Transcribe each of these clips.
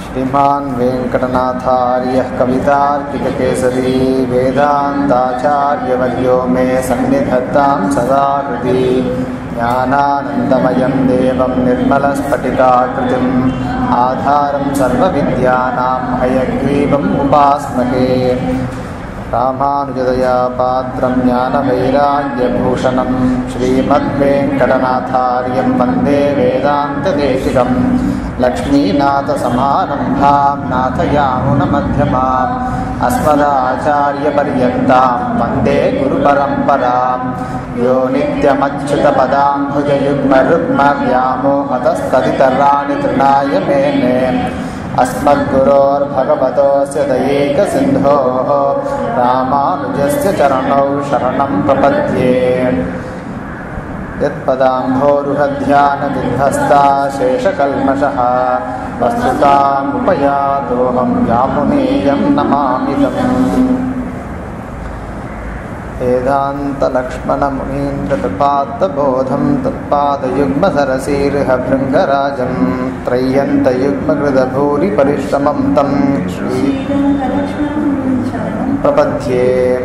श्रीमान् वेङ्कटनाथार्यः कवितार्किककेसरी वेदान्ताचार्यवर्यो मे सन्निधत्तां सदा कृति ज्ञानानन्दमयं देवं निर्मलस्फटिकाकृतिम् आधारं सर्वविद्यानां हयग्रीवम् उपास्महे रामानुजदया पात्रं ज्ञानवैराग्यभूषणं श्रीमद्वेङ्कटनाथार्यं वन्दे वेदान्तदेशिकं लक्ष्मीनाथसमारम्भां नाथयामुनमध्यमाम् अस्मदाचार्यपर्यन्तां वन्दे गुरुपरम्परां यो नित्यमच्युतपदाम्भुजयुग्मरुग्मव्यामोहतस्तदितराणि तृणाय मेने अस्मद्गुरोर्भगवतोऽस्य दयैकसिन्धोः रामानुजस्य चरणौ शरणं प्रपद्ये यत्पदाम्भोरुहध्यानविध्वस्ता शेषकल्मषः वस्तुतामुपयातोऽहं यामुनेयं नमामिदम् वेदान्तलक्ष्मणमुनीन्द्रकृपात्तबोधं तत्पादयुग्मसरसीर्ह भृङ्गराजं त्रय्यन्तयुग्मकृतभूरिपरिश्रमं तं श्री பிரபத்தியே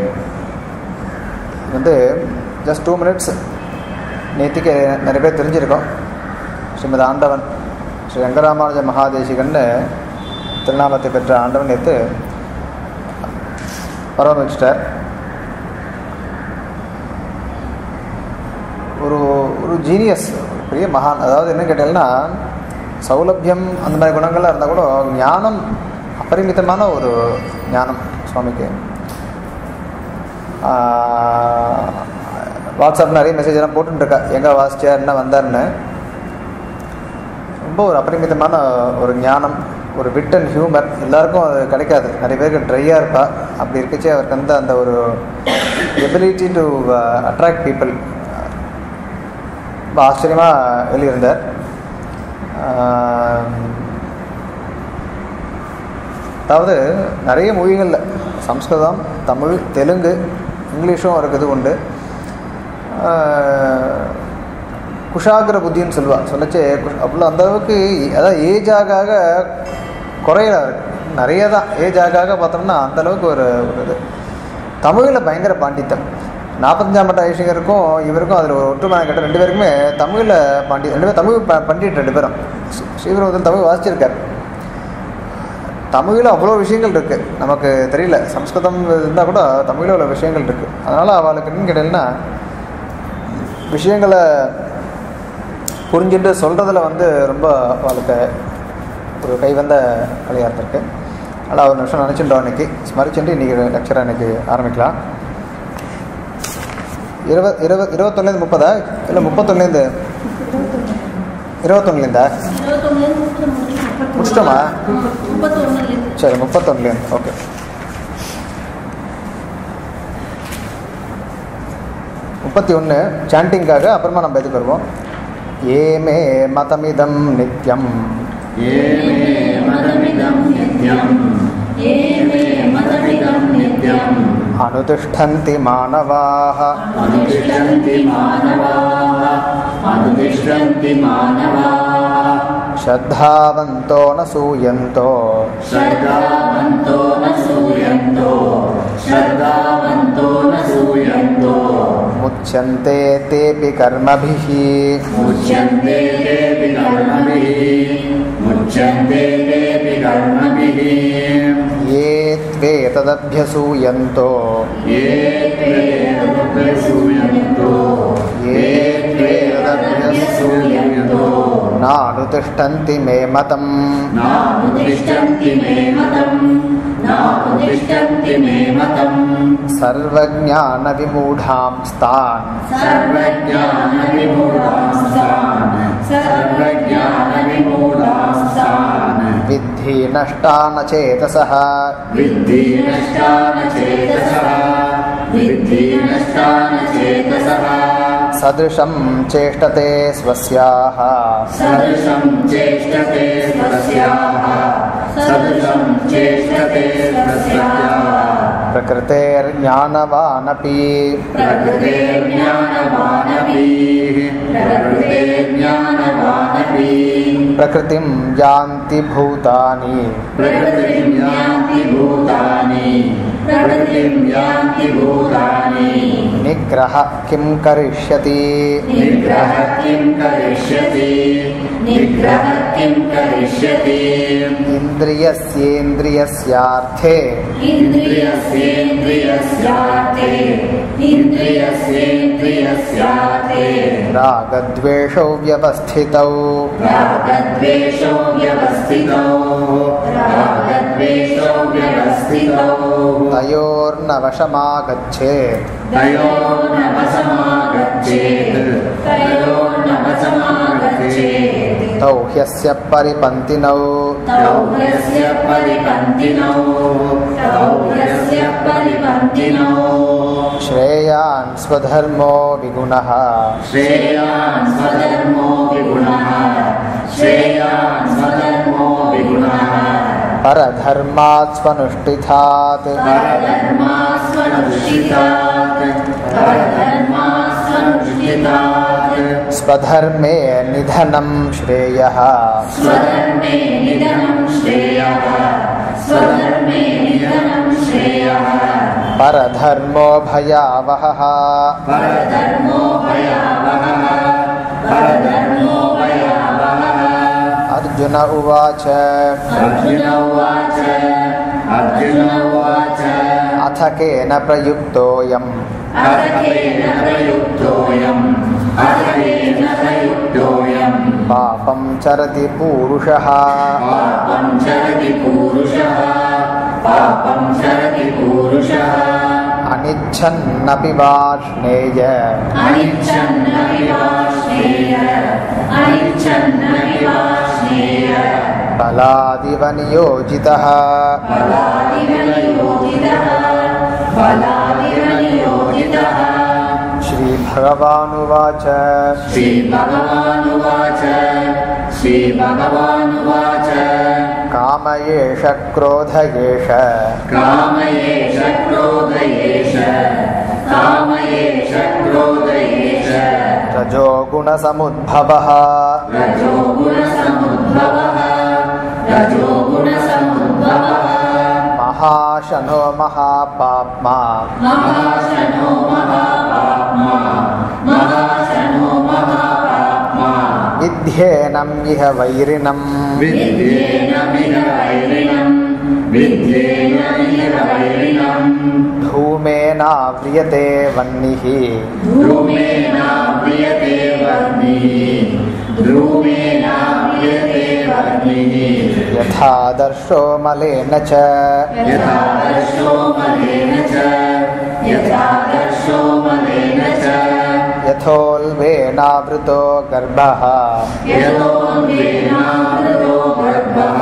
வந்து ஜஸ்ட் டூ மினிட்ஸ் நேற்றுக்கு நிறைய பேர் தெரிஞ்சிருக்கோம் ஸ்ரீமத் ஆண்டவன் ஸ்ரீ ரங்கராமானுஜ மகாதேசிகன்னு திருநாமத்தை பெற்ற ஆண்டவன் நேற்று பரவ வச்சுட்டார் ஒரு ஒரு ஜீனியஸ் பெரிய மகான் அதாவது என்ன கேட்டீங்கன்னா சௌலபியம் அந்த மாதிரி குணங்கள்லாம் இருந்தால் கூட ஞானம் அபரிமிதமான ஒரு ஞானம் சுவாமிக்கு வாட்ஸ்அப் நிறைய மெசேஜ் எல்லாம் போட்டுருக்கா எங்கே வாசிச்சார் என்ன வந்தார்னு ரொம்ப ஒரு அபரிமிதமான ஒரு ஞானம் ஒரு விட் அண்ட் ஹியூமர் எல்லாருக்கும் அது கிடைக்காது நிறைய பேருக்கு ட்ரையாக இருப்பா அப்படி இருக்கச்சே அவருக்கு வந்து அந்த ஒரு எபிலிட்டி டு அட்ராக்ட் பீப்புள் ரொம்ப ஆச்சரியமாக வெளியிருந்தார் அதாவது நிறைய மொழிகளில் சம்ஸ்கிருதம் தமிழ் தெலுங்கு இங்கிலீஷும் இருக்குது உண்டு குஷாகிர புத்தின்னு சொல்லுவாள் சொல்லச்சு அவ்வளோ அந்த அளவுக்கு அதாவது ஏஜ் ஆக ஆக குறையில இருக்கு நிறைய தான் ஏஜ் ஆக ஆக பார்த்தோம்னா அந்தளவுக்கு ஒரு ஒரு இது தமிழில் பயங்கர பாண்டித்தம் நாற்பத்தஞ்சாம் பட்ட ஐஷிகருக்கும் இவருக்கும் அதில் ஒரு ஒற்றுமை கேட்ட ரெண்டு பேருக்குமே தமிழில் பாண்டி ரெண்டு பேரும் தமிழ் ப பண்டிட் ரெண்டு பேரும் ஸ்ரீவிரோதன் தமிழ் வாசிச்சிருக்கார் தமிழில் அவ்வளோ விஷயங்கள் இருக்குது நமக்கு தெரியல சம்ஸ்கிருதம் இருந்தால் கூட தமிழில் அவ்வளோ விஷயங்கள் இருக்குது அதனால் அவளுக்கு என்னன்னு கேட்டீங்கன்னா விஷயங்களை புரிஞ்சுட்டு சொல்கிறதுல வந்து ரொம்ப அவளுக்கு ஒரு கைவந்த கலையாக இருந்திருக்கு அதனால் ஒரு நிமிஷம் நினச்சிட்டோம் அன்றைக்கி ஸ்மரிச்சுட்டு இன்றைக்கி லெக்சரை அன்றைக்கி ஆரம்பிக்கலாம் இருபது இருபது இருபத்தொன்னுலேருந்து முப்பதா இல்லை முப்பத்தொன்னுலேருந்து இருபத்தொன்னுலேருந்தா முடிச்சிட்டோமா சரி முப்பத்தொன்னுலேருந்து ஓகே முப்பத்தி ஒன்று சாண்டிங்காக அப்புறமா நம்ம எதுக்கு வருவோம் ஏமே மதமிதம் நித்யம் ஏமே மதமிதம் நித்யம் ஏமே மதமிதம் நித்யம் அனுதிஷ்டந்தி மாணவாः अनुतिष्ठन्ति मानवाः अनुतिष्ठन्ति मानवाः श्रद्धावन्तो न सूयन्तो श्रद्धावन्तो न सूयन्तो श्रद्धावन्तो न सूयन्तो मुच्यन्ते तेऽपि कर्मभिः मुच्यन्ते तेऽपि कर्मभिः मुच्यन्ते तेऽपि कर्मभिः ये त्वेतदभ्यसूयन्तो ये त्वेदभ्यसूयन्तो ये त्वेदभ्यसूयन्तो नानुतिष्ठन्ति मे मतम् नानुतिष्ठन्ति मे मतम् नानुतिष्ठन्ति मे मतम् सर्वज्ञानविमूढांस्तान् सर्वज्ञानविमूढांस्तान् सर्वज्ञानविमूढांस्तान् विद्धि नष्टानचेतसः विद्धि नष्टानचेतसः विद्धि नष्टानचेतसः सदृशं चेष्टते स्वस्याः सदृशं चेष्टते स्वस्याः सदृशं चेष्टते स्वस्याः प्रकृतेर्ज्ञानवानपि प्रकृतेर्ज्ञानवानपि प्रकृतेर्ज्ञानवानपि प्रकृतिं यान्ति भूतानि प्रकृतिं यान्ति भूतानि प्रकृतिं यान्ति भूतानि निग्रह किं करिष्यति निग्रह किं करिष्यति निग्रह किं करिष्यति इन्द्रियस्येन्द्रियस्यार्थे इन्द्रियस्येन्द्रियस्यार्थे इन्द्रियस्येन्द्रियस्यार्थे रागद्वेषौ व्यवस्थितौ रागद्वेषौ व्यवस्थितौ रागद्वेषौ व्यवस्थितौ तयोर्नवशमागच्छेत् तयोर्नवसमागच्छेत् तयोर्नवसमागच्छेत् तौ ह्यस्य परिपन्तिनौ तौ यस्य परिपन्तिनौ तौ यस्य परिपन्तिनौ श्रेयान् स्वधर्मो विगुणः श्रेयान् स्वधर्मो विगुणः श्रेयान् स्वधर्मो विगुणः परधर्मात् स्वनुष्ठितात् परधर्मास्वनुष्ठितात् परधर्मास्वनुष्ठितात् स्वधर्मे निधनं श्रेयः स्वधर्मे निधनं श्रेयः स्वधर्मे निधनं श्रेयः परधर्मो भयावहः परधर्मो भयावहः परधर्मो भयावहः अर्जुन उवाच अर्जुन उवाच अर्जुन उवाच अथ केन प्रयुक्तोऽयम् अर्थेन प्रयुक्तोऽयम् अर्थेन प्रयुक्तोऽयम् पापं चरति पूरुषः पापं चरति पूरुषः पापं चरति पूरुषः अनिच्छन्नपि वार्ष्णेय अनिच्छन्नपि वाष्णेय अनिच्छन्नपि वाष्णेय बलादिव नियोजितः बलादिव नियोजितः बलादिव नियोजितः श्रीभगवानुवाच श्रीभगवानुवाच श्रीभगवानुवाच काम एष क्रोध एष काम एष क्रोध एष काम एष क्रोध एष रजो गुणसमुद्भवः रजो गुणसमुद्भवः रजो गुणसमुद्भवः महाशनो महापाप्मा महाशनो महापाप्मा महाशनो महापाप्मा विध्येनम् इह वैरिणम् विद्येनमिह वैरिणम् विद्येनमिह वैरिणम् धूमेनाव्रियते वह्निः ध्रुमेनाव्रियते वर्णिः ध्रुमेनाव्रियते वर्णिः यथादर्शो मलेन च यथा दर्शो मलेन च यथा दर्शो मलेन च यथोल्बेनावृतो गर्भः यतोऽन्वेनामृतो गर्भः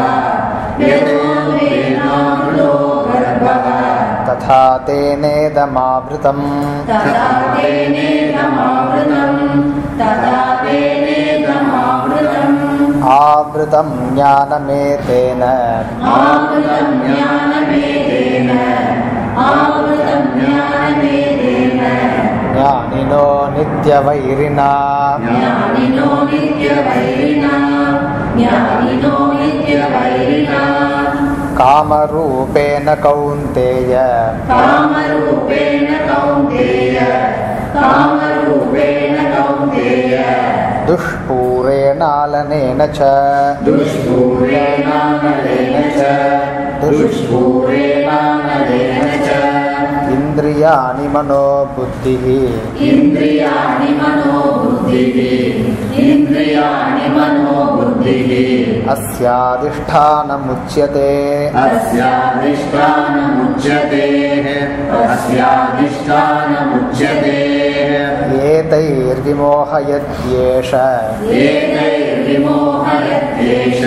यतोऽन्वेनामृतो गर्भः तथा तेनेदमावृतम् तथा तेनेदमावृतम् तथा तेनेदमावृतम् आवृतं ज्ञानमेतेन आवृतं ज्ञानमेतेन आवृतं ज्ञानमेतेन ज्ञानिनो नित्यवैरिणा ज्ञानिनो नित्यवैरिणा ज्ञानिनो नित्यवैरिणा कामरूपेण कौन्तेय कामरूपेण कौन्तेय कामरूपेण कौन्तेय दुष्पूरेणालनेन च दुष्पूरेणानलेन च दुष्पूरेणानलेन च इन्द्रियाणि मनोबुद्धिः इन्द्रियाणि मनो बुद्धिः इन्द्रियाणि मनो बुद्धिः अस्याधिष्ठानमुच्यते अस्याधिष्ठानमुच्यते अस्याधिष्ठानमुच्यते एतैर्विमोहयत्येष एतैर्विमोहयत्येष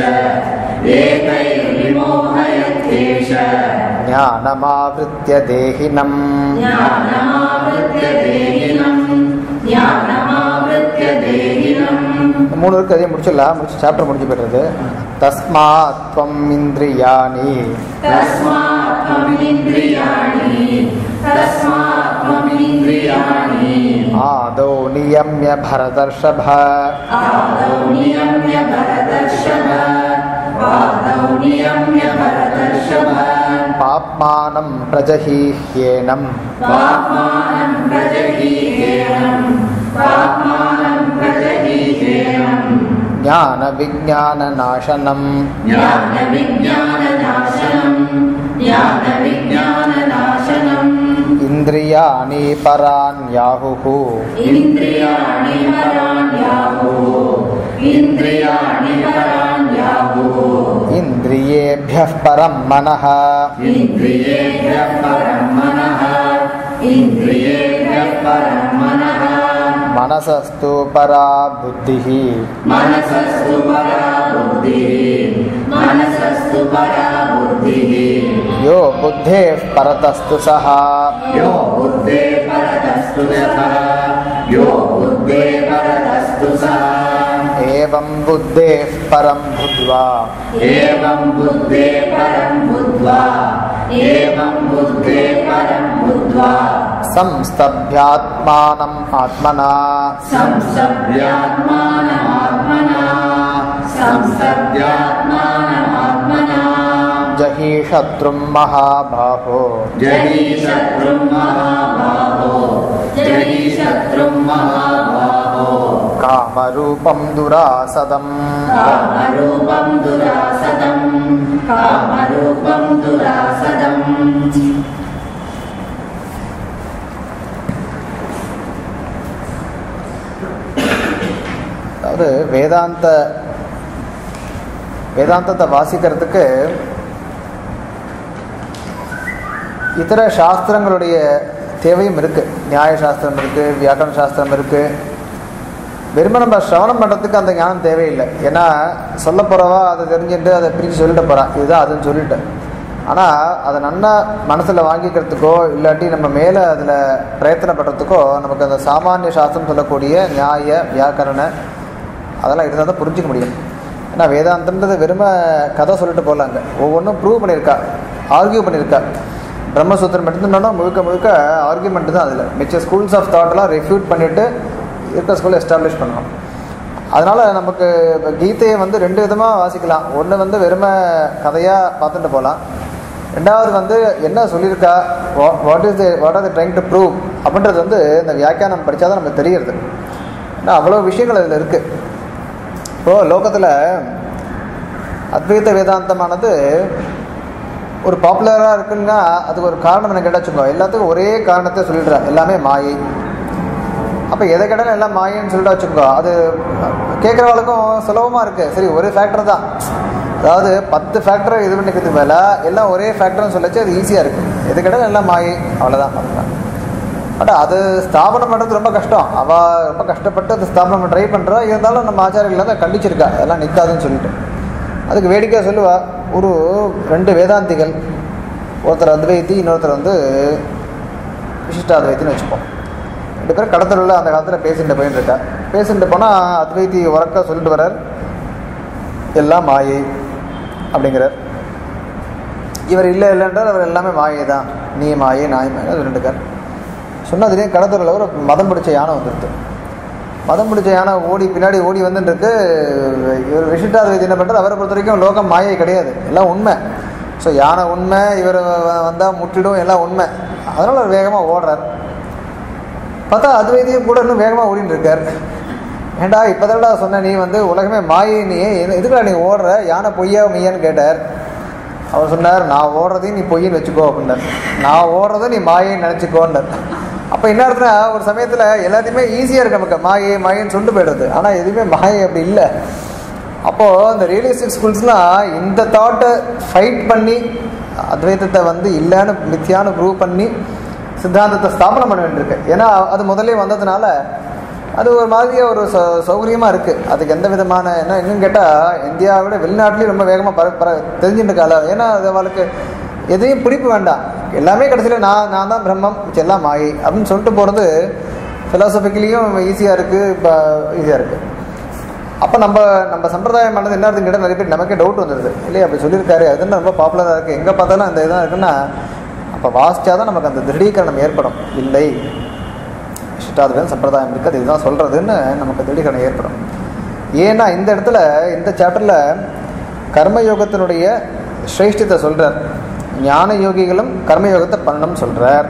एतैर्विमोहयत्येष ज्ञानमावृत्य देहिनम् ज्ञानमावृत्य देहिनम् ज्ञानमावृत्य देहिनम् மூணு இருக்கு அதையும் முடிச்சிடலாம் முடிச்சு சாப்டர் முடிஞ்சு போயிடுறது தஸ்மாத் त्वम् இந்திரியாணி तस्मात् त्वमिन्द्रियाणि तस्मात् त्वमिन्द्रियाणि आदौ नियम्य भरतर्षभ आदौ नियम्य भरतर्षभ आदौ नियम्य भरतर्षभ पाप्मानं प्रजहीह्येनं पाप्मानं प्रजहीहेयम् पाप्मानं प्रजहीहेयम् ज्ञानविज्ञाननाशनम् ज्ञानविज्ञाननाशनम् ज्ञानविज्ञाननाशनम् इन्द्रियाणि पराण्याहुः इन्द्रियाणि पराण्याहुः इन्द्रियाणि पराण्याहुः इन्द्रियेभ्यः परं मनः इन्द्रियेभ्यः परं मनः इन्द्रियेभ्यः परं मनः मनसस्तु परा बुद्धिः मनसस्तु परा बुद्धिः मनसस्तु परा बुद्धिः यो बुद्धेः परतस्तु सः यो बुद्धे परतस्तु यथः यो बुद्धे परतस्तु सः एवं बुद्धेः परं भूत्वा एवं बुद्धे परं बुद्ध्वा एवं बुद्धे परं बुद्ध्वा संस्तभ्यात्मानम् आत्मना संस्तभ्यात्मानमात्मना संस्तभ्यात्मानमात्मना जहीशत्रुं महाबाहो जहि शत्रुं महाबाहो जहि शत्रुं महाबाहो कामरूपं दुरासदम् कामरूपं दुरासदम् कामरूपं दुरासदम् அதாவது வேதாந்த வேதாந்தத்தை வாசிக்கிறதுக்கு இதர சாஸ்திரங்களுடைய தேவையும் இருக்குது நியாய சாஸ்திரம் இருக்குது வியாக்கரண சாஸ்திரம் இருக்குது வெறுமை நம்ம சிரவணம் பண்ணுறதுக்கு அந்த ஞானம் தேவையில்லை ஏன்னா சொல்ல போகிறவா அதை தெரிஞ்சுட்டு அதை பிரித்து சொல்லிட்டு போகிறான் இதுதான் அதுன்னு சொல்லிட்டு ஆனால் அதை நன்னா மனசில் வாங்கிக்கிறதுக்கோ இல்லாட்டி நம்ம மேலே அதில் பிரயத்தனப்படுறதுக்கோ நமக்கு அந்த சாமானிய சாஸ்திரம் சொல்லக்கூடிய நியாய வியாக்கரண அதெல்லாம் இருந்தால் தான் புரிஞ்சிக்க முடியும் ஏன்னா வேதாந்தம்ன்றது வெறுமை கதை சொல்லிட்டு போகலாங்க ஒவ்வொன்றும் ப்ரூவ் பண்ணியிருக்கா ஆர்கியூ பண்ணியிருக்கா பிரம்மசூத்திரம் எடுத்துட்டோம்னா முழுக்க முழுக்க ஆர்கியூமெண்ட் தான் அதில் மிச்ச ஸ்கூல்ஸ் ஆஃப் தாட்லாம் ரெஃப்யூட் பண்ணிவிட்டு இருக்கிற ஸ்கூலை எஸ்டாப்ளிஷ் பண்ணணும் அதனால் நமக்கு இப்ப கீதையை வந்து ரெண்டு விதமாக வாசிக்கலாம் ஒன்று வந்து வெறுமை கதையாக பார்த்துட்டு போகலாம் ரெண்டாவது வந்து என்ன சொல்லியிருக்கா what is what are the trying to prove அப்படின்றது வந்து இந்த வியாக்கியானம் படித்தா தான் நமக்கு தெரியறது ஏன்னா அவ்வளோ விஷயங்கள் அதில் இருக்குது இப்போது லோகத்தில் அத்வைத வேதாந்தமானது ஒரு பாப்புலராக இருக்குன்னா அதுக்கு ஒரு காரணம் என்ன கேட்டா வச்சுக்கோ எல்லாத்துக்கும் ஒரே காரணத்தை சொல்லிடுறா எல்லாமே மாயை அப்போ எதை கேட்டாலும் எல்லாம் மாயைன்னு சொல்லிட்டு வச்சுக்கோ அது கேட்குறவளுக்கும் சுலபமாக இருக்குது சரி ஒரு ஃபேக்டர் தான் அதாவது பத்து ஃபேக்டரை இது பண்ணிக்கிறதுக்கு மேலே எல்லாம் ஒரே ஃபேக்டர்னு சொல்லச்சு அது ஈஸியாக இருக்குது எது கேட்டாலும் எல்லாம் மாயை அவ்வளோதான் அதுதான் பட் அது ஸ்தாபனம் பண்ணுறது ரொம்ப கஷ்டம் அவள் ரொம்ப கஷ்டப்பட்டு அது ஸ்தாபனம் ட்ரை பண்ணுறா இருந்தாலும் நம்ம ஆச்சாரியர்கள் அதை கண்டிச்சிருக்கா அதெல்லாம் நிற்காதுன்னு சொல்லிட்டு அதுக்கு வேடிக்கையாக சொல்லுவா ஒரு ரெண்டு வேதாந்திகள் ஒருத்தர் அத்வைத்தி இன்னொருத்தர் வந்து விசிஷ்டாத்வைத்தின்னு வச்சுப்போம் ரெண்டு பேரும் கடத்தலில் அந்த காலத்தில் பேசிட்டு போயின்னு இருக்கா பேசிட்டு போனால் அத்வைத்தி உறக்க சொல்லிட்டு வர்றார் எல்லாம் மாயை அப்படிங்கிறார் இவர் இல்லை இல்லைன்றார் அவர் எல்லாமே மாயை தான் நீ மாயை நாய் மாயை சொல்லிட்டுருக்கார் சொன்னதுலேயும் கடத்தலில் ஒரு மதம் பிடிச்ச யானை வந்துடுது மதம் பிடிச்ச யானை ஓடி பின்னாடி ஓடி வந்துட்டு இருக்கு இவர் விசிட்டாத்வைத்தி என்ன பண்ணுறாரு அவரை பொறுத்த வரைக்கும் லோகம் மாயை கிடையாது எல்லாம் உண்மை ஸோ யானை உண்மை இவர் வந்தால் முற்றிடும் எல்லாம் உண்மை அதனால் அவர் வேகமாக ஓடுறார் பார்த்தா அத்வைதியும் கூட இன்னும் வேகமாக ஓடிட்டு இருக்கார் ஏண்டா இப்போதான்டா சொன்ன நீ வந்து உலகமே மாயை நீ எதுக்குடா நீ ஓடுற யானை பொய்யா மெய்யான்னு கேட்டார் அவர் சொன்னார் நான் ஓடுறதையும் நீ பொய்ன்னு வச்சுக்கோ அப்படின்னார் நான் ஓடுறதை நீ மாயைன்னு நினச்சிக்கோன்னார் அப்போ என்ன அர்த்தம்னா ஒரு சமயத்தில் எல்லாத்தையுமே ஈஸியாக இருக்கு நமக்கு மாயை மாயைன்னு சொல்லிட்டு போயிடுது ஆனால் எதுவுமே மாயை அப்படி இல்லை அப்போது இந்த ரியலிஸ்டிக் ஸ்கூல்ஸ்லாம் இந்த தாட்டை ஃபைட் பண்ணி அத்வைதத்தை வந்து இல்லைன்னு மித்தியான்னு ப்ரூவ் பண்ணி சித்தாந்தத்தை ஸ்தாபனம் பண்ண வேண்டியிருக்கு ஏன்னா அது முதல்ல வந்ததுனால அது ஒரு மாதிரியாக ஒரு சௌ சௌகரியமாக இருக்குது அதுக்கு எந்த விதமான என்ன இன்னும் கேட்டால் இந்தியாவை விட வெளிநாட்டிலையும் ரொம்ப வேகமாக பர பர தெரிஞ்சுட்டு இருக்காள் ஏன்னா அது அவளுக்கு எதையும் பிடிப்பு வேண்டாம் எல்லாமே கடைசியில் நான் நான் தான் பிரம்மம் மிச்சம் எல்லாம் மாயை அப்படின்னு சொல்லிட்டு போகிறது ஃபிலாசபிக்கலியும் ஈஸியாக இருக்குது இப்போ ஈஸியாக இருக்குது அப்போ நம்ம நம்ம சம்பிரதாயம் பண்ணது என்ன இருக்குன்னு கேட்டால் நிறைய பேர் நமக்கே டவுட் வந்துடுது இல்லையா அப்படி சொல்லியிருக்காரு அது என்ன ரொம்ப பாப்புலராக இருக்குது எங்கே பார்த்தாலும் அந்த இதாக இருக்குன்னா அப்போ வாசிச்சா தான் நமக்கு அந்த திருடீகரணம் ஏற்படும் இல்லை இஷ்டாதிபதி சம்பிரதாயம் இருக்குது இதுதான் சொல்கிறதுன்னு நமக்கு திருடீகரணம் ஏற்படும் ஏன்னா இந்த இடத்துல இந்த சாப்டரில் கர்மயோகத்தினுடைய சிரேஷ்டத்தை சொல்கிறார் ஞான யோகிகளும் கர்மயோகத்தை பண்ணணும்னு சொல்கிறார்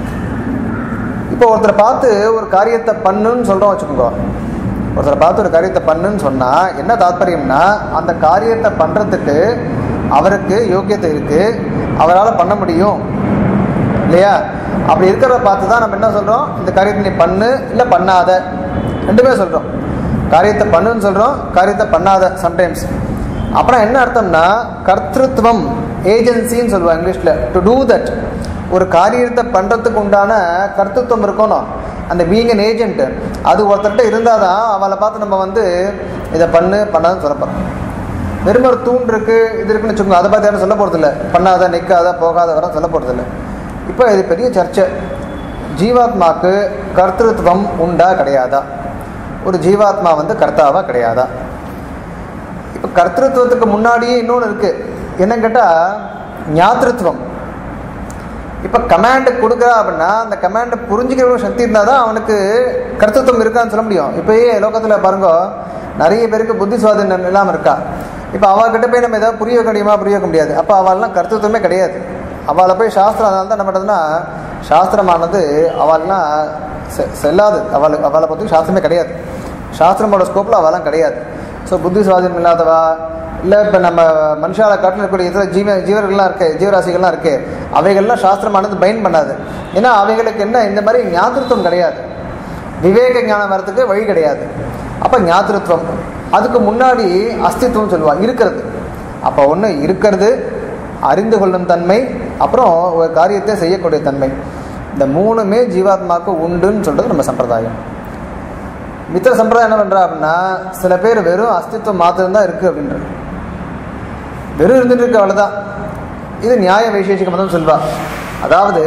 இப்போ ஒருத்தரை பார்த்து ஒரு காரியத்தை பண்ணுன்னு சொல்கிறோம் வச்சுக்கோங்க ஒருத்தரை பார்த்து ஒரு காரியத்தை பண்ணுன்னு சொன்னால் என்ன தாத்பரியம்னா அந்த காரியத்தை பண்ணுறதுக்கு அவருக்கு யோக்கியத்தை இருக்குது அவரால் பண்ண முடியும் இல்லையா அப்படி இருக்கிறத பார்த்து தான் நம்ம என்ன சொல்கிறோம் இந்த காரியத்தை நீ பண்ணு இல்லை பண்ணாத ரெண்டுமே சொல்கிறோம் காரியத்தை பண்ணுன்னு சொல்கிறோம் காரியத்தை பண்ணாத சம்டைம்ஸ் அப்புறம் என்ன அர்த்தம்னா கர்த்திருவம் ஏஜென்சின்னு சொல்லுவாங்க இங்கிலீஷில் டு டூ தட் ஒரு காரியத்தை பண்ணுறதுக்கு உண்டான கர்த்தத்துவம் இருக்கணும் அந்த பீங் அன் ஏஜென்ட் அது ஒருத்தர்கிட்ட இருந்தால் தான் அவளை பார்த்து நம்ம வந்து இதை பண்ணு பண்ணாதுன்னு சொல்ல போகிறோம் வெறும் ஒரு தூண் இருக்கு இது இருக்குன்னு வச்சுக்கோங்க அதை பார்த்து யாரும் சொல்ல போகிறதில்ல பண்ணாத நிற்காத போகாத வர சொல்ல போகிறதில்ல இப்போ இது பெரிய சர்ச்சை ஜீவாத்மாக்கு கர்த்திருவம் உண்டா கிடையாதா ஒரு ஜீவாத்மா வந்து கர்த்தாவா கிடையாதா இப்போ கர்த்திருவத்துக்கு முன்னாடியே இன்னொன்று இருக்குது என்னன்னு கேட்டால் ஞாத்திருத்துவம் இப்போ கமாண்டு கொடுக்குறா அப்படின்னா அந்த கமாண்டை புரிஞ்சுக்கிற சக்தி இருந்தால் தான் அவனுக்கு கர்த்தத்துவம் இருக்கான்னு சொல்ல முடியும் இப்போயே லோகத்தில் பாருங்க நிறைய பேருக்கு புத்தி சுவாதீனம் இல்லாமல் இருக்கா இப்போ அவகிட்ட போய் நம்ம ஏதாவது புரிய வைக்க முடியுமா புரிய வைக்க முடியாது அப்போ அவள்லாம் கர்த்தத்துவமே கிடையாது அவளை போய் சாஸ்திரம் அதனால தான் என்ன பண்ணுறதுன்னா சாஸ்திரமானது அவள்லாம் செ செல்லாது அவளுக்கு அவளை பற்றி சாஸ்திரமே கிடையாது சாஸ்திரமோட ஸ்கோப்பில் அவெல்லாம் கிடையாது ஸோ புத்தி சுவாதீனம் இல்லாதவா இல்லை இப்போ நம்ம மனுஷால காட்டில் இருக்கக்கூடிய இதர ஜீவ ஜீவர்கள்லாம் இருக்கு ஜீவராசிகள்லாம் இருக்கு அவைகள்லாம் சாஸ்திரமானது பயன் பண்ணாது ஏன்னா அவைகளுக்கு என்ன இந்த மாதிரி ஞாபகத்துவம் கிடையாது விவேக ஞானம் வரத்துக்கு வழி கிடையாது அப்போ ஞாபகத்துவம் அதுக்கு முன்னாடி அஸ்தித்வம் சொல்லுவா இருக்கிறது அப்போ ஒன்று இருக்கிறது அறிந்து கொள்ளும் தன்மை அப்புறம் ஒரு காரியத்தை செய்யக்கூடிய தன்மை இந்த மூணுமே ஜீவாத்மாவுக்கு உண்டுன்னு சொல்கிறது நம்ம சம்பிரதாயம் மித்திர சம்பிரதாயம் என்ன பண்ணுறா அப்படின்னா சில பேர் வெறும் அஸ்தித்வம் மாத்திரம் தான் இருக்குது அப்படின்றது வெறும் இருந்துட்டு இருக்கு அவ்வளோதான் இது நியாய வைசேஷிக மதம் சொல்வா அதாவது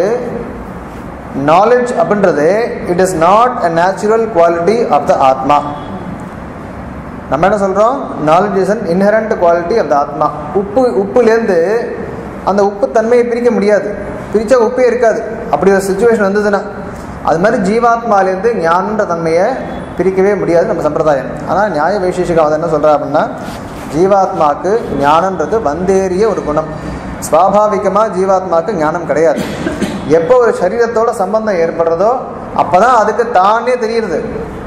நாலேஜ் அப்படின்றது it is not a natural quality of the atma நம்ம என்ன சொல்கிறோம் knowledge is an inherent quality of the atma உப்பு உப்புலேருந்து அந்த உப்பு தன்மையை பிரிக்க முடியாது பிரித்தா உப்பே இருக்காது அப்படி ஒரு சுச்சுவேஷன் வந்ததுன்னா அது மாதிரி ஜீவாத்மாலேருந்து ஞானன்ற தன்மையை பிரிக்கவே முடியாது நம்ம சம்பிரதாயம் ஆனால் நியாய வைசேஷிகம் என்ன சொல்கிறா அப்படின்னா ஜீவாத்மாவுக்கு ஞானன்றது வந்தேறிய ஒரு குணம் ஸ்வாபாவிகமாக ஜீவாத்மாவுக்கு ஞானம் கிடையாது எப்போ ஒரு சரீரத்தோட சம்பந்தம் ஏற்படுறதோ அப்போ தான் அதுக்கு தானே தெரியுறது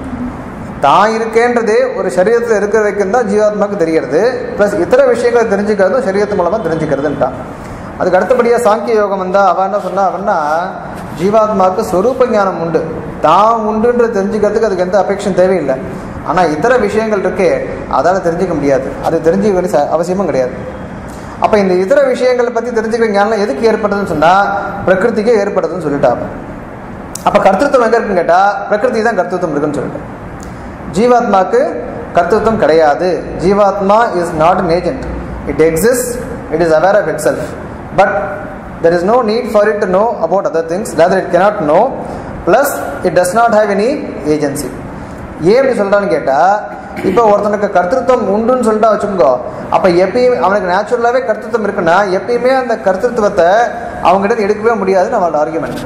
தான் இருக்கேன்றதே ஒரு சரீரத்தில் இருக்கிற வரைக்கும் தான் ஜீவாத்மாவுக்கு தெரியறது ப்ளஸ் இத்தர விஷயங்களை தெரிஞ்சுக்கிறதும் சரீரத்து மூலமாக தெரிஞ்சுக்கிறதுன்ட்டான் அதுக்கு அடுத்தபடியாக சாங்கிய யோகம் வந்தால் அவன் என்ன சொன்னா அப்படின்னா ஜீவாத்மாவுக்கு ஸ்வரூப ஞானம் உண்டு தான் உண்டுன்றது தெரிஞ்சுக்கிறதுக்கு அதுக்கு எந்த அபேட்சம் தேவையில்லை ஆனால் இதர விஷயங்கள் இருக்கே அதால் தெரிஞ்சுக்க முடியாது அது தெரிஞ்சுக்க வேண்டிய ச- அவசியமும் கிடையாது அப்போ இந்த இதர விஷயங்களை பற்றி தெரிஞ்சுக்கிற ஞானம் எதுக்கு ஏற்படுதுன்னு சொன்னால் பிரகிருதிக்கே ஏற்படுதுன்னு சொல்லிட்டாங்க அப்போ கர்த்தத்துவம் எங்கே இருக்குன்னு கேட்டால் பிரகிருதி தான் கர்த்தத்துவம் இருக்குன்னு சொல்லிட்டு ஜீவாத்மாக்கு கர்த்தத்துவம் கிடையாது jivatma is not an agent it exist it is aware of itself but there is no need for it to know about other things rather it cannot know plus it does not have any agency ஏன் இப்படி சொல்கிறான்னு கேட்டால் இப்போ ஒருத்தனுக்கு கர்த்தத்துவம் உண்டுன்னு சொல்லிட்டா வச்சுக்கோ அப்போ எப்பயுமே அவனுக்கு நேச்சுரலாகவே கர்த்தத்துவம் இருக்குன்னா எப்பயுமே அந்த கர்த்தத்துவத்தை அவங்ககிட்ட எடுக்கவே முடியாதுன்னு அவனோட ஆர்குமெண்ட்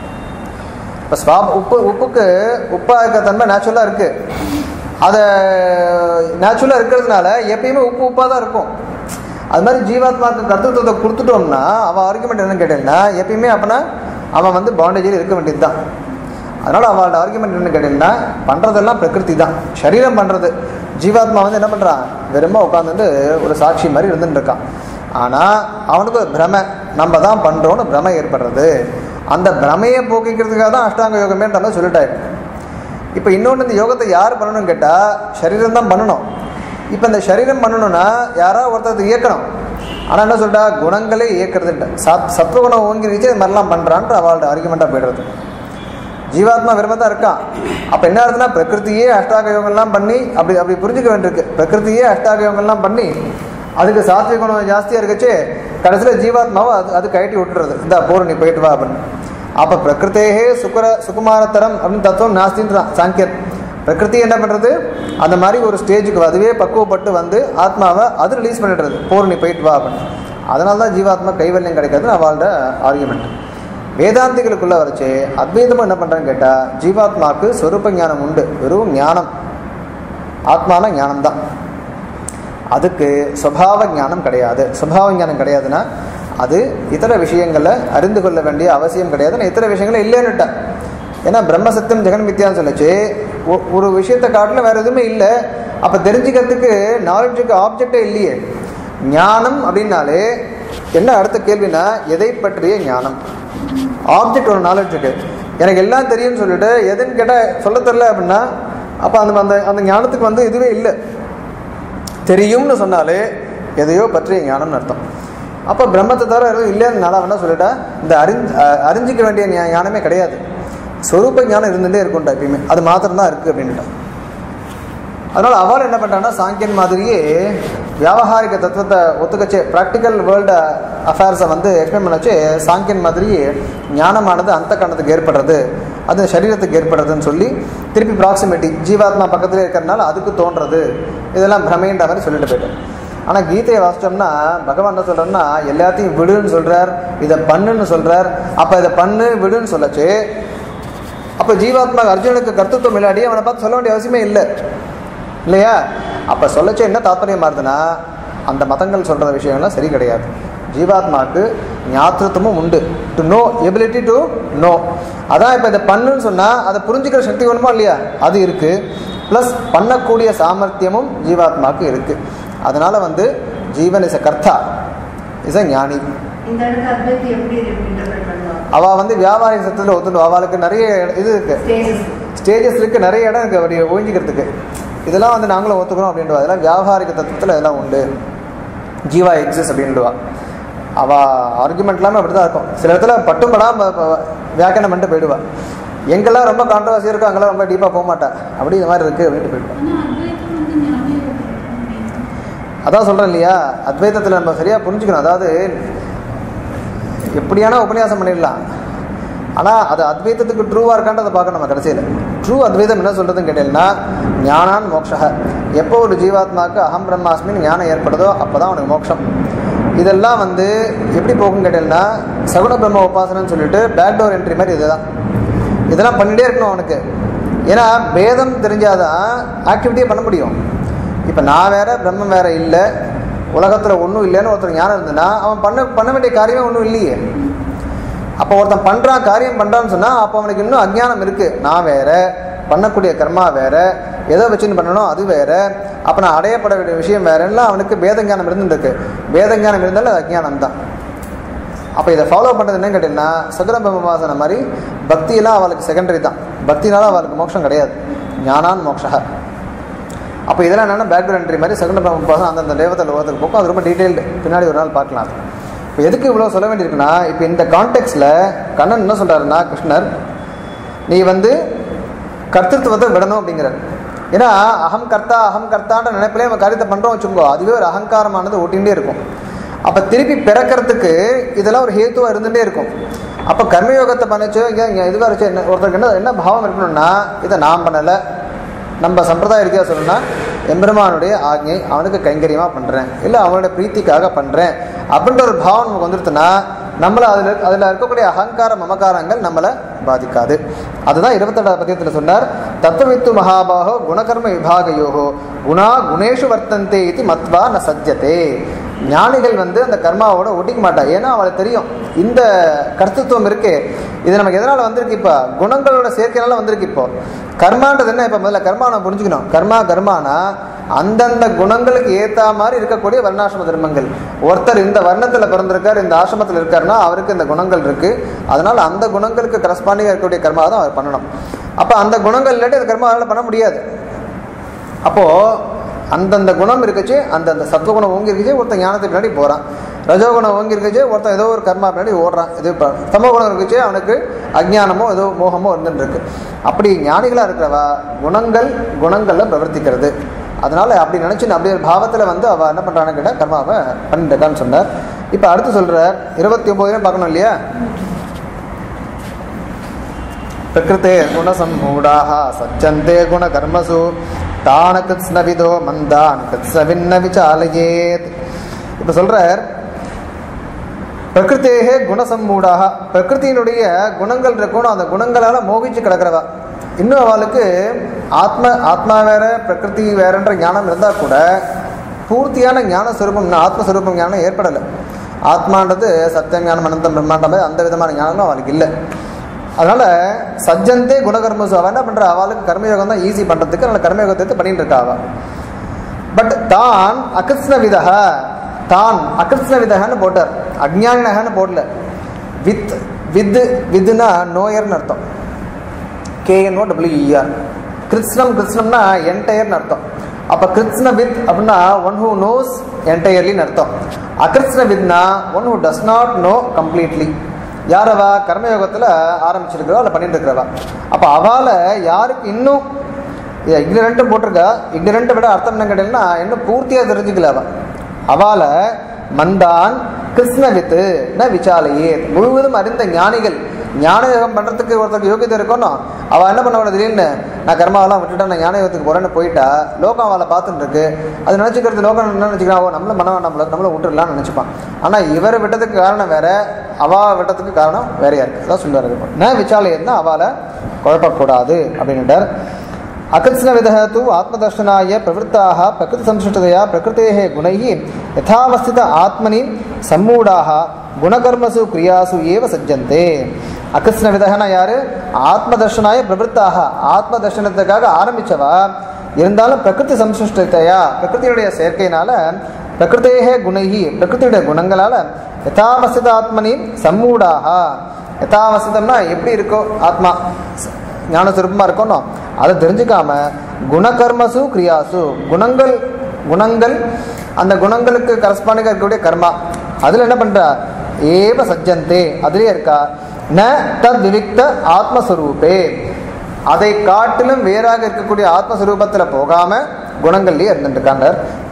இப்போ ஸ்வா உப்பு உப்புக்கு உப்பாக இருக்க தன்மை நேச்சுரலாக இருக்குது அதை நேச்சுரலாக இருக்கிறதுனால எப்பயுமே உப்பு உப்பாக தான் இருக்கும் அது மாதிரி ஜீவாத்மாவுக்கு கர்த்தத்துவத்தை கொடுத்துட்டோம்னா அவன் ஆர்குமெண்ட் என்னன்னு கேட்டீங்கன்னா எப்பயுமே அப்பனா அவன் வந்து பாண்டேஜில் இருக்க வேண்டியது தான் அதனால் அவளோட ஆர்குமெண்ட் என்ன கேட்டீங்கன்னா பண்ணுறதெல்லாம் பிரகிருதி தான் சரீரம் பண்ணுறது ஜீவாத்மா வந்து என்ன பண்ணுறான் வெறுமா உட்காந்துட்டு ஒரு சாட்சி மாதிரி இருந்துட்டு இருக்கான் ஆனால் அவனுக்கு ஒரு பிரமை நம்ம தான் பண்ணுறோன்னு பிரமை ஏற்படுறது அந்த பிரமையை போக்கிக்கிறதுக்காக தான் அஷ்டாங்க யோகமேன்ற மாதிரி சொல்லிட்டாரு இப்போ இன்னொன்று இந்த யோகத்தை யார் பண்ணணும்னு கேட்டால் சரீரம் தான் பண்ணணும் இப்போ இந்த சரீரம் பண்ணணும்னா யாராவது ஒருத்தர் இயக்கணும் ஆனால் என்ன சொல்லிட்டா குணங்களே இயக்கிறது இல்லை சத் சத்வகுணம் ஓங்கிருச்சு இது மாதிரிலாம் பண்ணுறான்ற அவளோட ஆர்குமெண்ட்டாக போயிடுறது ஜீவாத்மா வெறுமை தான் இருக்கான் அப்போ என்ன ஆகுதுன்னா பிரகிருதியே அஷ்டாக யோகம்லாம் பண்ணி அப்படி அப்படி புரிஞ்சுக்க வேண்டியிருக்கு பிரகிருதியே அஷ்டாக யோகம்லாம் பண்ணி அதுக்கு சாத்விக குணம் ஜாஸ்தியாக இருக்கச்சு கடைசியில் ஜீவாத்மாவை அது அது கழட்டி விட்டுறது இந்த போர் நீ போயிட்டு வா அப்படின்னு அப்போ பிரகிருத்தேகே சுக்கர சுகுமாரத்தரம் அப்படின்னு தத்துவம் நாஸ்தின்றான் சாங்கியன் பிரகிருதி என்ன பண்ணுறது அந்த மாதிரி ஒரு ஸ்டேஜுக்கு அதுவே பக்குவப்பட்டு வந்து ஆத்மாவை அது ரிலீஸ் பண்ணிடுறது போர் நீ போயிட்டு வா அப்படின்னு அதனால தான் ஜீவாத்மா கைவல்யம் கிடைக்காதுன்னு அவளோட ஆர்குமெண்ட் வேதாந்திகளுக்குள்ள வரைச்சு அத்வைதமும் என்ன பண்ணுறான்னு கேட்டால் ஜீவாத்மாவுக்கு சொரூப ஞானம் உண்டு வெறும் ஞானம் ஆத்மான ஞானம் தான் அதுக்கு சுபாவ ஞானம் கிடையாது சுபாவ ஞானம் கிடையாதுன்னா அது இதர விஷயங்களை அறிந்து கொள்ள வேண்டிய அவசியம் கிடையாதுன்னு இத்தர விஷயங்களை இல்லைன்னுட்டேன் ஏன்னா பிரம்மசத்தியம் ஜெகன் மித்யான்னு சொல்லிச்சு ஒ- ஒரு விஷயத்தை காட்டிலும் வேற எதுவுமே இல்லை அப்போ தெரிஞ்சுக்கிறதுக்கு நாலேஜுக்கு ஆப்ஜெக்டே இல்லையே ஞானம் அப்படின்னாலே என்ன அடுத்த கேள்வினா எதை பற்றிய ஞானம் ஆப்ஜெக்ட் ஒரு நாலேஜ் இருக்கு எனக்கு எல்லாம் தெரியும்னு சொல்லிட்டு எதுன்னு கேட்டால் சொல்ல தெரில அப்படின்னா அப்போ அந்த அந்த அந்த ஞானத்துக்கு வந்து இதுவே இல்லை தெரியும்னு சொன்னாலே எதையோ பற்றிய ஞானம்னு அர்த்தம் அப்போ பிரம்மத்தை தவிர எதுவும் இல்லைன்னு வேணா சொல்லிட்டா இந்த அறிஞ் அஹ் அறிஞ்சிக்க வேண்டிய ஞா- ஞானமே கிடையாது சொரூப ஞானம் இருந்துகிட்டே இருக்கும்டா எப்பயுமே அது மாத்திரம் தான் இருக்குது அப்படின்ட்டா அதனால் அவள் என்ன பண்ணுறான்னா சாங்கியன் மாதிரியே வியாவகாரிக தத்துவத்தை ஒத்துக்கச்சே ப்ராக்டிக்கல் வேர்ல்டு அஃபேர்ஸை வந்து எக்ஸ்பிளைன் பண்ணச்சு சாங்கியன் மாதிரியே ஞானமானது அந்த கணத்துக்கு ஏற்படுறது அது சரீரத்துக்கு ஏற்படுறதுன்னு சொல்லி திருப்பி ப்ராக்சிமிட்டி ஜீவாத்மா பக்கத்தில் இருக்கிறனால அதுக்கு தோன்றது இதெல்லாம் பிரமைன்ற மாதிரி சொல்லிட்டு போயிட்டேன் ஆனால் கீதையை வாசிச்சோம்னா பகவான் என்ன சொல்கிறாருன்னா எல்லாத்தையும் விடுன்னு சொல்கிறார் இதை பண்ணுன்னு சொல்கிறார் அப்போ இதை பண்ணு விடுன்னு சொல்லச்சு அப்போ ஜீவாத்மா அர்ஜுனுக்கு கர்த்தத்துவம் இல்லாடி அவனை பார்த்து சொல்ல வேண்டிய அவசியமே இல்லை இல்லையா அப்போ சொல்லச்சே என்ன தாத்பரியம் மாறுதுன்னா அந்த மதங்கள் சொல்கிற விஷயங்கள்லாம் சரி கிடையாது ஜீவாத்மாவுக்கு ஞாத்திருத்தமும் உண்டு to know ability to know அதான் இப்போ இதை பண்ணுன்னு சொன்னால் அதை புரிஞ்சுக்கிற சக்தி வேணுமா இல்லையா அது இருக்குது ப்ளஸ் பண்ணக்கூடிய சாமர்த்தியமும் ஜீவாத்மாவுக்கு இருக்குது அதனால் வந்து ஜீவன் இஸ் அ கர்த்தா இஸ் அ ஞானி இந்த இடத்துல அத்வைத்தி எப்படி இன்டர்பிரட் பண்ணுவாங்க அவள் வந்து வியாபாரி சத்தத்தில் ஒத்துண்டு அவளுக்கு நிறைய இது இருக்குது ஸ்டேஜஸ் ஸ்டேஜஸ் இருக்கு நிறைய இடம் இருக்குது அப்படி ஒழிஞ்சிக்கிறதுக்கு இதெல்லாம் வந்து நாங்களும் ஒத்துக்கிறோம் அப்படின்றவா அதெல்லாம் வியாபாரிக தத்துவத்தில் இதெல்லாம் உண்டு ஜீவா எக்ஸிஸ் அப்படின்றவா அவள் ஆர்குமெண்ட் எல்லாமே அப்படி தான் இருக்கும் சில இடத்துல பட்டும் படாம ப- வியாக்கியானம் பண்ணிட்டு போயிடுவா எங்கெல்லாம் ரொம்ப கான்ட்ரவர்சி இருக்கோ அங்கெல்லாம் ரொம்ப டீப்பாக போக மாட்டா அப்படி இந்த மாதிரி இருக்குது அப்படின்ட்டு போயிடுவா ஆனா அத்வைத்தம் வந்து ஞான யோகம் அதான் சொல்கிறேன் இல்லையா அத்வைதத்தில் நம்ம சரியாக புரிஞ்சுக்கணும் அதாவது எப்படியானா உபன்யாசம் பண்ணிடலாம் ஆனால் அது அத்வைதத்துக்கு ட்ரூவாக இருக்கான்றதை பார்க்கணும் நம்ம கடைசியில் ட்ரூ அத்வைதம் என்ன சொல்கிறதுன்னு கேட்டீங்கன்னா ஞானான் மோக்ஷக எப்போ ஒரு ஜீவாத்மாவுக்கு அகம் பிரம்மாஸ்மின்னு ஞானம் ஏற்படுதோ அப்போ தான் அவனுக்கு மோட்சம் இதெல்லாம் வந்து எப்படி போகும்னு கேட்டீங்கன்னா சகுன பிரம்ம உபாசனம்னு சொல்லிட்டு பேக்டோர் என்ட்ரி மாதிரி இதுதான் இதெல்லாம் பண்ணிகிட்டே இருக்கணும் அவனுக்கு ஏன்னா பேதம் தெரிஞ்சாதான் ஆக்டிவிட்டியே பண்ண முடியும் இப்போ நான் வேற பிரம்மம் வேற இல்லை உலகத்தில் ஒன்றும் இல்லைன்னு ஒருத்தர் ஞானம் இருந்ததுன்னா அவன் பண்ண பண்ண வேண்டிய காரியமே ஒன்றும் இல்லையே அப்போ ஒருத்தன் பண்ணுறான் காரியம் பண்ணுறான்னு சொன்னால் அப்போ அவனுக்கு இன்னும் அஜ்ஞானம் இருக்குது நான் வேற பண்ணக்கூடிய கர்மா வேற எதை வச்சுன்னு பண்ணணும் அது வேற அப்போ நான் அடையப்பட வேண்டிய விஷயம் வேறெல்லாம் அவனுக்கு வேதஞானம் இருந்துருக்கு வேதஞானம் இருந்தாலும் அது அஜ்ஞானம் தான் அப்போ இதை ஃபாலோ பண்ணுறது என்னன்னு கேட்டிங்கன்னா சதுரபிரமாசன மாதிரி பக்தியெல்லாம் அவளுக்கு செகண்டரி தான் பக்தினால அவளுக்கு மோட்சம் கிடையாது ஞானான் மோக்ஷா அப்போ இதெல்லாம் என்னென்னா பேக்ரவுண்ட் என்ட்ரி மாதிரி சகுன பிரம்மபாசம் அந்தந்த தேவத்தை லோகத்துக்கு போக்கும் அது ரொம்ப டீட்டெயில்டு பின்னாடி ஒரு நாள் பார்க்கலாம் அது. இப்போ எதுக்கு இவ்வளோ சொல்ல வேண்டியிருக்குன்னா இப்போ இந்த கான்டெக்ட்ல கண்ணன் என்ன சொல்கிறாருன்னா கிருஷ்ணர் நீ வந்து கர்த்தத்துவத்தை விடணும் அப்படிங்கிறார் ஏன்னா அகம் கர்த்தா அகம் கர்த்தான்ற நினைப்பிலே நம்ம காரியத்தை பண்ணுறோம் வச்சுக்கோ அதுவே ஒரு அகங்காரமானது ஓட்டிகிட்டே இருக்கும் அப்போ திருப்பி பிறக்கிறதுக்கு இதெல்லாம் ஒரு ஹேத்துவாக இருந்துகிட்டே இருக்கும் அப்போ கர்மயோகத்தை பண்ணிச்சு இங்கே இங்கே இதுவாக இருந்துச்சு என்ன ஒருத்தருக்கு என்ன என்ன பாவம் இருக்கணும்னா இதை நான் பண்ணலை நம்ம சம்பிரதாய ரீதியாக சொல்லணும்னா எம்பெருமானுடைய ஆக்ஞை அவனுக்கு கைங்கரியமாக பண்ணுறேன் இல்லை அவனுடைய பிரீத்திக்காக பண்ணுறேன் அப்படின்ற ஒரு பாவம் நமக்கு வந்துடுத்துன்னா நம்மளை அதில் அதில் இருக்கக்கூடிய அகங்கார மமகாரங்கள் நம்மளை பாதிக்காது அதுதான் இருபத்தெட்டாவது பத்தியத்தில் சொன்னார் தத்துவவித்து மகாபாகோ குணகர்ம விபாகயோகோ குணா குணேஷு வர்த்தந்தே இது மத்வா ந சஜ்ஜதே ஞானிகள் வந்து அந்த கர்மாவோட ஒட்டிக்க மாட்டா ஏன்னா அவளுக்கு தெரியும் இந்த கர்த்தத்துவம் இருக்கே இது நமக்கு எதனால் வந்திருக்கு இப்போ குணங்களோட சேர்க்கைனால வந்திருக்கு இப்போ கர்மான்றது என்ன இப்போ முதல்ல கர்மா நம்ம புரிஞ்சுக்கணும் கர்மா கர்மானா அந்தந்த குணங்களுக்கு ஏற்ற மாதிரி இருக்கக்கூடிய வர்ணாசிரம தர்மங்கள் ஒருத்தர் இந்த வர்ணத்தில் பிறந்திருக்கார் இந்த ஆசிரமத்தில் இருக்காருன்னா அவருக்கு இந்த குணங்கள் இருக்கு அதனால அந்த குணங்களுக்கு கரஸ்பாண்டிங்காக இருக்கக்கூடிய கர்மா தான் அவர் பண்ணணும் அப்போ அந்த குணங்கள் இல்லாட்டி அந்த கர்மா அவரால் பண்ண முடியாது அப்போது அந்தந்த குணம் இருக்குச்சு அந்தந்த சத்துவகுணம் ஓங்கி இருக்குச்சு ஒருத்தன் ஞானத்துக்கு பின்னாடி போகிறான் ரஜோகுணம் ஓங்கி இருக்குச்சு ஒருத்தன் ஏதோ ஒரு கர்மா பின்னாடி ஓடுறான் இது இப்போ தமோகுணம் இருக்குச்சு அவனுக்கு அஜ்ஞானமோ ஏதோ மோகமோ இருந்துட்டு இருக்கு அப்படி ஞானிகளாக இருக்கிறவா குணங்கள் குணங்களில் பிரவர்த்திக்கிறது அதனால அப்படி நினச்சி அப்படி ஒரு பாவத்தில் வந்து அவள் என்ன பண்ணுறான்னு கேட்டால் கர்மாவை பண்ணிட்டுருக்கான்னு சொன்னார் இப்போ அடுத்து சொல்கிற இருபத்தி ஒம்போதுலேயும் பார்க்கணும் இல்லையா பிரகிருத்தே குணசம்மூடாக சச்சந்தே குணகர்மசு தான கிருத்ஸ்னவிதோ மந்தான் கிருத்ஸ்னவின்ன விசாலயேத் இப்போ சொல்றார் பிரகிருத்தேகே குணசம்மூடாக பிரகிருத்தியினுடைய குணங்கள் இருக்கணும் அந்த குணங்களால் மோகிச்சு கிடக்கிறவா இன்னும் அவளுக்கு ஆத்ம ஆத்மா வேற பிரகிருதி வேறன்ற ஞானம் இருந்தால் கூட பூர்த்தியான ஞான ஸ்வரூபம் ஆத்மஸ்வரூபம் ஞானம் ஏற்படலை ஆத்மான்றது சத்தியம் ஞானம் அனந்தம் பிரம்மாண்டம் மாதிரி அந்த விதமான ஞானம் அவளுக்கு இல்லை அதனால சஜ்ஜந்தே குணகர்மசு அவன் என்ன பண்றா அவளுக்கு கர்மயோகம் தான் ஈஸி பண்றதுக்கு அதனால கர்மயோகத்தை எடுத்து பண்ணிட்டு இருக்கா அவ பட் தான் அகிருஷ்ண விதக தான் அகிருஷ்ண விதகன்னு போட்டார் அஜ்ஞானினகன்னு போடல வித் வித் வித்னா நோயர்னு அர்த்தம் கேஎன்ஓ டபிள்யூஇஆர் கிருஷ்ணம் கிருஷ்ணம்னா என்டையர்னு அர்த்தம் அப்போ கிருஷ்ண வித் அப்படின்னா ஒன் ஹூ நோஸ் என்டையர்லின்னு அர்த்தம் அகிருஷ்ண வித்னா one who does not know completely யாரவா கர்மயோகத்தில் ஆரம்பிச்சிருக்கிறவா இல்லை பண்ணிட்டு இருக்கிறவா அப்போ அவளை யாருக்கு இன்னும் இக்னரண்ட்டும் போட்டிருக்கா இக்னரண்ட்டை விட அர்த்தம் என்ன கேட்டீங்கன்னா இன்னும் பூர்த்தியாக தெரிஞ்சுக்கல அவ அவளை மந்தான் கிருஷ்ணவித்து ந விசாலையே முழுவதும் அறிந்த ஞானிகள் ஞான யோகம் பண்ணுறதுக்கு ஒருத்தருக்கு யோகியதை இருக்கணும் அவள் என்ன பண்ண திடீர்னு நான் கர்மாவெல்லாம் விட்டுட்டேன் நான் ஞான யோகத்துக்கு போகிறேன்னு போயிட்டா லோகம் அவளை பார்த்துட்டு இருக்கு அது நினச்சிக்கிறது லோகம் என்ன நினச்சிக்கிறான் ஓ நம்மள மனம் நம்மள நம்மளை விட்டுடலாம்னு நினச்சிப்பான் ஆனால் இவர் விட்டதுக்கு காரணம் வேற அவா விட்டதுக்கு காரணம் வேறையா இருக்கு அதான் சொல்லுவார் ந விசாலையன்னா அவளை குழப்பக்கூடாது அப்படின்னுட்டார் अकृत्स्नविधः तु आत्मदर्शनाय प्रवृत्ताः प्रकृतिसंश्लिष्टतया प्रकृतेः गुणैः यथावस्थित आत्मनि सम्मूढाः குணகர்மசு கிரியாசு ஏவ சஜ்ஜந்தே அகிருஷ்ணவிதகனா யாரு ஆத்மதர்ஷனாய பிரவருத்தாக ஆத்ம தர்ஷனத்துக்காக ஆரம்பிச்சவா இருந்தாலும் பிரகிருதி சம்சிருஷ்டத்தையா பிரகிருதியுடைய சேர்க்கையினால பிரகிருத்தேகே குணைகி பிரகிருதியுடைய குணங்களால யதாவசித ஆத்மனி சம்மூடாக யதாவசிதம்னா எப்படி இருக்கோ ஆத்மா ஞானஸ்வரூபமாக இருக்கணும் அதை தெரிஞ்சுக்காம குணகர்மசு கிரியாசு குணங்கள் குணங்கள் அந்த குணங்களுக்கு கரஸ்பாண்டிங்காக இருக்கக்கூடிய கர்மா அதில் என்ன பண்ணுறா ஏவ சஜ்ஜந்தே அதுலேயே இருக்கா ந தத் விவிக்த ஆத்மஸ்வரூபே அதை காட்டிலும் வேறாக இருக்கக்கூடிய ஆத்மஸ்வரூபத்தில் போகாம குணங்கள்லேயே இருந்துட்டு இருக்காங்க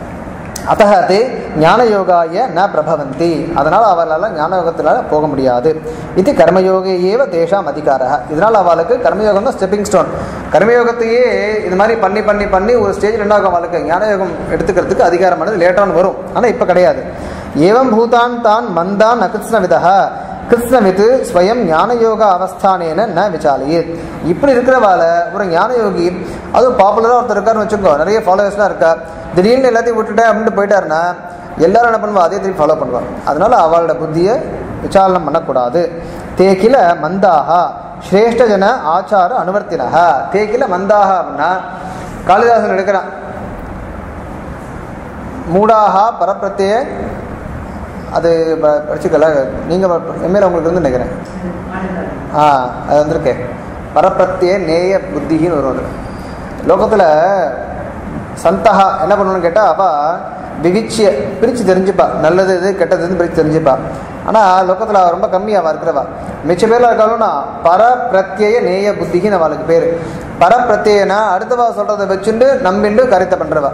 அத்தக தே ஞானயோகாய ந பிரபவந்தி அதனால் அவர்களால் ஞானயோகத்தினால போக முடியாது இது கர்மயோக ஏவ தேஷாம் அதிகார இதனால் அவளுக்கு கர்மயோகம் தான் ஸ்டெப்பிங் ஸ்டோன் கர்மயோகத்தையே இது மாதிரி பண்ணி பண்ணி பண்ணி ஒரு ஸ்டேஜில் என்ன ஆகும் அவளுக்கு ஞானயோகம் எடுத்துக்கிறதுக்கு அதிகாரமானது லேட்டான் வரும் ஆனால் இப்போ கிடையாது ஏவம் பூதான் தான் மந்தான் அகிருஷ்ணவிதா கிருஷ்ணவித் ஸ்வயம் ஞானயோக அவஸ்தானேன ந விசாலியேத் இப்படி இருக்கிறவால ஒரு ஞானயோகி அதுவும் பாப்புலராக ஒருத்தர் இருக்காருன்னு வச்சுக்கோ நிறைய ஃபாலோவர்ஸ்லாம் இருக்கா திடீர்னு எல்லாத்தையும் விட்டுட்டேன் அப்படின்ட்டு போயிட்டாருன்னா எல்லாரும் என்ன பண்ணுவா அதே திருப்பி ஃபாலோ பண்ணுவாங்க அதனால அவளோட புத்தியை விசாரணம் பண்ணக்கூடாது தேக்கில மந்தாகா ஸ்ரேஷ்டஜன ஆச்சார அனுவர்த்தினக தேக்கில மந்தாக அப்படின்னா காளிதாசன் எடுக்கிறான் மூடாகா பரப்பிரத்திய அது ப- படிச்சுக்கல நீங்கள் எம்ஏல உங்களுக்கு இருந்து நினைக்கிறேன் ஆ அது வந்திருக்கு பரப்பிரத்திய நேய புத்தின்னு வரும் அது லோகத்தில் சந்தகா என்ன பண்ணணும்னு கேட்டால் அவள் விவிச்சிய பிரித்து தெரிஞ்சுப்பா நல்லது இது கெட்டதுன்னு பிரித்து தெரிஞ்சுப்பா ஆனால் லோகத்தில் அவள் ரொம்ப கம்மியாக இருக்கிறவா மிச்ச பேரில் இருக்காளும்னா பரப்பிரத்யய நேய புத்தின்னு அவளுக்கு பேர் பரப்பிரத்யனா அடுத்தவா சொல்கிறத வச்சுட்டு நம்பிண்டு கருத்தை பண்ணுறவா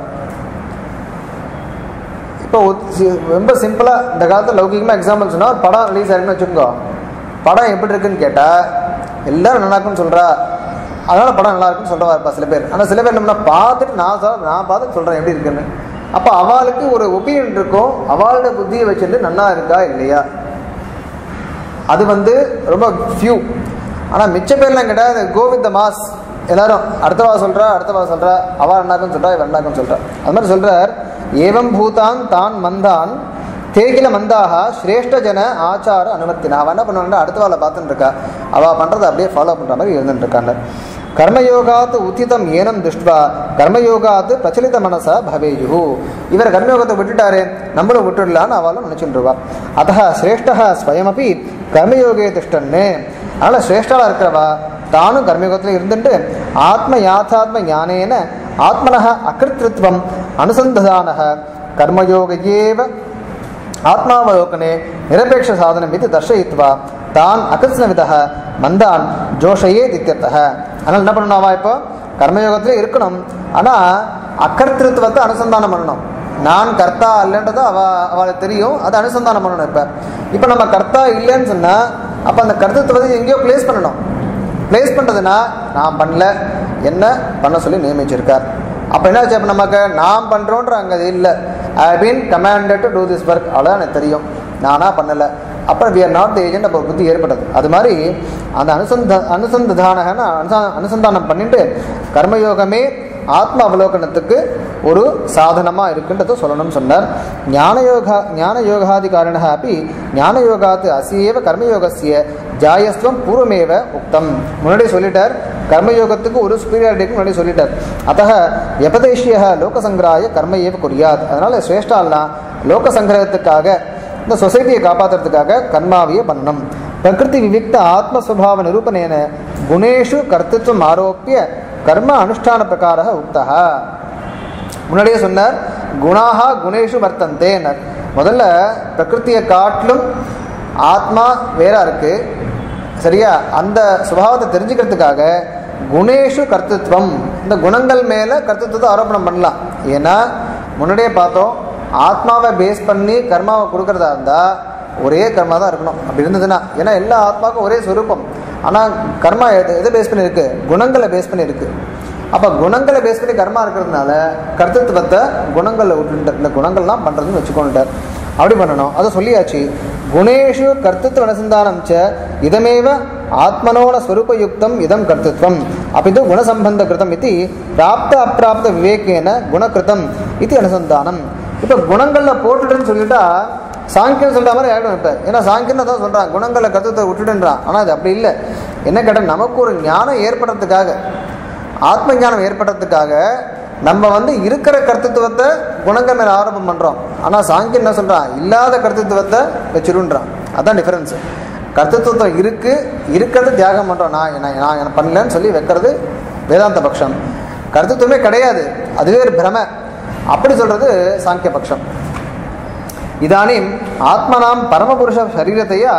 இப்போ ஒரு சி- ரொம்ப சிம்பிளாக இந்த காலத்தில் லௌகிகமாக எக்ஸாம்பிள் சொன்னால் ஒரு படம் ரிலீஸ் ஆயிருக்குன்னு வச்சுக்கோங்க படம் எப்படி இருக்குன்னு கேட்டால் எல்லாரும் நல்லா இருக்குன்னு சொல்கிறா அதனால படம் நல்லா இருக்குன்னு சொல்கிறவா இருப்பா சில பேர் ஆனால் சில பேர் என்ன பண்ணா, பார்த்துட்டு நான் சொல் நான் பார்த்துட்டு சொல்கிறேன் எப்படி இருக்குன்னு அப்போ அவளுக்கு ஒரு ஒப்பீனியன் இருக்கும் அவளோட புத்தியை வச்சுட்டு நல்லா இருக்கா இல்லையா அது வந்து ரொம்ப ஃபியூ ஆனால் மிச்ச பேர்லாம் கிடையாது கோ வித் த மாஸ் எல்லாரும் அடுத்தவா சொல்றா அடுத்தவா சொல்றா அவா என்னாக்கும் சொல்றா இவன் என்னாக்கும் சொல்றா அது மாதிரி சொல்றார் ஏவம் பூதான் தான் மந்தான் தேகில மந்தாக சிரேஷ்ட ஜன ஆச்சார அனுமத்தினா அவன் என்ன பண்ணுவாங்கன்னா அடுத்தவாளை பார்த்துட்டு இருக்கா அவள் பண்ணுறதை அப்படியே ஃபாலோ பண்ணுற மாதிரி இருந்துட்டு இருக்காங்க கர்மயோகாத் உத்திதம் ஏனம் திருஷ்டுவா கர்மயோகாத் பிரச்சலித மனசா பவேயு இவர் கர்மயோகத்தை விட்டுட்டாரு நம்மளும் விட்டுடலான்னு அவளும் நினைச்சுட்டு இருக்கா அத்த சிரேஷ்டா ஸ்வயமபி கர்மயோகே திஷ்டன்னு அதனால சிரேஷ்டா இருக்கிறவா தானும் கர்மயோகத்தில் இருந்துட்டு ஆத்ம யாத்தாத்ம ஞானேன ஆத்மனः அகிருத்திருத்வம் அனுசந்ததானः கர்மயோக ஏவ ஆத்மாவலோகனே நிரபேட்ச சாதனம் இது தர்ஷயித்வா தான் அகிருஷ்ணவிதः மந்தான் ஜோஷயே தித்தியர்த்தः அதனால் என்ன பண்ணணும் அவா இப்போ கர்மயோகத்திலே இருக்கணும் ஆனால் அகர்த்திருத்துவத்தை அனுசந்தானம் பண்ணணும் நான் கர்த்தா இல்லைன்றது அவ அவளுக்கு தெரியும் அதை அனுசந்தானம் பண்ணணும் இப்போ இப்போ நம்ம கர்த்தா இல்லைன்னு சொன்னால் அப்போ அந்த கர்த்தத்துவத்தை எங்கேயோ பிளேஸ் பண்ணணும் பிளேஸ் பண்ணுறதுனா நான் பண்ணல என்ன பண்ண சொல்லி நியமிச்சிருக்கார் அப்போ என்ன ஆச்சு அப்போ நமக்கு நான் பண்ணுறோன்ற அங்கே அது இல்லை I been commanded to do this work அவ்வளோதான் எனக்கு தெரியும் நானா பண்ணலை அப்புறம் we are not the agent அப்போ புத்தி ஏற்பட்டது அது மாதிரி அந்த அனுசந்த அனுசந்தானகன்னு அனுசா அனுசந்தானம் பண்ணிட்டு கர்மயோகமே ஆத்ம அவலோகனத்துக்கு ஒரு சாதனமாக இருக்குன்றதை சொல்லணும்னு சொன்னார் ஞானயோகா ஞானயோகாதிகாரிணः அப்படி ஞானயோகாத் அசியேவ கர்மயோகசிய ஜாயஸ்துவம் பூர்வமேவ உக்தம் முன்னாடி சொல்லிட்டார் கர்மயோகத்துக்கு ஒரு சுப்பீரியாரிட்டிக்கு முன்னாடி சொல்லிட்டார் அத்தः வியபதேசிய லோகசங்கிராய கர்ம ஏவ குறியாத் அதனால சிரேஷ்டாலாம் லோக சங்கிரகத்துக்காக இந்த சொசைட்டியை காப்பாற்றுறதுக்காக கர்மாவையே பண்ணணும் பிரகிருதி விவிக்த ஆத்மஸ்வபாவ நிரூபணேன குணேஷு கர்த்தத்துவம் ஆரோப்பிய கர்ம அனுஷ்டான பிரகார உக்தா முன்னாடியே சொன்னார் குணாகா குணேஷு வர்த்தந்தேனர் முதல்ல பிரகிருத்தியை காட்டிலும் ஆத்மா வேறா இருக்கு சரியா அந்த சுபாவத்தை தெரிஞ்சுக்கிறதுக்காக குணேஷு கர்த்தத்துவம் இந்த குணங்கள் மேலே கர்த்தத்துவத்தை ஆரோபணம் பண்ணலாம் ஏன்னா முன்னாடியே பார்த்தோம் ஆத்மாவை பேஸ் பண்ணி கர்மாவை கொடுக்கறதா இருந்தால் ஒரே கர்மா தான் இருக்கணும் அப்படி இருந்ததுன்னா ஏன்னா எல்லா ஆத்மாவுக்கும் ஒரே சொரூபம் ஆனால் கர்மா எது எதை பேஸ் பண்ணி இருக்கு குணங்களை பேஸ் பண்ணி இருக்கு அப்போ குணங்களை பேஸ் பண்ணி கர்மா இருக்கிறதுனால கர்த்தத்துவத்தை குணங்களில் விட்டுட்டார் இந்த குணங்கள்லாம் பண்ணுறதுன்னு வச்சுக்கொண்டார் அப்படி பண்ணணும் அதை சொல்லியாச்சு குணேஷு கர்த்தத்துவ அனுசந்தானம் ச இதமேவ ஆத்மனோன ஸ்வரூபயுக்தம் இதம் கர்த்தத்வம் அப்பிது குணசம்பந்த கிருதம் இது பிராப்த அப்பிராப்த விவேகேன குணகிருதம் இது அனுசந்தானம் இப்போ குணங்களில் போட்டுட்டுன்னு சொல்லிட்டா சாங்கியம் சொல்கிற மாதிரி ஆகிடும் இப்போ ஏன்னா சாங்கியம் தான் சொல்கிறான் குணங்களை கருத்தத்தை விட்டுடுன்றான் ஆனால் அது அப்படி இல்லை என்ன கேட்டால் நமக்கு ஒரு ஞானம் ஏற்படுறதுக்காக ஆத்ம ஞானம் ஏற்படுறதுக்காக நம்ம வந்து இருக்கிற கர்த்தத்துவத்தை குணங்கள் மேலே ஆரம்பம் பண்ணுறோம் ஆனால் சாங்கியம் என்ன சொல்கிறான் இல்லாத கர்த்தத்துவத்தை வச்சிருன்றான் அதான் டிஃபரன்ஸு கர்த்தத்துவம் இருக்கு இருக்கிறது தியாகம் பண்ணுறோம் நான் நான் நான் என்ன பண்ணலன்னு சொல்லி வைக்கிறது வேதாந்த பட்சம் கர்த்தத்துவமே கிடையாது அதுவே ஒரு பிரம அப்படி சொல்கிறது சாங்கிய பட்சம் இதாनीम् आत्मनां परमपुरुषशरीरतया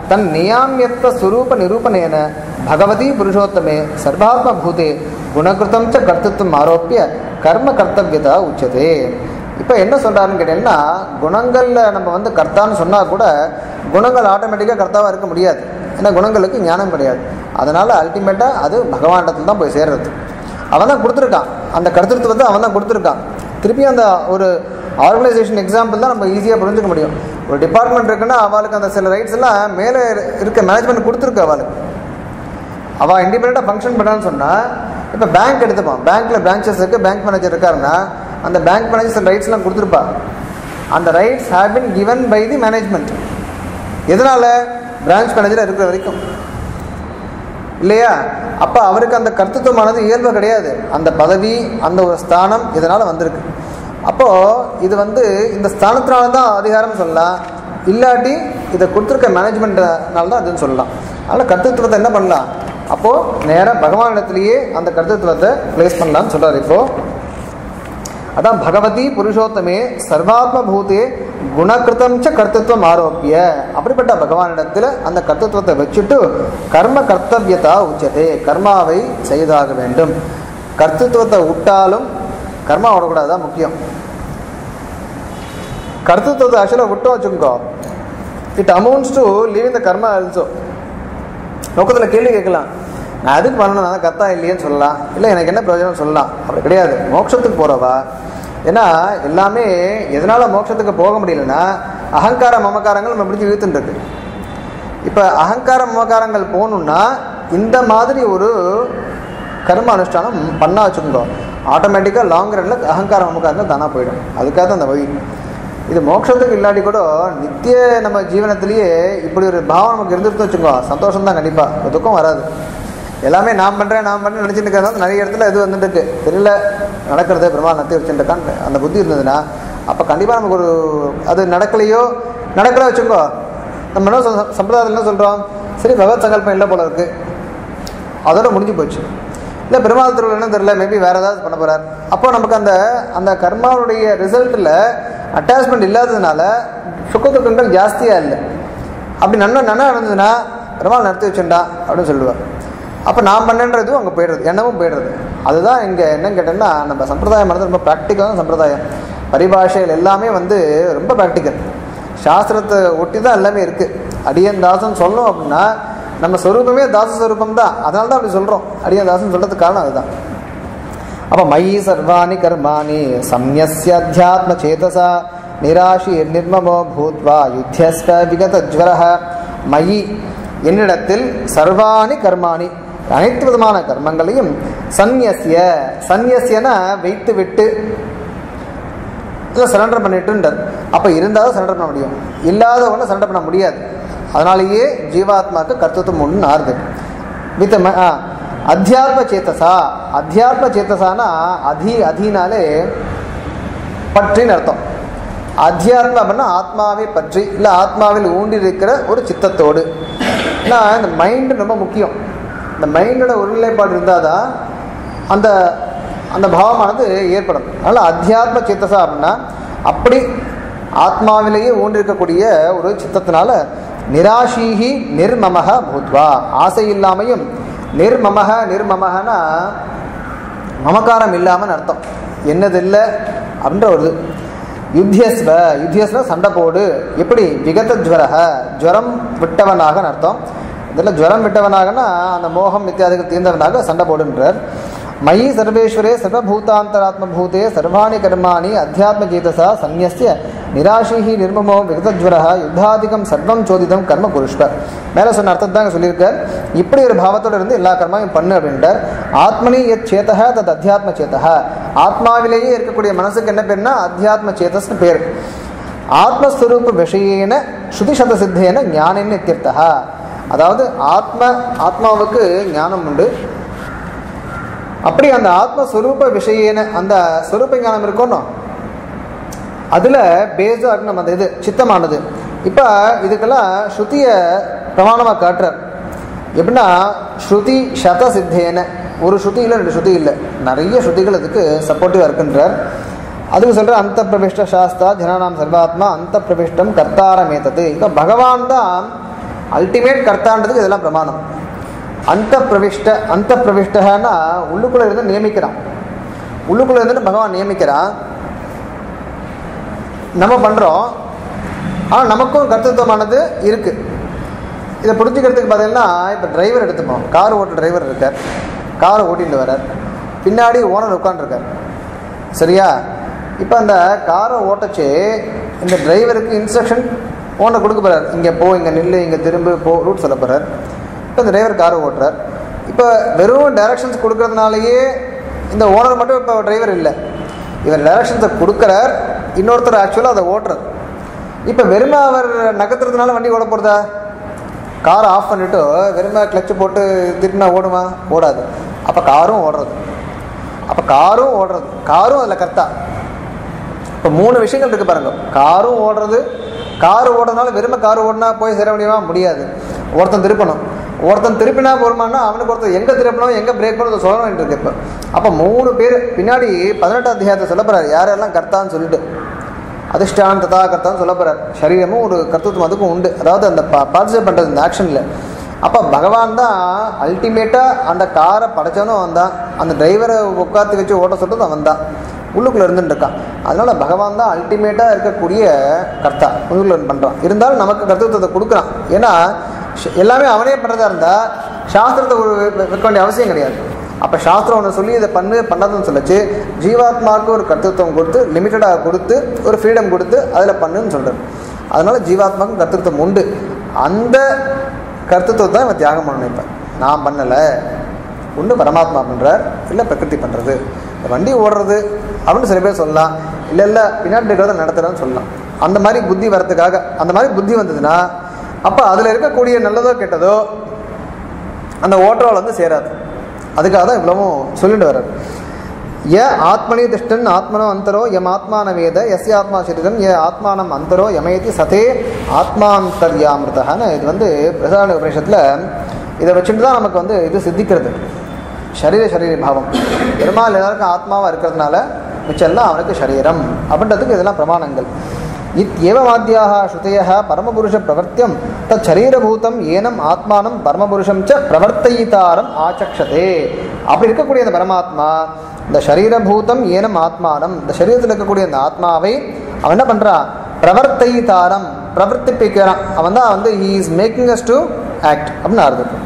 तन्नियाम्यत्वस्वरूपनिरूपणेन भगवती पुरुषोत्तमे सर्वात्मभूते गुणकृतं च कर्तृत्वम् आरोप्य कर्म कर्तव्यता உச்சதே இப்போ என்ன சொல்கிறாருன்னு கேட்டீங்கன்னா குணங்களில் நம்ம வந்து கர்த்தான்னு சொன்னால் கூட குணங்கள் ஆட்டோமேட்டிக்காக கர்த்தாவாக இருக்க முடியாது ஏன்னா குணங்களுக்கு ஞானம் கிடையாது அதனால் அல்டிமேட்டாக அது பகவானிடத்தில் தான் போய் சேர்றது அவன் தான் கொடுத்துருக்கான் அந்த கர்த்தத்துவத்தை அவன் தான் கொடுத்துருக்கான் திருப்பி அந்த ஒரு ஆர்கனைசேஷன் எக்ஸாம்பிள் தான் நம்ம ஈஸியாக புரிஞ்சுக்க முடியும் ஒரு டிபார்ட்மெண்ட் இருக்குன்னா அவளுக்கு அந்த சில ரைட்ஸ் எல்லாம் மேலே இருக்க மேனேஜ்மெண்ட் கொடுத்துருக்கு அவளுக்கு அவள் இண்டிபெண்ட்டாக ஃபங்க்ஷன் பண்ணான்னு சொன்னால் இப்போ பேங்க் எடுத்துப்பான் பேங்க்கில் பிரான்ச்சஸ் இருக்குது பேங்க் மேனேஜர் இருக்காருன்னா அந்த பேங்க் மேனேஜர் சில ரைட்ஸ்லாம் கொடுத்துருப்பா அந்த rights have been given by the management எதனால் பிரான்ச் மேனேஜராக இருக்கிற வரைக்கும் இல்லையா அப்போ அவருக்கு அந்த கர்த்தத்துவமானது இயல்பு கிடையாது அந்த பதவி அந்த ஒரு ஸ்தானம் இதனால் வந்திருக்கு அப்போது இது வந்து இந்த ஸ்தானத்தினால தான் அதிகாரம் சொல்லலாம் இல்லாட்டி இதை கொடுத்துருக்க மேனேஜ்மெண்ட்னால தான் அதுன்னு சொல்லலாம் அதனால் கர்த்தத்துவத்தை என்ன பண்ணலாம் அப்போது நேராக பகவானிடத்திலேயே அந்த கர்த்தத்துவத்தை ப்ளேஸ் பண்ணலாம்னு சொல்கிறார் இப்போது அதான் பகவதி புருஷோத்தமே சர்வாத்ம பூதே குணகிருத்தம் ச கர்த்தத்துவம் ஆரோப்பிய அப்படிப்பட்ட பகவானிடத்தில் அந்த கர்த்தத்துவத்தை வச்சுட்டு கர்ம கர்த்தவியதா உச்சதே கர்மாவை செய்தாக வேண்டும் கர்த்தத்துவத்தை விட்டாலும் கர்மா விடக்கூடாது தான் முக்கியம் கர்த்தத்துவத்தை ஆக்சுவலாக விட்டோம் வச்சுக்கோ it amounts to living the karma also நோக்கத்தில் கேள்வி கேட்கலாம் நான் எதுக்கு பண்ணணும் நான் கர்த்தா இல்லையேன்னு சொல்லலாம் இல்லை எனக்கு என்ன பிரயோஜனம் சொல்லலாம் அப்படி கிடையாது மோட்சத்துக்கு போகிறவா ஏன்னா எல்லாமே எதனால் மோட்சத்துக்கு போக முடியலன்னா அகங்கார மமக்காரங்கள் நம்ம பிடிச்சி இழுத்துட்டு இருக்கு இப்போ அகங்கார மமக்காரங்கள் போகணுன்னா இந்த மாதிரி ஒரு கர்ம அனுஷ்டானம் பண்ணா வச்சுக்கோங்க ஆட்டோமேட்டிக்காக லாங் ரன்னில் அகங்கார மமக்காரங்கள் தானாக போயிடும் அதுக்காக தான் அந்த வழி இது மோட்சத்துக்கு இல்லாட்டி கூட நித்திய நம்ம ஜீவனத்திலேயே இப்படி ஒரு பாவம் நமக்கு இருந்துட்டு வச்சுக்கோ சந்தோஷம் தான் கண்டிப்பாக துக்கம் வராது எல்லாமே நான் பண்ணுறேன் நான் பண்ணுறேன் நினச்சிட்டு இருக்கிறதால நிறைய இடத்துல இது வந்துட்டு இருக்கு தெரியல நடக்கிறது பெருமாள் நத்தி வச்சுட்டுருக்கான் அந்த புத்தி இருந்ததுன்னா அப்போ கண்டிப்பாக நமக்கு ஒரு அது நடக்கலையோ நடக்கல வச்சுக்கோ நம்ம என்ன சொல் சம்பிரதாயத்தில் என்ன சொல்கிறோம் சரி பகவத் சங்கல்பம் இல்லை போல இருக்குது அதோட முடிஞ்சு போச்சு இல்லை பெருமாள் திருவிழா என்ன தெரியல மேபி வேறு ஏதாவது பண்ண போகிறார் அப்போ நமக்கு அந்த அந்த கர்மாவுடைய ரிசல்ட்டில் அட்டாச்மெண்ட் இல்லாததுனால சுக்க துக்கங்கள் ஜாஸ்தியாக இல்லை அப்படி நன்மை நன்னா நடந்ததுன்னா பெருமாள் நடத்தி வச்சுண்டா அப்படின்னு சொல்லுவார் அப்போ நான் பண்ணன்றதும் அங்கே போயிடுறது எண்ணமும் போயிடுறது அதுதான் இங்கே என்னன்னு கேட்டேன்னா நம்ம சம்பிரதாயம் வந்து ரொம்ப ப்ராக்டிக்கலான சம்பிரதாயம் பரிபாஷைகள் எல்லாமே வந்து ரொம்ப ப்ராக்டிக்கல் சாஸ்திரத்தை ஒட்டி தான் எல்லாமே இருக்குது அடியன் தாசன் சொல்லணும் அப்படின்னா நம்ம சொரூபமே தாச சொரூபம் தான் அதனால தான் அப்படி சொல்கிறோம் அடியா தாசன் சொல்கிறதுக்கு காரணம் அதுதான் அப்போ மயி சர்வாணி கர்மாணி சம்யஸ்ய அத்தியாத்ம சேதசா நிராஷி நிர்மமோ பூத்வா யுத்தியஸ்வ விகதஜ்வரஹ மயி என்னிடத்தில் சர்வாணி கர்மாணி அனைத்து விதமான கர்மங்களையும் சந்நியசிய சந்நியசியன வைத்து விட்டு இல்லை சரண்டர் பண்ணிட்டுன்றார் அப்போ இருந்தால் சரண்டர் பண்ண முடியும் இல்லாத ஒன்று சரண்டர் பண்ண முடியாது அதனாலேயே ஜீவாத்மாக்கு கர்த்தத்துவம் ஒன்று ஆறுது வித் ம- ஆ, அத்தியாத்ம சேத்தசா அத்தியாத்ம சேத்தசானா அதி அதினாலே பற்றின்னு அர்த்தம் அத்தியாத்மா அப்படின்னா ஆத்மாவை பற்றி இல்லை ஆத்மாவில் ஊண்டி இருக்கிற ஒரு சித்தத்தோடு ஏன்னா இந்த மைண்டு ரொம்ப முக்கியம் இந்த மைண்டோட ஒருநிலைப்பாடு இருந்தால் தான் அந்த அந்த பாவமானது ஏற்படும் அதனால் அத்தியாத்ம சித்தசா அப்படின்னா அப்படி ஆத்மாவிலேயே ஊன்றி இருக்கக்கூடிய ஒரு சித்தத்தினால நிராஷீகி நிர்மமக பூத்வா ஆசை இல்லாமையும் நிர்மமக நிர்மமகனா மமக்காரம் இல்லாமல் அர்த்தம் என்னது இல்லை அப்படின்ற ஒரு இது யுத்தியஸ்வ யுத்தியஸ்வ சண்டை போடு எப்படி விகத ஜுவரக ஜுவரம் விட்டவனாக அர்த்தம் இதில் ஜுவரம் விட்டவனாகனா அந்த மோகம் இத்தியாதிகள் தீர்ந்தவனாக சண்டை போடுன்றார் மயி சர்வேஸ்வரே சர்வபூதாந்தராத்ம பூதே சர்வாணி கர்மாணி அத்தியாத்ம ஜீதசா சந்நியஸ்ய நிராஷிஹி நிர்மமோ விகதஜ்வரஹ யுத்தாதிகம் சர்வம் சோதிதம் கர்ம புருஷ்பர் மேலே சொன்ன அர்த்தத்தை தான் சொல்லியிருக்கார் இப்படி ஒரு பாவத்தோடு இருந்து எல்லா கர்மாவையும் பண்ணு அப்படின்ட்டார் ஆத்மனி எத் சேத்தக தத் அத்தியாத்ம சேத்தக ஆத்மாவிலேயே இருக்கக்கூடிய மனசுக்கு என்ன பேர்னா அத்தியாத்ம சேதஸ்னு பேர் ஆத்மஸ்வரூப விஷயேன ஸ்ருதிசத சித்தேன ஞானின்னு இத்தியர்த்தா அதாவது ஆத்ம ஆத்மாவுக்கு ஞானம் உண்டு அப்படி அந்த ஆத்மஸ்வரூப விஷயேன அந்த ஸ்வரூப ஞானம் இருக்கணும் அதில் பேஸாக இருக்கு நம்ம அந்த இது சித்தமானது இப்போ இதுக்கெல்லாம் ஸ்ருதியை பிரமாணமாக காட்டுறார் எப்படின்னா ஸ்ருதி சத சித்தேன ஒரு ஸ்ருதி இல்லை ரெண்டு ஸ்ருதி இல்லை நிறைய ஸ்ருதிகள் அதுக்கு சப்போர்ட்டிவாக இருக்குன்றார் அதுக்கு சொல்கிற அந்த பிரவிஷ்ட சாஸ்தா ஜனநாம் சர்வாத்மா அந்த பிரவிஷ்டம் கர்த்தாரமேத்தது இப்போ பகவான் தான் அல்டிமேட் கர்த்தான்றதுக்கு இதெல்லாம் பிரமாணம் அந்த பிரவிஷ்ட அந்த பிரவிஷ்டன்னா உள்ளுக்குள்ளே இருந்து நியமிக்கிறான் உள்ளுக்குள்ளே இருந்துட்டு பகவான் நியமிக்கிறான் நம்ம பண்ணுறோம் ஆனால் நமக்கும் கர்த்தத்துவமானது இருக்குது இதை புரிஞ்சுக்கிறதுக்கு பார்த்தீங்கன்னா இப்போ டிரைவர் எடுத்துப்போம் கார் ஓட்டுற டிரைவர் இருக்கார் காரை ஓட்டிட்டு வரார் பின்னாடி ஓனர் உட்காந்துருக்கார் சரியா இப்போ அந்த காரை ஓட்டச்சு இந்த டிரைவருக்கு இன்ஸ்ட்ரக்ஷன் ஓனர் கொடுக்க போகிறார் இங்கே போ இங்கே நில்லு இங்கே திரும்பு போ ரூட் சொல்ல போகிறார் இப்போ இந்த டிரைவர் காரை ஓட்டுறார் இப்போ வெறும் டைரக்ஷன்ஸ் கொடுக்கறதுனாலயே இந்த ஓனர் மட்டும் இப்போ டிரைவர் இல்லை இவர் டைரக்ஷன்ஸை கொடுக்குறார் இன்னொருத்தர் ஆக்சுவலாக அதை ஓட்டுறார் இப்போ வெறுமை அவர் நகர்த்துறதுனால வண்டி ஓட போகிறதா காரை ஆஃப் பண்ணிவிட்டு வெறுமை கிளச்சு போட்டு திருப்பினா ஓடுமா ஓடாது அப்போ காரும் ஓடுறது அப்போ காரும் ஓடுறது காரும் அதில் கர்த்தா இப்போ மூணு விஷயங்கள் இருக்குது பாருங்க காரும் ஓடுறது கார் ஓடுறதுனால வெறுமை கார் ஓடினா போய் சேர முடியுமா முடியாது ஒருத்தன் திருப்பணும் ஒருத்தன் திருப்பினா போருமானா அவனுக்கு ஒருத்தர் எங்கே திருப்பணும் எங்கே பிரேக் பண்ணணும் சொல்ல வேண்டியிருக்கு இப்போ அப்போ மூணு பேர் பின்னாடி பதினெட்டாம் அத்தியாயத்தை சொல்ல போகிறார் யாரெல்லாம் கர்த்தான்னு சொல்லிட்டு அதிஷ்டானம் ததா கர்த்தான்னு சொல்ல போகிறார் சரீரமும் ஒரு கர்த்தத்துவம் அதுக்கும் உண்டு அதாவது அந்த பார்ட்டிசிபேட் பண்ணுறது இந்த ஆக்ஷனில் அப்போ பகவான் தான் அல்டிமேட்டாக அந்த காரை படைச்சவனும் அவன் தான் அந்த டிரைவரை உட்காந்து வச்சு ஓட்ட சொல்கிறது அவன் தான் உள்ளுக்குள்ளே இருந்துட்டு இருக்கான் அதனால பகவான் தான் அல்டிமேட்டாக இருக்கக்கூடிய கர்த்தா உள்ளுக்குள்ள பண்ணுறான் இருந்தாலும் நமக்கு கர்த்தத்துவத்தை கொடுக்குறான் ஏன்னா ஷ- எல்லாமே அவனே பண்ணுறதா இருந்தால் சாஸ்திரத்தை ஒரு வெ- வைக்க வேண்டிய அவசியம் கிடையாது அப்போ சாஸ்திரம் ஒன்று சொல்லி இதை பண்ணு பண்ணாதுன்னு சொல்லிச்சு ஜீவாத்மாவுக்கு ஒரு கர்த்தத்துவம் கொடுத்து லிமிட்டடாக கொடுத்து ஒரு ஃப்ரீடம் கொடுத்து அதில் பண்ணுன்னு சொல்கிறார் அதனால ஜீவாத்மாவுக்கும் கர்த்தத்துவம் உண்டு அந்த கர்த்தத்துவத்தை தான் இவன் தியாகம் பண்ணணும் இப்போ நான் பண்ணலை ஒன்று பரமாத்மா பண்ணுறார் இல்லை பிரகிருதி பண்ணுறது இந்த வண்டி ஓடுறது அப்படின்னு சில பேர் சொல்லலாம் இல்லை இல்லை பின்னாடி இருக்கிறத நடத்துகிறேன்னு சொல்லலாம் அந்த மாதிரி புத்தி வரதுக்காக அந்த மாதிரி புத்தி வந்ததுன்னா அப்போ அதில் இருக்கக்கூடிய நல்லதோ கெட்டதோ அந்த ஓட்டரோல் வந்து சேராது அதுக்காக தான் இவ்வளவும் சொல்லிட்டு வர்றார் ய ஆத்மனி திஷ்டன் ஆத்மனோ அந்தரோ யம் ஆத்மான வேத எஸ்ய ஆத்மா சரீரம் ய ஆத்மானம் அந்தரோ யமயதி சதே ஆத்மாந்தர்யாமிருதன்னு இது வந்து பிரசாரண உபநிஷத்தில் இதை வச்சுட்டு தான் நமக்கு வந்து இது சித்திக்கிறது சரீர சரீர பாவம் பெருமாள் எல்லாருக்கும் ஆத்மாவாக இருக்கிறதுனால மிச்செல்லாம் அவனுக்கு சரீரம் அப்படின்றதுக்கு இதெல்லாம் பிரமாணங்கள் இத்யேவமாத்தியாக ஸ்ருதய பரமபுருஷ பிரவர்த்தியம் தத் சரீரபூதம் ஏனம் ஆத்மானம் பரமபுருஷம் ச பிரவர்த்தயிதாரம் ஆச்சக்ஷதே அப்படி இருக்கக்கூடிய அந்த பரமாத்மா இந்த சரீரபூதம் ஏனம் ஆத்மானம் இந்த சரீரத்தில் இருக்கக்கூடிய அந்த ஆத்மாவை அவன் என்ன பண்ணுறான் பிரவர்த்தயிதாரம் பிரவர்த்திப்பிக்கிறான் அவன் தான் வந்து he is making us to act அப்படின்னு அர்த்தம்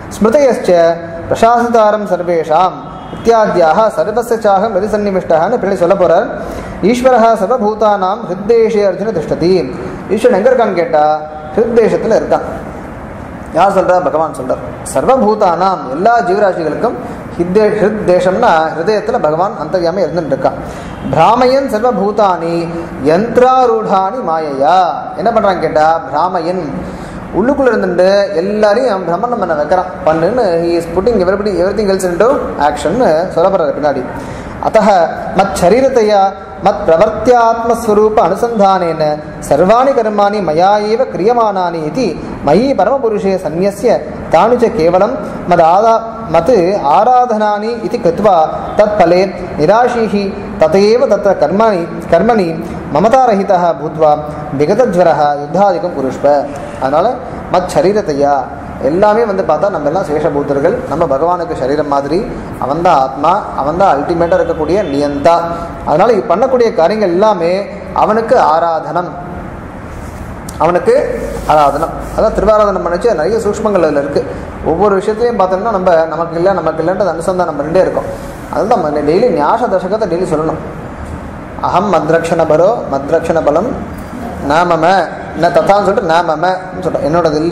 ஸ்மிருதயச்ச பிரசாசிதாரம் சர்வேஷாம் இத்தியாத்தியாக சர்வஸ்ய சாகம் எது சன்னிவிஷ்டன்னு பிள்ளை சொல்ல போறார் ஈஸ்வரः சர்வபூதானாம் ஹிருத்தேஷே அர்ஜுன திஷ்டதி ஈஸ்வரன் எங்க இருக்கான்னு கேட்டா ஹிருத்தேஷத்துல இருக்கான் யார் சொல்றா பகவான் சொல்றார் சர்வபூதானாம் எல்லா ஜீவராசிகளுக்கும் ஹித்தே ஹிருத் தேசம்னா ஹிருதயத்தில் பகவான் அந்தர்யாமி இருந்துட்டு இருக்கான் பிராமயன் சர்வபூதானி யந்திராரூடானி மாயையா என்ன பண்றாங்க கேட்டா பிராமயன் உள்ளுக்குள்ள இருந்துட்டு எல்லாரையும் பிரம்மணம் பண்ண வைக்கிறான் பண்ணுன்னு he is putting everybody everything else into action சொல்லப்படுறாரு பின்னாடி अतः मच्छरीरतया मत्प्रवर्त्यात्मस्वरूप अनुसन्धानेन सर्वाणि कर्माणि मया एव क्रियमाणानि इति मयि परमपुरुषे सन्न्यस्य तानि च केवलं मदादा मत् आराधनानि इति कृत्वा तत्फले निराशीः तथैव तत्र कर्मणि कर्मणि ममतारहितः भूत्वा विगतज्वरः युद्धादिकं कुरुष्व அதனால் மச்சரீரத்தையா எல்லாமே வந்து பார்த்தா நம்ம எல்லாம் சேஷபூத்தர்கள் நம்ம பகவானுக்கு சரீரம் மாதிரி அவன் தான் ஆத்மா அவன் தான் அல்டிமேட்டாக இருக்கக்கூடிய நியந்தா அதனால இது பண்ணக்கூடிய காரியங்கள் எல்லாமே அவனுக்கு ஆராதனம் அவனுக்கு ஆராதனம் அதான் திருவாராதனம் பண்ணிச்சு நிறைய சூக்ஷ்மங்கள் அதில் இருக்குது ஒவ்வொரு விஷயத்தையும் பார்த்தோம்னா நம்ம நமக்கு இல்லை நமக்கு இல்லைன்றது அனுசந்தானம் பண்ணிட்டே இருக்கும் அதுதான் நம்ம டெய்லி ஞாச தசகத்தை டெய்லி சொல்லணும் அகம் மத்ரக்ஷண பரோ மத்ரக்ஷண பலம் நாமம ந தத்தான்னு சொல்லிட்டு நாமம சொல்கிறோம் என்னோடது இல்லை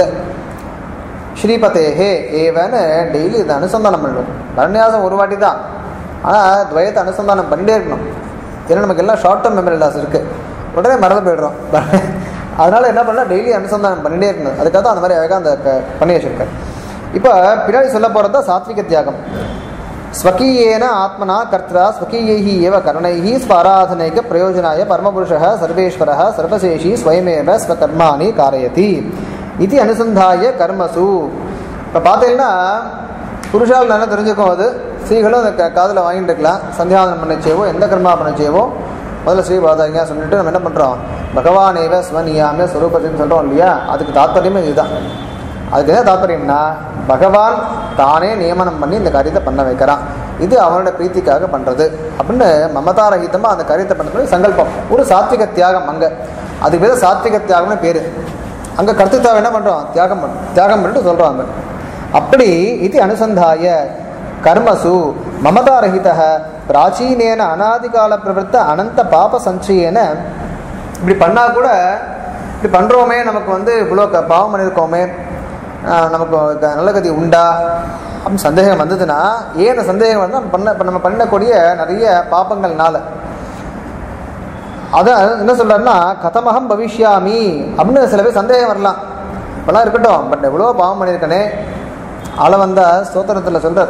ஸ்ரீபதேஹே ஏவன்னு டெய்லி இதை அனுசந்தானம் பண்ணணும் பரநியாசம் ஒரு வாட்டி தான் ஆனால் துவயத்தை அனுசந்தானம் பண்ணிட்டே இருக்கணும் ஏன்னா நமக்கு எல்லாம் ஷார்ட் டேர்ம் மெமரி லாஸ் இருக்குது உடனே மறந்து போயிடுறோம் அதனால் என்ன பண்ணால் டெய்லி அனுசந்தானம் பண்ணிட்டே இருக்கணும் அதுக்காக தான் அந்த மாதிரி அழகாக அந்த க- பண்ணி வச்சிருக்காரு இப்போ பின்னாடி சொல்ல போகிறது தான் சாத்விக தியாகம் ஸ்வகீயேன ஆத்மனா கர்த்தா ஸ்வகீயைः एव करणैः स्वाराधनैक प्रयोजनाय परमपुरुषः सर्वेश्वरः सर्वशेषी स्वयमेव स्वकर्माणि कारयति इति अनुसन्धाय कर्मसु இப்போ பார்த்தீங்கன்னா புருஷால் நல்லா தெரிஞ்சுக்கும் அது ஸ்ரீகளும் அந்த க- காதுல வாங்கிட்டு இருக்கலாம் சந்தியாவதனம் பண்ணச்சேவோ எந்த கர்மா பண்ணச்சேவோ முதல்ல ஸ்ரீ பாதாங்க சொல்லிட்டு நம்ம என்ன பண்ணுறோம் பகவானேவ ஸ்வநியாமிய ஸ்வரூபத்தின்னு சொல்கிறோம் இல்லையா அதுக்கு தாத்பரியமே இதுதான் அதுக்கு என்ன தாத்பரியம்னா பகவான் தானே நியமனம் பண்ணி இந்த காரியத்தை பண்ண வைக்கிறான் இது அவனோட பிரீத்திக்காக பண்ணுறது அப்படின்னு மமதாரகிதமாக அந்த காரியத்தை பண்ணக்கூடிய சங்கல்பம் ஒரு சாத்விக தியாகம் அங்கே அதுக்கு பேர் சாத்விக தியாகம்னு பேர் அங்கே கர்த்தித்தாவை என்ன பண்ணுறோம் தியாகம் பண்ணும் தியாகம் பண்ணிட்டு சொல்கிறோம் அங்கே அப்படி இது அனுசந்தாய கர்மசு மமதாரகித பிராச்சீனேன அனாதிகால பிரவருத்த அனந்த பாப சஞ்சயேன இப்படி பண்ணால் கூட இப்படி பண்ணுறோமே நமக்கு வந்து இவ்வளோ க பாவம் பண்ணியிருக்கோமே ஆஹ் நமக்கு க- நல்ல கதி உண்டா அப்படின்னு சந்தேகம் வந்ததுன்னா ஏன் அந்த சந்தேகம் வந்து நம்ம பண்ண இப்ப நம்ம பண்ணக்கூடிய நிறைய பாப்பங்கள்னால அதான் என்ன சொல்றாருன்னா கதமகம் பவிஷ்யாமி அப்படின்னு சில பேர் சந்தேகம் வரலாம் இப்பெல்லாம் இருக்கட்டும் பட் எவ்வளோ பாவம் பண்ணியிருக்கனே ஆள வந்த ஸ்தோத்திரத்தில் சொல்றார்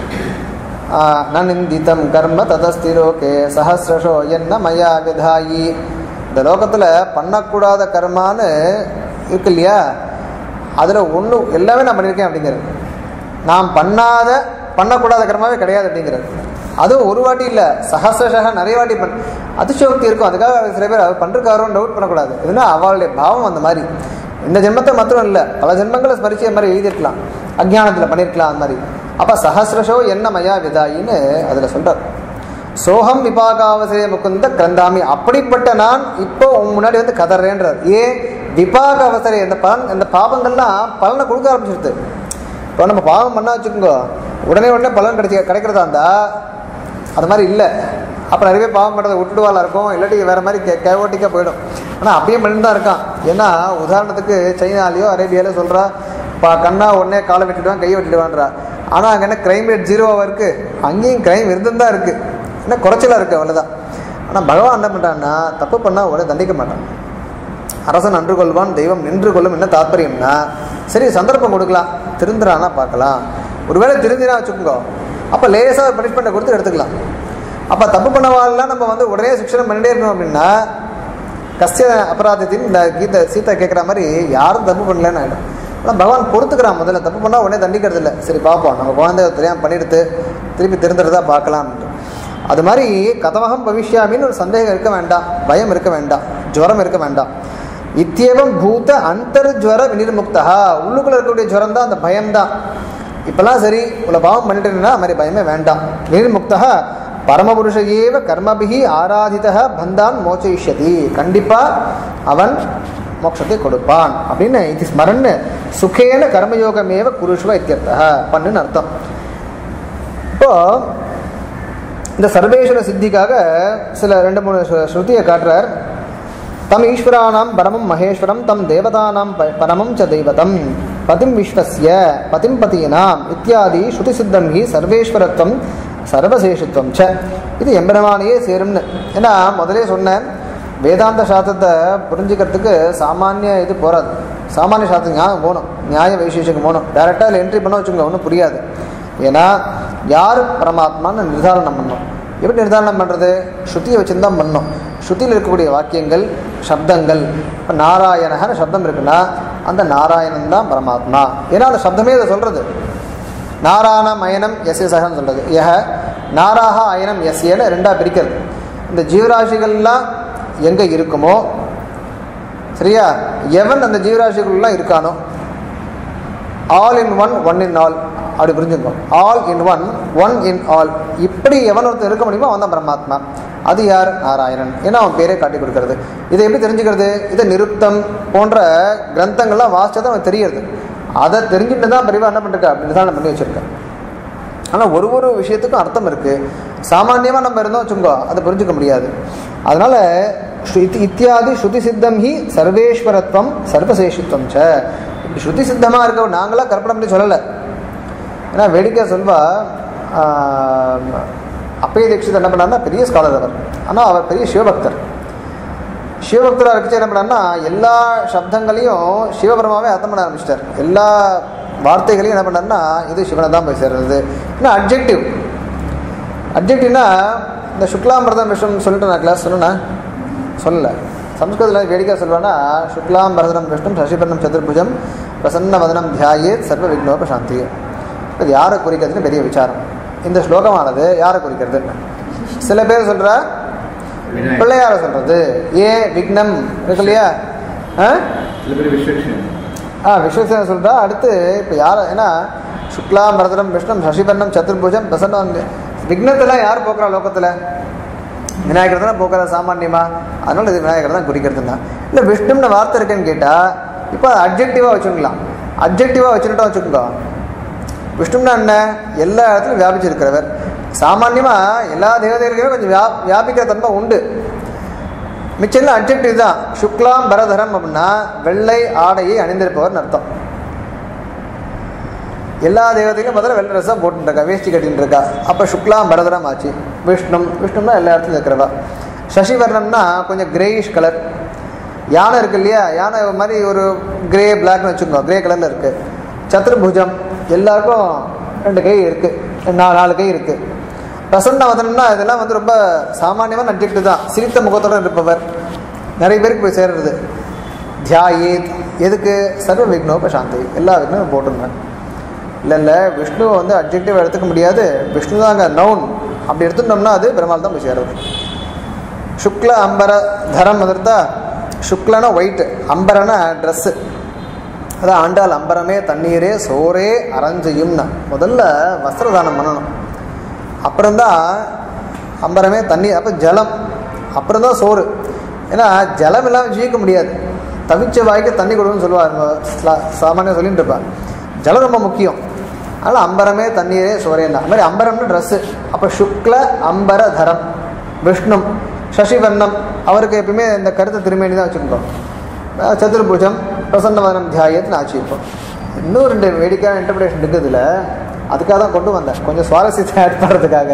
நந்திதம் கர்ம ததஸ்தி லோகே சஹசிரஷோ என்ன மயா விதாயி இந்த லோகத்தில் பண்ணக்கூடாத கர்மான்னு இருக்கு இல்லையா அதில் ஒன்று எல்லாமே நான் பண்ணியிருக்கேன் அப்படிங்கிறது நான் பண்ணாத பண்ணக்கூடாத கர்மாவே கிடையாது அப்படிங்கிறது அதுவும் ஒரு வாட்டி இல்லை சஹசிரஷக நிறைய வாட்டி பண் அதிசயோக்தி இருக்கும் அதுக்காக சில பேர் அவர் பண்ணிருக்காரோன்னு டவுட் பண்ணக்கூடாது இதுனா அவளுடைய பாவம் அந்த மாதிரி இந்த ஜென்மத்தை மாத்திரம் இல்லை பல ஜென்மங்களை ஸ்மரிச்சு மாதிரி எழுதியிருக்கலாம் அஜ்ஞானத்தில் பண்ணியிருக்கலாம் அந்த மாதிரி அப்போ சஹசிரஷோ என்ன மயா விதாயின்னு அதில் சொல்கிறார் சோகம் விபாகாவசே முகுந்த கிரந்தாமி அப்படிப்பட்ட நான் இப்போ உன் முன்னாடி வந்து கதறேன்றார் ஏன் விபாக அவசரே இந்த பலன் இந்த பாவங்கள்லாம் பலனை கொடுக்க ஆரம்பிச்சிருது இப்போ நம்ம பாவம் பண்ணா வச்சுக்கோங்க உடனே உடனே பலன் கிடைச்சி கிடைக்கிறதா இருந்தா அது மாதிரி இல்லை அப்போ நிறைய பேர் பாவம் பண்ணுறதை விட்டுடுவாளா இருக்கும் இல்லாட்டி வேற மாதிரி கே கேவோட்டிக்காக போயிடும் ஆனால் அப்படியே பண்ணிட்டு தான் இருக்கான் ஏன்னா உதாரணத்துக்கு சைனாலேயோ அரேபியாலோ சொல்கிறா பா கண்ணா உடனே காலை வெட்டிடுவான் கையை வெட்டிடுவான்றா ஆனால் அங்கே என்ன கிரைம் ரேட் ஜீரோவாக இருக்குது அங்கேயும் கிரைம் இருந்துன்னு தான் இருக்குது என்ன குறைச்சலாக இருக்குது அவ்வளோதான் ஆனால் பகவான் என்ன பண்ணுறான்னா தப்பு பண்ணால் உடனே தண்டிக்க மாட்டான் அரசன் அன்று கொள்வான் தெய்வம் நின்று கொள்ளும் என்ன தாத்பரியம்னா சரி சந்தர்ப்பம் கொடுக்கலாம் திருந்துறானா பார்க்கலாம் ஒருவேளை திருந்தினா வச்சுக்கோங்க அப்போ லேசாக பனிஷ்மெண்ட்டை கொடுத்து எடுத்துக்கலாம் அப்போ தப்பு பண்ணவாள்லாம் நம்ம வந்து உடனே சிக்ஷனம் பண்ணிட்டே இருக்கணும் அப்படின்னா கஸ்ய அபராதத்தின் இந்த கீதை சீதா கேட்குற மாதிரி யாரும் தப்பு பண்ணலன்னு ஆகிடும் ஆனால் பகவான் பொறுத்துக்கிறான் முதல்ல தப்பு பண்ணால் உடனே தண்டிக்கிறது இல்லை சரி பார்ப்போம் நம்ம குழந்தை தெரியாமல் பண்ணிடுத்து திருப்பி திருந்துறதா பார்க்கலாம்னு அது மாதிரி கதமகம் பவிஷ்யாமின்னு ஒரு சந்தேகம் இருக்க வேண்டாம் பயம் இருக்க வேண்டாம் ஜுவரம் இருக்க வேண்டாம் இத்தியவம் பூத அந்தர்ஜுவர வினிர்முக்தா உள்ளுக்குள்ள இருக்கக்கூடிய ஜுவரம் தான் அந்த பயம்தான் இப்பெல்லாம் சரி உள்ள பாவம் பண்ணிட்டேன்னா அது மாதிரி பயமே வேண்டாம் வினிர்முக்தா பரமபுருஷ ஏவ கர்மபிகி ஆராதித பந்தான் மோச்சயிஷ்யதி கண்டிப்பாக அவன் மோட்சத்தை கொடுப்பான் அப்படின்னு இது ஸ்மரன் சுகேன கர்மயோகமேவ குருஷ்வ இத்தியர்த்தா பண்ணுன்னு அர்த்தம் இப்போ இந்த சர்வேஸ்வர சித்திக்காக சில ரெண்டு மூணு ஸ்ரு- ஸ்ருதியை காட்டுறார் தம் ஈஸ்வராணாம் பரமம் மகேஸ்வரம் தம் தேவதானாம் ப- பரமம் ச தெய்வதம் பதிம் விஸ்வஸ்ய பதிம் பதீனாம் இத்தியாதி ஸ்ருதி சித்தம் ஹி சர்வேஸ்வரத்துவம் சர்வசேஷத்துவம் ச இது எம்பெருமானையே சேரும்னு ஏன்னா முதலே சொன்னேன் வேதாந்த சாஸ்திரத்தை புரிஞ்சுக்கிறதுக்கு சாமானிய இது போகாது சாமானிய சாஸ்திரம் ஞானம் போகணும் நியாய வைசேஷிகம் போகணும் டேரெக்டாக அதில் என்ட்ரி பண்ண வச்சுக்கோங்க ஒன்றும் புரியாது ஏன்னா யார் பரமாத்மான்னு நிர்தாரணம் பண்ணணும் எப்படி நிர்தாரணம் பண்ணுறது ஸ்ருதியை வச்சுன்னு தான் பண்ணணும் ஸ்ருதியில் இருக்கக்கூடிய வாக்கியங்கள் சப்தங்கள் இப்போ நாராயணகன்னு சப்தம் இருக்குன்னா அந்த நாராயணன் தான் பரமாத்மா ஏன்னா அந்த சப்தமே அதை சொல்கிறது நாராயணம் அயனம் எஸ் சகன்னு சொல்கிறது யஹ நாராக அயனம் எஸ்ஏன்னு ரெண்டாக பிரிக்கிறது இந்த ஜீவராசிகள்லாம் எங்கே இருக்குமோ சரியா எவன் அந்த ஜீவராசிகள்லாம் இருக்கானோ all in one one in all அப்படி புரிஞ்சுக்கோ all in one one in all இப்படி எவன் ஒருத்தர் இருக்க முடியுமோ அவன் தான் பரமாத்மா அது யார் நாராயணன் ஏன்னா அவன் பேரே காட்டி கொடுக்கறது இதை எப்படி தெரிஞ்சுக்கிறது இதை நிருப்தம் போன்ற கிரந்தங்கள்லாம் வாசிச்சா தான் அவன் தெரியறது அதை தெரிஞ்சுட்டு தான் பெரியவா என்ன பண்ணிருக்கா அப்படின்னு தான் பண்ணி வச்சிருக்கேன் ஆனால் ஒரு ஒரு விஷயத்துக்கும் அர்த்தம் இருக்குது சாமானியமாக நம்ம இருந்தோம் வச்சுக்கோ அதை புரிஞ்சுக்க முடியாது அதனால் ஸ்ருதி இத்தியாதி ஸ்ருதி சித்தம் ஹி சர்வேஸ்வரத்துவம் சர்வசேஷித்துவம் ச இப்படி ஸ்ருதி சித்தமாக இருக்க நாங்களாம் கற்பனை பண்ணி சொல்லலை ஏன்னா வேடிக்கை சொல்வா ஆஹ், அப்பைய தீட்சித் என்ன பண்ணாருன்னா பெரிய ஸ்காலர் அவர் ஆனால் அவர் பெரிய சிவபக்தர் சிவபக்தராக இருக்கச்சு என்ன பண்ணாருன்னா எல்லா சப்தங்களையும் சிவபரமாவே அர்த்தம் பண்ண ஆரம்பிச்சிட்டார் எல்லா வார்த்தைகளையும் என்ன பண்ணாருன்னா இது சிவனை தான் போய் சேர்றது ஏன்னா அப்ஜெக்டிவ் அப்ஜெக்டிவ்னா இந்த சுக்லாம்பிரதம் விஷயம் சொல்லிட்டு நான் கிளாஸ் சொன்னா சொல்லல சம்ஸ்கிருதத்தில் வேடிக்கை சொல்லுவேன்னா சுக்லாம் பரதனம் விஷ்ணும் சசிபர்ணம் சதுர்புஜம் பிரசன்ன வதனம் தியாயேத் சர்வ விக்னோப சாந்தி இது யாரை குறிக்கிறதுன்னு பெரிய விசாரம் இந்த ஸ்லோகமானது யாரை குறிக்கிறதுன்னு சில பேர் சொல்றா விநாயகர். பிள்ளையார சொல்றது ஏ விக்னம் இருக்கு இல்லையா ஆ? சில பேர் விஸ்வக்ஷன் ஆ விஸ்வசேன சொல்றா அடுத்து இப்போ யார் ஏன்னா சுக்லா பரதனம் விஷ்ணம் சசிபர்ணம் சதுர்புஜம் பிரசன்னம் விக்னத்தெல்லாம் யார் போக்குறா லோகத்தில் விநாயகர் தானே போக்குற சாமானியமா அதனால இது விநாயகர் தான் குறிக்கிறதுனா இல்லை விஷ்ணும்னு வார்த்தை இருக்குன்னு கேட்டால் இப்போ அப்ஜெக்டிவாக வச்சுக்கலாம் அப்ஜெக்டிவாக வச்சுக்கிட்டோம் வச்சுக்கோங்க விஷ்ணும்னா என்ன எல்லா இடத்துலையும் வியாபிச்சிருக்கிறவர் சாமான்யமாக எல்லா தேவதைகளுக்கும் கொஞ்சம் வியா வியாபிக்கிற தன்மை உண்டு மிச்சம்லாம் அப்ஜெக்டிவ் தான் சுக்லாம் பரதரம் அப்படின்னா வெள்ளை ஆடையை அணிந்திருப்பவர்னு அர்த்தம் எல்லா தேவதைகளும் முதல்ல வெள்ளை ட்ரெஸ்ஸாக போட்டுருக்கா வேஷ்டி கட்டின்னு இருக்கா அப்போ சுக்லாம் பரதரம் ஆச்சு விஷ்ணும் விஷ்ணும்னா எல்லா இடத்துலையும் இருக்கிறவா சசிவர்ணம்னா கொஞ்சம் கிரேயிஷ் கலர் யானை இருக்கு இல்லையா யானை ஒரு மாதிரி ஒரு கிரே பிளாக்னு வச்சுக்கோங்க கிரே கலரில் இருக்குது சத்துர்புஜம் எல்லாருக்கும் ரெண்டு கை இருக்குது நாலு நாலு கை இருக்குது பிரசன்ன வதனம்னா இதெல்லாம் வந்து ரொம்ப சாமானியமான அப்ஜெக்ட் தான் சிரித்த முகத்தோடு இருப்பவர் நிறைய பேருக்கு போய் சேர்றது தியாயேத் எதுக்கு சர்வ விக்னோப சாந்தி எல்லா விக்னமும் போட்டிருந்தேன் இல்லை இல்லை விஷ்ணுவை வந்து அப்ஜெக்டிவ் எடுத்துக்க முடியாது விஷ்ணு தான் அங்கே நவுன் அப்படி எடுத்துட்டோம்னா அது பெருமாள் தான் போய் சேருது சுக்ல அம்பர தரம் வந்துருந்தா சுக்லனா ஒயிட் அம்பரனா ட்ரெஸ்ஸு அதான் ஆண்டாள் அம்பரமே தண்ணீரே சோரே அரஞ்சையும்னா முதல்ல வஸ்திரதானம் பண்ணணும் அப்புறம்தான் அம்பரமே தண்ணி அப்போ ஜலம் அப்புறம்தான் சோறு ஏன்னா ஜலம் இல்லாமல் ஜீவிக்க முடியாது தவிச்ச வாய்க்கு தண்ணி கொடுன்னு சொல்லுவாங்க சாமானியம் சொல்லிட்டு இருப்பாங்க ஜலம் ரொம்ப முக்கியம் அதனால் அம்பரமே தண்ணீரே சோரேன்னா அது மாதிரி அம்பரம்னு ட்ரெஸ்ஸு அப்போ சுக்ல அம்பர தரம் விஷ்ணு சசிவர்ணம் அவருக்கு எப்பயுமே இந்த கருத்து திருமேனி தான் வச்சுருக்கோம் சதுர்புஜம் பிரசன்னவனம் தியாயத்துன்னு ஆச்சு இப்போ இன்னும் ரெண்டு வேடிக்கையான இன்டர்பிரேஷன் இருக்குதுல அதுக்காக தான் கொண்டு வந்தேன் கொஞ்சம் சுவாரஸ்யத்தை ஆட் பண்ணுறதுக்காக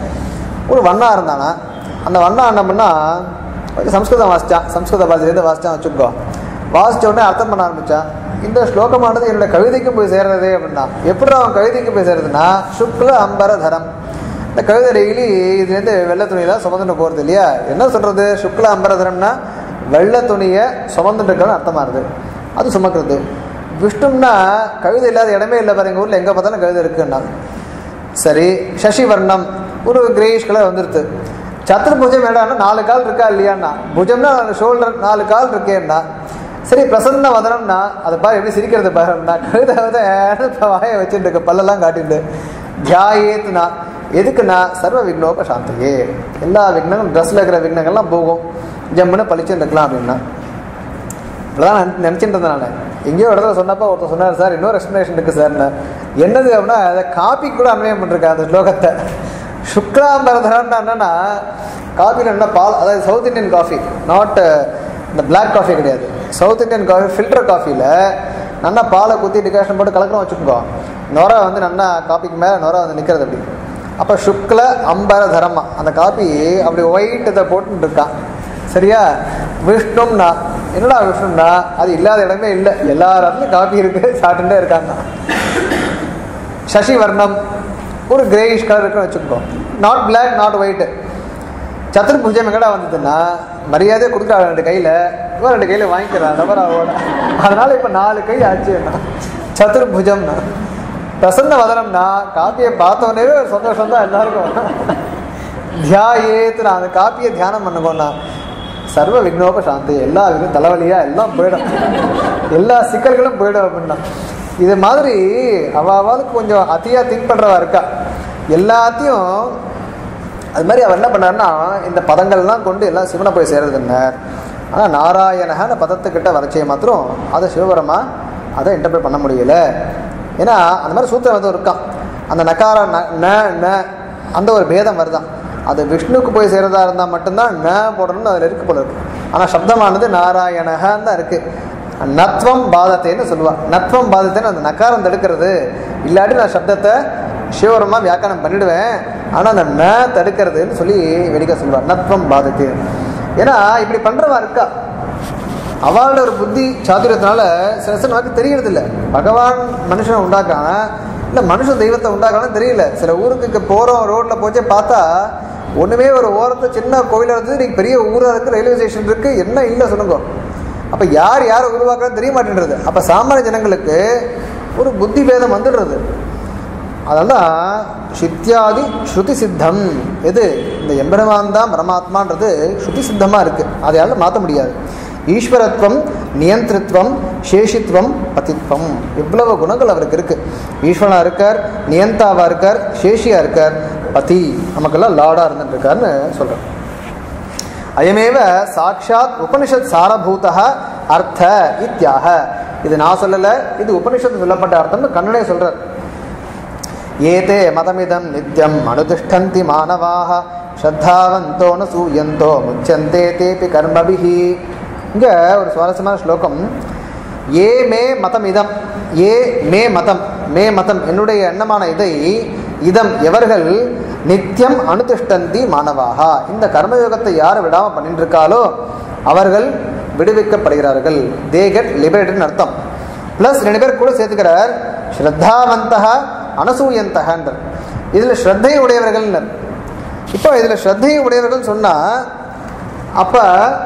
ஒரு வண்ணா இருந்தானா அந்த வண்ணா என்ன பண்ணா கொஞ்சம் சம்ஸ்கிருதம் வாசித்தான் சம்ஸ்கிருத பாஷையிலேருந்து வாசித்தான் வச்சுக்கோ வாசிச்ச உடனே அர்த்தம் பண்ண ஆரம்பித்தான் இந்த ஸ்லோகமானது என்னோட கவிதைக்கும் போய் சேர்றது அப்படின்னா எப்படி அவன் கவிதைக்கு போய் சேர்றதுன்னா சுக்ல அம்பர தரம் இந்த கவிதை டெய்லி இதுலேருந்து வெள்ளை துணியெல்லாம் சுமந்துட்டு போகிறது இல்லையா என்ன சொல்கிறது சுக்ல அம்பரதரம்னா வெள்ளை துணியை சுமந்துட்டு இருக்கிறன்னு அர்த்தமாகுது அது சுமக்கிறது விஷ்ணும்னா கவிதை இல்லாத இடமே இல்லை பாரு எங்கள் ஊரில் எங்கே பார்த்தாலும் கவிதை இருக்குன்னா சரி சசிவர்ணம் ஒரு கிரேஷ் கலர் வந்துருது சத்துர்புஜம் வேடான்னா நாலு கால் இருக்கா இல்லையான்னா புஜம்னா ஷோல்டர் நாலு கால் இருக்கேன்னா சரி பிரசன்ன வதனம்னா அதை பாரு எப்படி சிரிக்கிறது பாருன்னா கவிதை வந்து இப்போ வாயை வச்சுட்டு இருக்க பல்லெல்லாம் காட்டிட்டு தியாயேத்துனா எதுக்குன்னா சர்வ விக்னோப சாந்தியே எல்லா விக்னங்களும் ட்ரெஸ்ஸில் இருக்கிற விக்னங்கள்லாம் போகும் ஜம்முன்னு பளிச்சுன்னு இருக்கலாம் அப்படின்னா அப்படிதான் நான் நினச்சிட்டு இருந்தேன் நான் எங்கேயோ இடத்துல சொன்னப்போ ஒருத்தர் சொன்னார் சார் இன்னொரு எக்ஸ்ப்ளனேஷன் இருக்குது சார் என்னது அப்படின்னா அதை காப்பி கூட அன்வயம் பண்ணிருக்கேன் அந்த ஸ்லோகத்தை சுக்லாம்பரதரன்னா என்னன்னா காஃபியில் என்ன பால் அதாவது சவுத் இந்தியன் காஃபி நாட் இந்த பிளாக் காஃபி கிடையாது சவுத் இந்தியன் காஃபி ஃபில்டர் காஃபியில் நல்லா பாலை குத்தி டிகாஷன் போட்டு கலக்கிறோம் வச்சுக்கோ நொரை வந்து நல்லா காப்பிக்கு மேலே நொரை வந்து நிற்கிறது அப்படி அப்போ சுக்ல அம்பர தரமா அந்த காப்பி அப்படி ஒயிட் இதை போட்டுன்னு இருக்கான் சரியா விஷ்ணும்னா என்னடா விஷ்ணும்னா அது இல்லாத இடமே இல்லை எல்லா இடத்துலையும் காப்பி இருக்கு சாப்பிட்டுட்டே இருக்காங்க சசி வர்ணம் ஒரு கிரேயிஷ் கலர் இருக்குன்னு வச்சுக்கோ நாட் பிளாக் நாட் ஒயிட் சத்துர்புஜம் எங்கடா வந்ததுன்னா மரியாதையை கொடுக்குறா ரெண்டு கையில் இவன் ரெண்டு கையில் வாங்கிக்கிறான் நபராவோட அதனால இப்போ நாலு கை ஆச்சுன்னா சதுர்புஜம்னா பிரசன்ன வதனம்னா காப்பியை பார்த்தோன்னே ஒரு சந்தோஷம் தான் எல்லாருக்கும் தியாயேத்து நான் அந்த காப்பியை தியானம் பண்ணுங்கண்ணா சர்வ விக்னோப சாந்தி எல்லா விக்னம் தலைவலியா எல்லாம் போயிடும் எல்லா சிக்கல்களும் போயிடும் அப்படின்னா இது மாதிரி அவாவாளுக்கு கொஞ்சம் அதிகா திங்க் பண்றவா இருக்கா எல்லாத்தையும் அது மாதிரி அவர் என்ன பண்ணாருன்னா இந்த பதங்கள்லாம் கொண்டு எல்லாம் சிவனை போய் சேர்றதுன்னார் ஆனால் நாராயணக அந்த பதத்துக்கிட்ட வரைச்சே மாத்திரம் அதை சிவபரமா அதை இன்டர்பிரட் பண்ண முடியல ஏன்னா அந்த மாதிரி சூத்திரம் வந்து இருக்கான் அந்த நக்கார ந ந ந அந்த ஒரு பேதம் வருதான் அது விஷ்ணுக்கு போய் சேர்றதா இருந்தால் மட்டும்தான் ந போடணும்னு அதில் இருக்கு போல இருக்கு ஆனால் சப்தமானது நாராயணகன்னு தான் இருக்கு நத்வம் பாதத்தைன்னு சொல்லுவா நத்வம் பாதத்தைன்னு அந்த நக்காரம் தடுக்கிறது இல்லாட்டி நான் சப்தத்தை சிவபரமாக வியாக்கியானம் பண்ணிடுவேன் ஆனால் அந்த ந தடுக்கிறதுன்னு சொல்லி வெடிக்க சொல்லுவார் நத்வம் பாதத்து ஏன்னா இப்படி பண்ணுறவா இருக்கா அவளோட ஒரு புத்தி சாதுரியத்தினால சில சில நமக்கு தெரியறது இல்லை பகவான் மனுஷனை உண்டாக்கான இல்லை மனுஷன் தெய்வத்தை உண்டாக்கானு தெரியல சில ஊருக்கு போகிறோம் ரோட்டில் போச்சே பார்த்தா ஒன்றுமே ஒரு ஓரத்தை சின்ன கோயிலாக இருந்தது நீங்கள் பெரிய ஊராக இருக்குது ரயில்வே ஸ்டேஷன் இருக்குது என்ன இல்லை சொல்லுங்க அப்போ யார் யாரை உருவாக்குறது தெரிய மாட்டேன்றது அப்போ சாமானிய ஜனங்களுக்கு ஒரு புத்தி பேதம் வந்துடுறது அதெல்லாம் சித்தியாதி ஸ்ருதி சித்தம் எது இந்த எம்பெருமான் தான் பரமாத்மான்றது ஸ்ருதி சித்தமாக இருக்குது அதையால மாற்ற முடியாது ஈஸ்வரத்துவம் நியந்திரத்துவம் சேஷித்துவம் பதித்வம் இவ்வளவு குணங்கள் அவருக்கு இருக்கு ஈஸ்வரனா இருக்கார் நியந்தாவா இருக்கார் சேஷியா இருக்கார் பதி நமக்கெல்லாம் லார்டா இருந்துட்டு இருக்காருன்னு சொல்றோம் அயமேவ சாட்சாத் உபனிஷத் சாரபூதா அர்த்த இத்தியாக இது நான் சொல்லலை இது உபனிஷத்து சொல்லப்பட்ட அர்த்தம்னு கண்ணனே சொல்றார் ஏதே மதமிதம் நித்யம் அனுதிஷ்டந்தி மாணவாக ஸ்ரத்தாவந்தோ ந சூயந்தோ முச்சந்தே தேபி கர்மபிஹி இங்கே ஒரு சுவாரஸ்யமான ஸ்லோகம் ஏ மே மதம் இதம் ஏ மே மதம் மே மதம் என்னுடைய எண்ணமான இதை இதம் எவர்கள் நித்தியம் அனுதிஷ்டந்தி மாணவாக இந்த கர்மயோகத்தை யார் விடாமல் பண்ணிட்டு இருக்காலோ அவர்கள் விடுவிக்கப்படுகிறார்கள் தே கெட் லிபரேட்டட்னு அர்த்தம் ப்ளஸ் ரெண்டு பேர் கூட சேர்த்துக்கிறார் ஸ்ரத்தாவந்தா அனசூயந்தகன்ற இதில் ஸ்ரத்தை உடையவர்கள்னர் இப்போ இதில் ஸ்ரத்தை உடையவர்கள் சொன்னால் அப்போ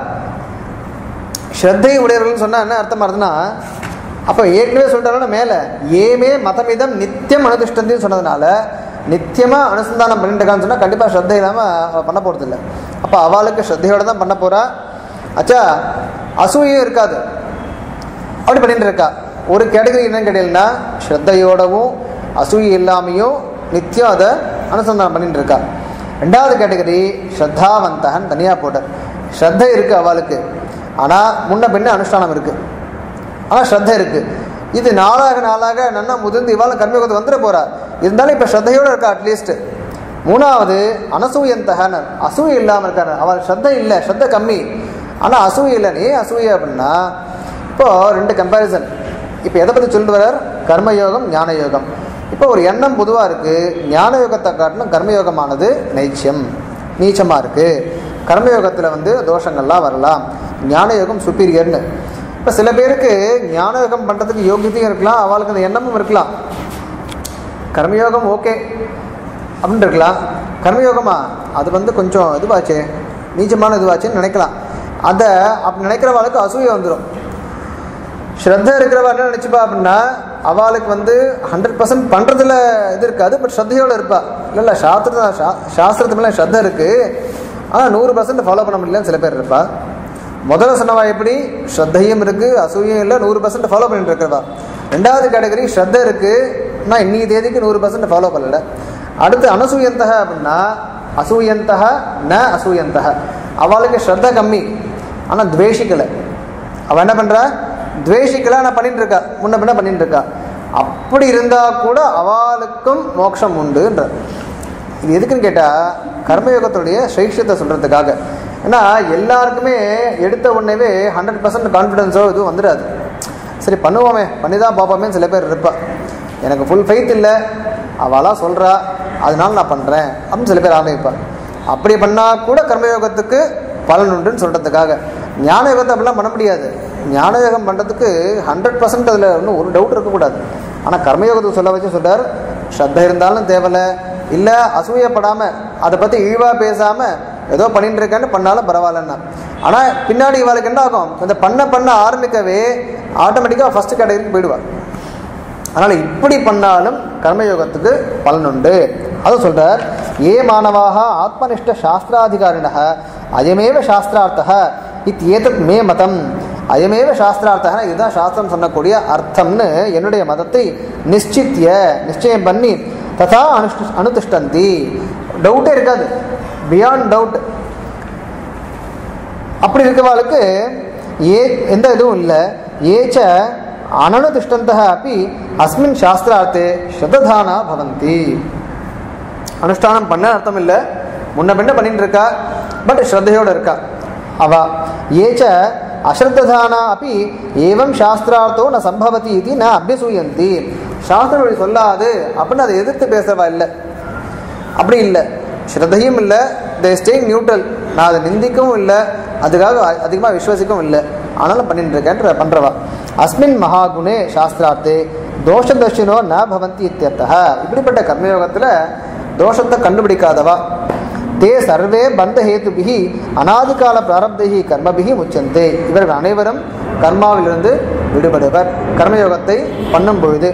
ஸ்ரத்தை உடையவர்கள் சொன்னால் என்ன அர்த்தம் வருதுன்னா அப்போ ஏற்கனவே சொல்லிட்டாங்கன்னா மேலே ஏமே மதமிதம் நித்தியம் அனுதிஷ்டந்தின்னு சொன்னதுனால நித்தியமாக அனுசந்தானம் பண்ணிட்டு இருக்கான்னு சொன்னால் கண்டிப்பாக ஸ்ரத்தை இல்லாமல் அவள் பண்ண போகிறது இல்லை அப்போ அவளுக்கு ஸ்ரத்தையோடு தான் பண்ண போகிறா அச்சா அசூயும் இருக்காது அப்படி பண்ணிட்டு இருக்கா ஒரு கேட்டகரி என்னன்னு கேட்டீங்கன்னா ஸ்ரத்தையோடவும் அசூயை இல்லாமையும் நித்தியம் அதை அனுசந்தானம் பண்ணிட்டு இருக்கா ரெண்டாவது கேட்டகரி ஸ்ரத்தாவந்தகன் தனியாக போட்டார் ஸ்ரத்தை இருக்குது அவளுக்கு ஆனால் முன்ன பின்ன அனுஷ்டானம் இருக்குது ஆனால் ஸ்ரத்தை இருக்குது இது நாளாக நாளாக நன்னா முதிர்ந்து இவாளும் கர்மயோகத்தை வந்துட போறா இருந்தாலும் இப்போ ஸ்ரத்தையோடு இருக்கா அட்லீஸ்ட் மூணாவது அனசூயந்தகனர் அசூய இல்லாமல் இருக்காரு அவள் ஸ்ரத்தை இல்லை ஸ்ரத்தை கம்மி ஆனால் அசூய இல்லை ஏன் அசூய அப்படின்னா இப்போ ரெண்டு கம்பேரிசன் இப்போ எதை பற்றி சொல்லிட்டு வர்றார் கர்மயோகம் ஞான யோகம் இப்போ ஒரு எண்ணம் பொதுவாக இருக்குது ஞான யோகத்தை காட்டிலும் கர்மயோகமானது நைச்சியம் நீச்சமாக இருக்குது கர்மயோகத்தில் வந்து தோஷங்கள்லாம் வரலாம் ஞான யோகம் சுப்பீரியர்னு இப்போ சில பேருக்கு ஞான யோகம் பண்ணுறதுக்கு யோகியத்தையும் இருக்கலாம் அவளுக்கு அந்த எண்ணமும் இருக்கலாம் கர்மயோகம் ஓகே அப்படின்னு இருக்கலாம் கர்மயோகமா அது வந்து கொஞ்சம் இதுவாச்சு நீச்சமான இதுவாச்சுன்னு நினைக்கலாம் அதை அப்படி நினைக்கிறவாளுக்கு அசூய வந்துடும் ஸ்ரத்த இருக்கிறவா என்ன நினச்சிப்பா அப்படின்னா அவளுக்கு வந்து ஹண்ட்ரட் பர்சன்ட் பண்ணுறதுல இது இருக்காது பட் ஸ்ரத்தையோடு இருப்பா இல்லை இல்லை சாஸ்திரத்தை சா சாஸ்திரத்து மேலே ஸ்ரத்த இருக்குது ஆனால் நூறு பர்சன்ட் ஃபாலோ பண்ண முடியலன்னு சில பேர் இருப்பா முதல்ல சொன்னவா எப்படி ஸ்ரத்தையும் இருக்குது அசூயும் இல்லை நூறு பர்சன்ட் ஃபாலோ பண்ணிட்டு இருக்கிறவா ரெண்டாவது கேட்டகரி ஸ்ரத்த இருக்குது நான் இன்னைக்கு தேதிக்கு நூறு பர்சன்ட் ஃபாலோ பண்ணல அடுத்து அனசூயந்தக அப்படின்னா அசூயந்தக ந அசூயந்தக அவளுக்கு ஸ்ரத்த கம்மி ஆனால் துவேஷிக்கலை அவள் என்ன பண்ணுறா துவேஷிக்கல நான் பண்ணிட்டு இருக்கா முன்ன பின்ன பண்ணிட்டு இருக்கா அப்படி இருந்தால் கூட அவளுக்கும் மோட்சம் உண்டுன்ற இது எதுக்குன்னு கேட்டால் கர்மயோகத்துடைய சைஷ்யத்தை சொல்கிறதுக்காக ஏன்னா எல்லாருக்குமே எடுத்த உடனேவே ஹண்ட்ரட் பர்சன்ட் கான்ஃபிடென்ஸோ இதுவும் வந்துடாது சரி பண்ணுவோமே பண்ணி தான் பார்ப்போமே சில பேர் இருப்பா எனக்கு ஃபுல் ஃபெய்த் இல்லை அவளாக சொல்கிறா அதனால நான் பண்ணுறேன் அப்படின்னு சில பேர் ஆரம்பிப்பா அப்படி பண்ணால் கூட கர்மயோகத்துக்கு பலன் உண்டுன்னு சொல்கிறதுக்காக ஞான யோகத்தை அப்படிலாம் பண்ண முடியாது ஞான யோகம் பண்ணுறதுக்கு ஹண்ட்ரட் பர்சன்ட் அதில் இன்னும் ஒரு டவுட் இருக்கக்கூடாது ஆனால் கர்மயோகத்துக்கு சொல்ல வச்சு சொல்றார் ஸ்ரத்த இருந்தாலும் தேவையில்லை இல்லை அசூயப்படாமல் அதை பற்றி இழிவாக பேசாமல் ஏதோ பண்ணிட்டு இருக்கேன்னு பண்ணாலும் பரவாயில்லன்னா ஆனால் பின்னாடி இவளுக்கு என்ன ஆகும் இந்த பண்ண பண்ண ஆரம்பிக்கவே ஆட்டோமேட்டிக்காக ஃபஸ்ட்டு கேட்டகரிக்கு போயிடுவாள் அதனால் இப்படி பண்ணாலும் கர்மயோகத்துக்கு பலன் உண்டு அது சொல்றார் ஏ மாணவாக ஆத்மனிஷ்ட சாஸ்திராதிகாரிண அயமேவ சாஸ்திரார்த்தः இத் ஏதத் மே மதம் அயமேவ சாஸ்திரார்த்தக இதுதான் சாஸ்திரம் சொன்னக்கூடிய அர்த்தம்னு என்னுடைய மதத்தை நிச்சித்திய நிச்சயம் பண்ணி ததா அனுஷ்டு அனுதிஷ்டந்தி டவுட்டே இருக்காது பியாண்ட் டவுட் அப்படி இருக்கவாளுக்கு ஏ எந்த இதுவும் இல்லை ஏச்ச அனனுதிஷ்டந்தः அப்படி அஸ்மின் சாஸ்திரார்த்தே ஸ்ரததானா பவந்தி அனுஷ்டானம் பண்ண அர்த்தம் இல்லை முன்ன பின்ன பண்ணிட்டு இருக்கா பட் ஸ்ரத்தையோடு இருக்கா அவ ஏச்ச அஸ்ரத்ததானா அப்படி ஏவம் சாஸ்திரார்த்தோ ந சம்பவதி இது ந அபியசூயந்தி சாஸ்திரம் வழி சொல்லாது அப்படின்னு அதை எதிர்த்து பேசவா இல்லை அப்படி இல்லை ஸ்ரத்தையும் இல்லை தே ஸ்டேயிங் நியூட்ரல் நான் அதை நிந்திக்கவும் இல்லை அதுக்காக அதிகமாக விஸ்வசிக்கவும் இல்லை ஆனாலும் பண்ணிட்டு இருக்கேன்ற பண்ணுறவா அஸ்மின் மகாகுணே சாஸ்திரார்த்தே தோஷதர்ஷினோ ந பவந்தி இத்தியர்த்தः இப்படிப்பட்ட கர்மயோகத்தில் தோஷத்தை கண்டுபிடிக்காதவா தே சர்வே பந்த ஹேதுபிகி அனாதிகால பிராரப்தைகி கர்மபிகி முச்சந்தே இவர்கள் அனைவரும் கர்மாவிலிருந்து விடுபடுவர் கர்மயோகத்தை பண்ணும் பொழுது